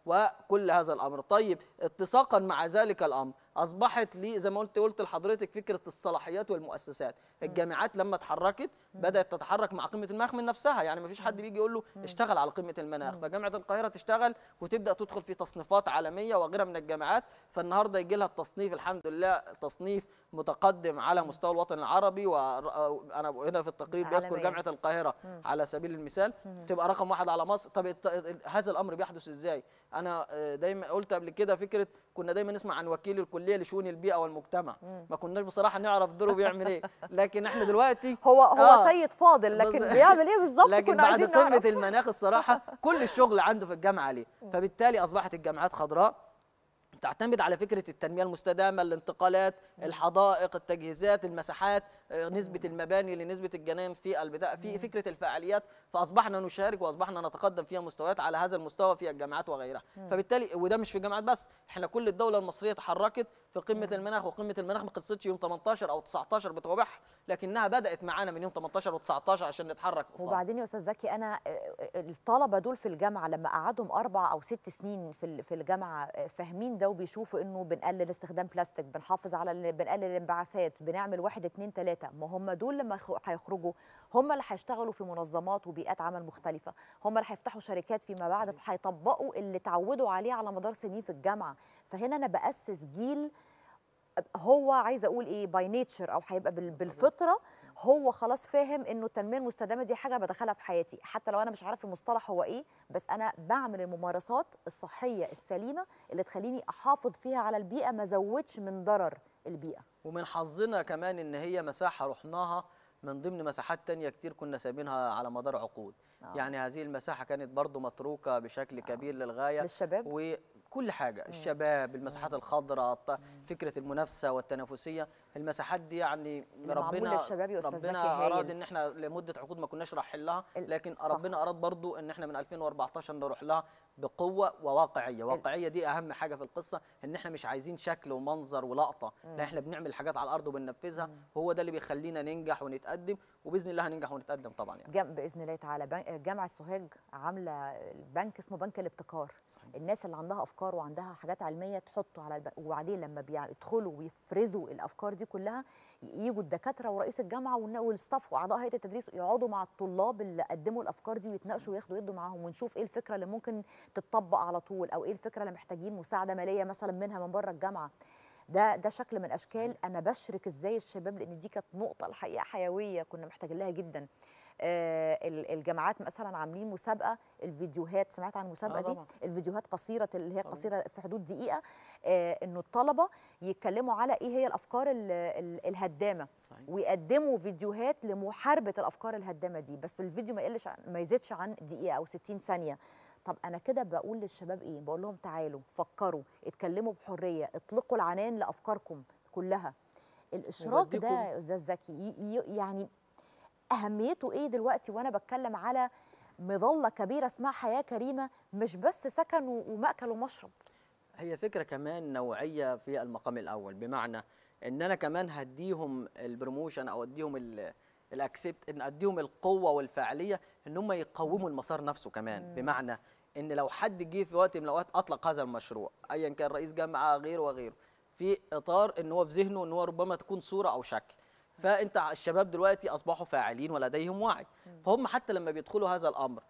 وكل هذا الامر طيب اتساقا مع ذلك الامر اصبحت لي زي ما قلت قلت لحضرتك فكره الصلاحيات والمؤسسات الجامعات لما اتحركت بدات تتحرك مع قمه المناخ من نفسها يعني ما فيش حد بيجي يقول له اشتغل على قمه المناخ فجامعه القاهره تشتغل وتبدا تدخل في تصنيفات عالميه وغيرها من الجامعات فالنهارده يجي لها التصنيف الحمد لله تصنيف متقدم على مستوى الوطن العربي وانا هنا في التقرير بيذكر عالمياً. جامعه القاهره على سبيل المثال تبقى رقم واحد على مصر طب الت- هذا الامر بيحدث ازاي انا آه، دايما قلت قبل كده فكره كنا دايما نسمع عن وكيل الكليه لشؤون البيئه والمجتمع ما كناش بصراحه نعرف دوره بيعمل ايه لكن احنا دلوقتي هو هو آه. سيد فاضل لكن بالظبط. بيعمل ايه بالظبط لكن كنا بعد عايزين قمه نعرف. المناخ الصراحه كل الشغل عنده في الجامعه عليه فبالتالي اصبحت الجامعات خضراء تعتمد على فكره التنميه المستدامه الانتقالات الحدائق التجهيزات المساحات آه، نسبه المباني لنسبه الجنان في البدايه في فكره الفعاليات فاصبحنا نشارك واصبحنا نتقدم فيها مستويات على هذا المستوى في الجامعات وغيرها فبالتالي وده مش في الجامعات بس احنا كل الدوله المصريه تحركت في قمه المناخ وقمه المناخ ما خلصتش يوم 18 او 19 بتوابعها لكنها بدات معانا من يوم 18 و19 عشان نتحرك قصاد. وبعدين يا استاذ زكي انا آه، آه، الطلبه دول في الجامعه لما قعدهم اربع او ست سنين في ال- في الجامعه آه، فاهمين ده وبيشوفوا انه بنقلل استخدام بلاستيك بنحافظ على ال- بنقلل الانبعاثات بنعمل واحد اتنين تلاته ما هم دول لما يخ- هيخرجوا هم اللي هيشتغلوا في منظمات وبيئات عمل مختلفه هم اللي هيفتحوا شركات فيما بعد فهيطبقوا اللي اتعودوا عليه على مدار سنين في الجامعه فهنا انا باسس جيل هو عايزه اقول ايه باي نيتشر او هيبقى بال- بالفطره هو خلاص فاهم انه التنميه المستدامه دي حاجه بدخلها في حياتي حتى لو انا مش عارف المصطلح هو ايه بس انا بعمل الممارسات الصحيه السليمه اللي تخليني احافظ فيها على البيئه ما زودش من ضرر البيئه ومن حظنا كمان ان هي مساحه رحناها من ضمن مساحات تانية كتير كنا سايبينها على مدار عقود آه. يعني هذه المساحة كانت برضو متروكة بشكل كبير للغاية للشباب وكل حاجة الشباب المساحات الخضراء الط- فكرة المنافسة والتنافسية المساحات دي يعني اللي معمول ربنا للشباب يا أستاذ زكي ربنا هايل. أراد إن إحنا لمدة عقود ما كناش رايحين لها ال- لكن صح. ربنا أراد برضو إن إحنا من 2014 نروح لها بقوة وواقعية واقعية دي أهم حاجة في القصة إن إحنا مش عايزين شكل ومنظر ولقطة لا إحنا بنعمل حاجات على الأرض وبننفذها هو ده اللي بيخلينا ننجح ونتقدم وبإذن الله هننجح ونتقدم طبعا يعني جم... باذن الله تعالى بن... جامعه سوهاج عامله البنك اسمه بنك الابتكار صحيح. الناس اللي عندها افكار وعندها حاجات علميه تحطه على البنك وبعدين لما بيدخلوا ويفرزوا الافكار دي كلها ي- يجوا الدكاتره ورئيس الجامعه والن- والستاف واعضاء هيئه التدريس يقعدوا مع الطلاب اللي قدموا الافكار دي ويتناقشوا وياخدوا يدوا معاهم ونشوف ايه الفكره اللي ممكن تتطبق على طول او ايه الفكره اللي محتاجين مساعده ماليه مثلا منها من بره الجامعه ده ده شكل من اشكال انا بشرك ازاي الشباب لان دي كانت نقطه الحقيقه حيويه كنا محتاجين لها جدا آه، ال- الجامعات مثلا عاملين مسابقه الفيديوهات سمعت عن المسابقه آه دي طبعاً. الفيديوهات قصيره اللي هي طبعاً. قصيره في حدود دقيقه آه، انه الطلبه يتكلموا على ايه هي الافكار ال- ال- الهدامه صحيح. ويقدموا فيديوهات لمحاربه الافكار الهدامه دي بس في الفيديو ما يقلش عن- ما يزيدش عن دقيقه او 60 ثانيه طب انا كده بقول للشباب ايه بقول لهم تعالوا فكروا اتكلموا بحريه اطلقوا العنان لافكاركم كلها الاشراك ده وبديكم- يا استاذ زكي ي- ي- يعني اهميته ايه دلوقتي وانا بتكلم على مظله كبيره اسمها حياه كريمه مش بس سكن و- ومأكل ومشرب هي فكرة كمان نوعية في المقام الأول بمعنى إن أنا كمان هديهم البروموشن أو أديهم ال- الاكسبت إن أديهم القوة والفاعلية إن هم يقوموا المسار نفسه كمان بمعنى إن لو حد جه في وقت من الأوقات أطلق هذا المشروع أيا كان رئيس جامعة غيره وغيره في إطار إن هو في ذهنه إن هو ربما تكون صورة أو شكل فانت الشباب دلوقتي اصبحوا فاعلين ولديهم وعي فهم حتى لما بيدخلوا هذا الامر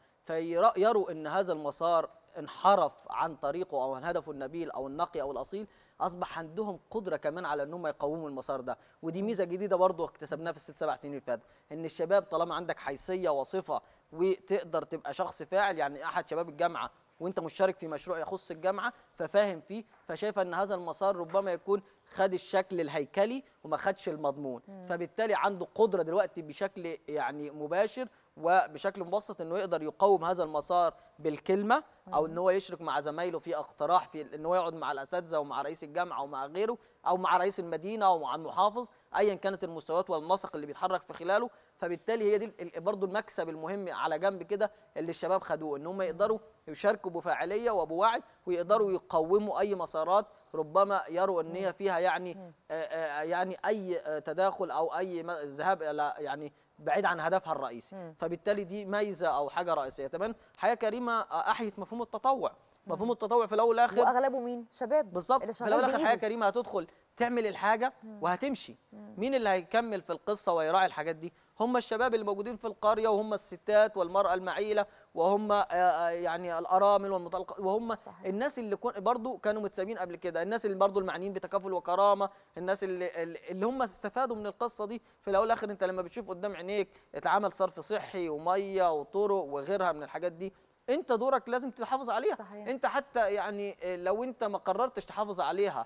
فيروا ان هذا المسار انحرف عن طريقه او عن هدفه النبيل او النقي او الاصيل اصبح عندهم قدره كمان على ان هم يقوموا المسار ده ودي ميزه جديده برضو اكتسبناها في الست سبع سنين اللي فاتت ان الشباب طالما عندك حيثيه وصفه وتقدر تبقى شخص فاعل يعني احد شباب الجامعه وانت مشترك في مشروع يخص الجامعه ففاهم فيه فشايف ان هذا المسار ربما يكون خد الشكل الهيكلي وما خدش المضمون فبالتالي عنده قدره دلوقتي بشكل يعني مباشر وبشكل مبسط انه يقدر يقوم هذا المسار بالكلمه او ان هو يشرك مع زمايله في اقتراح في ان هو يقعد مع الاساتذه ومع رئيس الجامعه ومع غيره او مع رئيس المدينه او مع المحافظ ايا كانت المستويات والنسق اللي بيتحرك في خلاله فبالتالي هي دي ال- برضو المكسب المهم على جنب كده اللي الشباب خدوه ان هم يقدروا يشاركوا بفاعليه وبوعي ويقدروا يقوموا اي مسارات ربما يروا ان هي فيها يعني آه، آه، يعني اي آه، تداخل او اي م- ذهاب الى يعني بعيد عن هدفها الرئيسي فبالتالي دي ميزه او حاجه رئيسيه كمان حياه كريمه آه، احيت مفهوم التطوع مفهوم التطوع في الاول والاخر واغلبه مين شباب بالظبط اللي في شغال الاول والاخر حياه بإيده. كريمه هتدخل تعمل الحاجه وهتمشي مين اللي هيكمل في القصه ويراعي الحاجات دي هم الشباب اللي موجودين في القريه وهم الستات والمراه المعيله وهم آه، آه، يعني الارامل والمطلقات وهم صحيح. الناس اللي كون برضو كانوا متسابين قبل كده الناس اللي برضو المعنيين بتكافل وكرامه الناس اللي اللي هم استفادوا من القصه دي في الاول والاخر انت لما بتشوف قدام عينيك اتعمل صرف صحي وميه وطرق وغيرها من الحاجات دي انت دورك لازم تحافظ عليها صحيح. انت حتى يعني آه، لو انت ما قررتش تحافظ عليها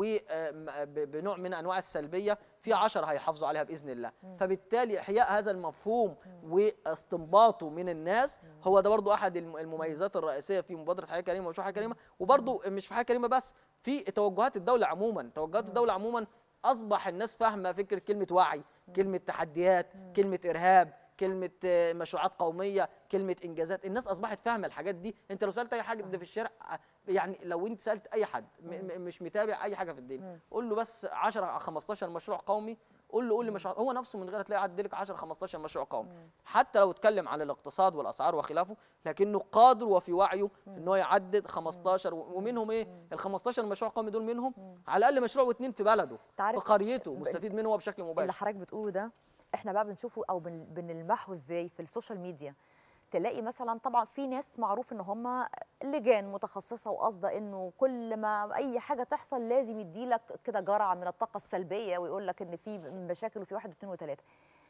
وبنوع من انواع السلبيه في عشرة هيحافظوا عليها باذن الله فبالتالي احياء هذا المفهوم واستنباطه من الناس هو ده برضو احد الم- المميزات الرئيسيه في مبادره حياه كريمه ومشروع حياه كريمه وبرضو مش في حياه كريمه بس في توجهات الدوله عموما توجهات الدوله عموما اصبح الناس فاهمه فكره كلمه وعي كلمه تحديات كلمه ارهاب كلمه آه، مشروعات قوميه كلمه انجازات الناس اصبحت فاهمه الحاجات دي انت لو سالت اي حد في الشارع آه، يعني لو انت سالت اي حد م- م- مش متابع اي حاجه في الدنيا قول له بس 10 أو 15 مشروع قومي قول له قول لي مشروع هو نفسه من غير تلاقي عدى لك 10 15 مشروع قومي حتى لو اتكلم عن الاقتصاد والاسعار وخلافه لكنه قادر وفي وعيه ان هو يعدد 15 و- ومنهم ايه ال 15 مشروع قومي دول منهم على الاقل مشروع واثنين في بلده في عارف قريته ب- مستفيد منه هو بشكل اللي مباشر حضرتك بتقوله ده احنا بقى بنشوفه او بن- بنلمحه ازاي في السوشيال ميديا تلاقي مثلا طبعا في ناس معروف ان هم لجان متخصصه وقاصده انه كل ما اي حاجه تحصل لازم يديلك كده جرعه من الطاقه السلبيه ويقول لك ان في مشاكل وفي واحد واثنين وثلاثه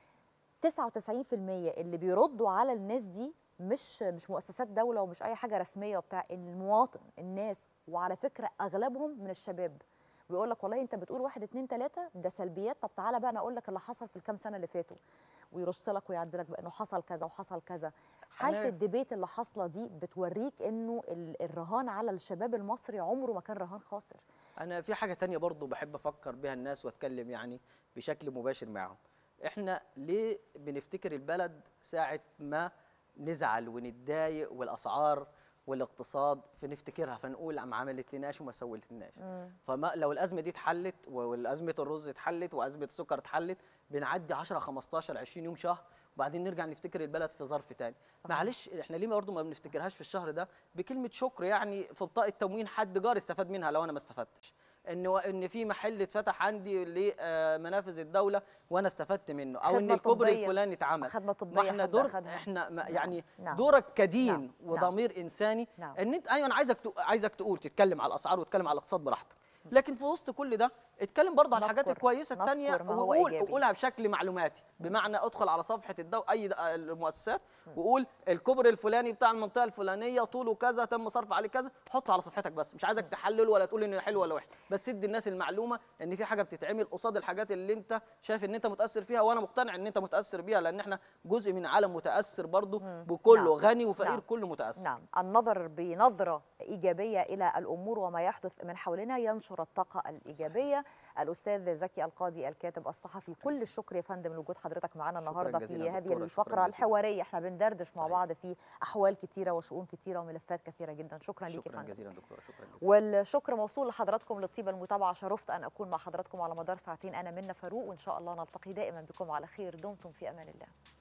99% اللي بيردوا على الناس دي مش مش مؤسسات دوله ومش اي حاجه رسميه وبتاع المواطن الناس وعلى فكره اغلبهم من الشباب ويقول لك والله انت بتقول واحد اتنين تلاته ده سلبيات طب تعالى بقى انا اقول لك اللي حصل في الكام سنه اللي فاتوا ويرص لك ويعدلك بقى انه حصل كذا وحصل كذا حاله أنا- الديبيت اللي حاصله دي بتوريك انه ال- الرهان على الشباب المصري عمره ما كان رهان خاسر انا في حاجه تانية برضو بحب افكر بيها الناس واتكلم يعني بشكل مباشر معهم احنا ليه بنفتكر البلد ساعه ما نزعل ونتضايق والاسعار والاقتصاد فنفتكرها فنقول ما عملت لناش وما سوت لناش فما لو الازمه دي اتحلت والازمه الرز اتحلت وازمه السكر اتحلت بنعدي 10 15 20 يوم شهر وبعدين نرجع نفتكر البلد في ظرف تاني صحيح. معلش احنا ليه برضه ما بنفتكرهاش في الشهر ده بكلمه شكر يعني في بطاقه تموين حد جار استفاد منها لو انا ما استفدتش ان و- ان في محل اتفتح عندي لمنافذ الدوله وانا استفدت منه او ان خدمة الكوبري طبية. الفلاني اتعمل خدمه طبيه ما احنا حد دور أخدها. احنا ما نعم. يعني نعم. دورك كدين نعم. وضمير انساني نعم. ان انت ايوه انا عايزك تق- عايزك تقول تتكلم على الاسعار وتتكلم على الاقتصاد براحتك لكن في وسط كل ده اتكلم برضه على الحاجات نذكر- الكويسه التانية نذكر ما هو وقول إيجابي. وقولها بشكل معلوماتي بمعنى ادخل على صفحه الدو اي د- المؤسسات وقول الكوبري الفلاني بتاع المنطقه الفلانيه طوله كذا تم صرف عليه كذا حطه على صفحتك بس مش عايزك تحلل ولا تقول ان حلو ولا وحش بس ادي الناس المعلومه ان في حاجه بتتعمل قصاد الحاجات اللي انت شايف ان انت متاثر فيها وانا مقتنع ان انت متاثر بيها لان احنا جزء من عالم متاثر برضه بكله نعم. غني وفقير نعم. كله متاثر نعم النظر بنظرة إيجابية إلى الأمور وما يحدث من حولنا ينشر الطاقة الإيجابية الأستاذ زكي القاضي الكاتب الصحفي كل الشكر يا فندم لوجود حضرتك معنا النهاردة جزيلا في هذه دكتورة، شكراً الفقرة جزيلا. الحوارية احنا بندردش مع بعض في أحوال كتيرة وشؤون كتيرة وملفات كثيرة جدا شكرا ليك يا شكرا فندم جزيلا دكتوره شكرا جزيلا والشكر موصول لحضراتكم للطيبة المتابعة شرفت أن أكون مع حضراتكم على مدار ساعتين أنا منى فاروق وإن شاء الله نلتقي دائما بكم على خير دمتم في أمان الله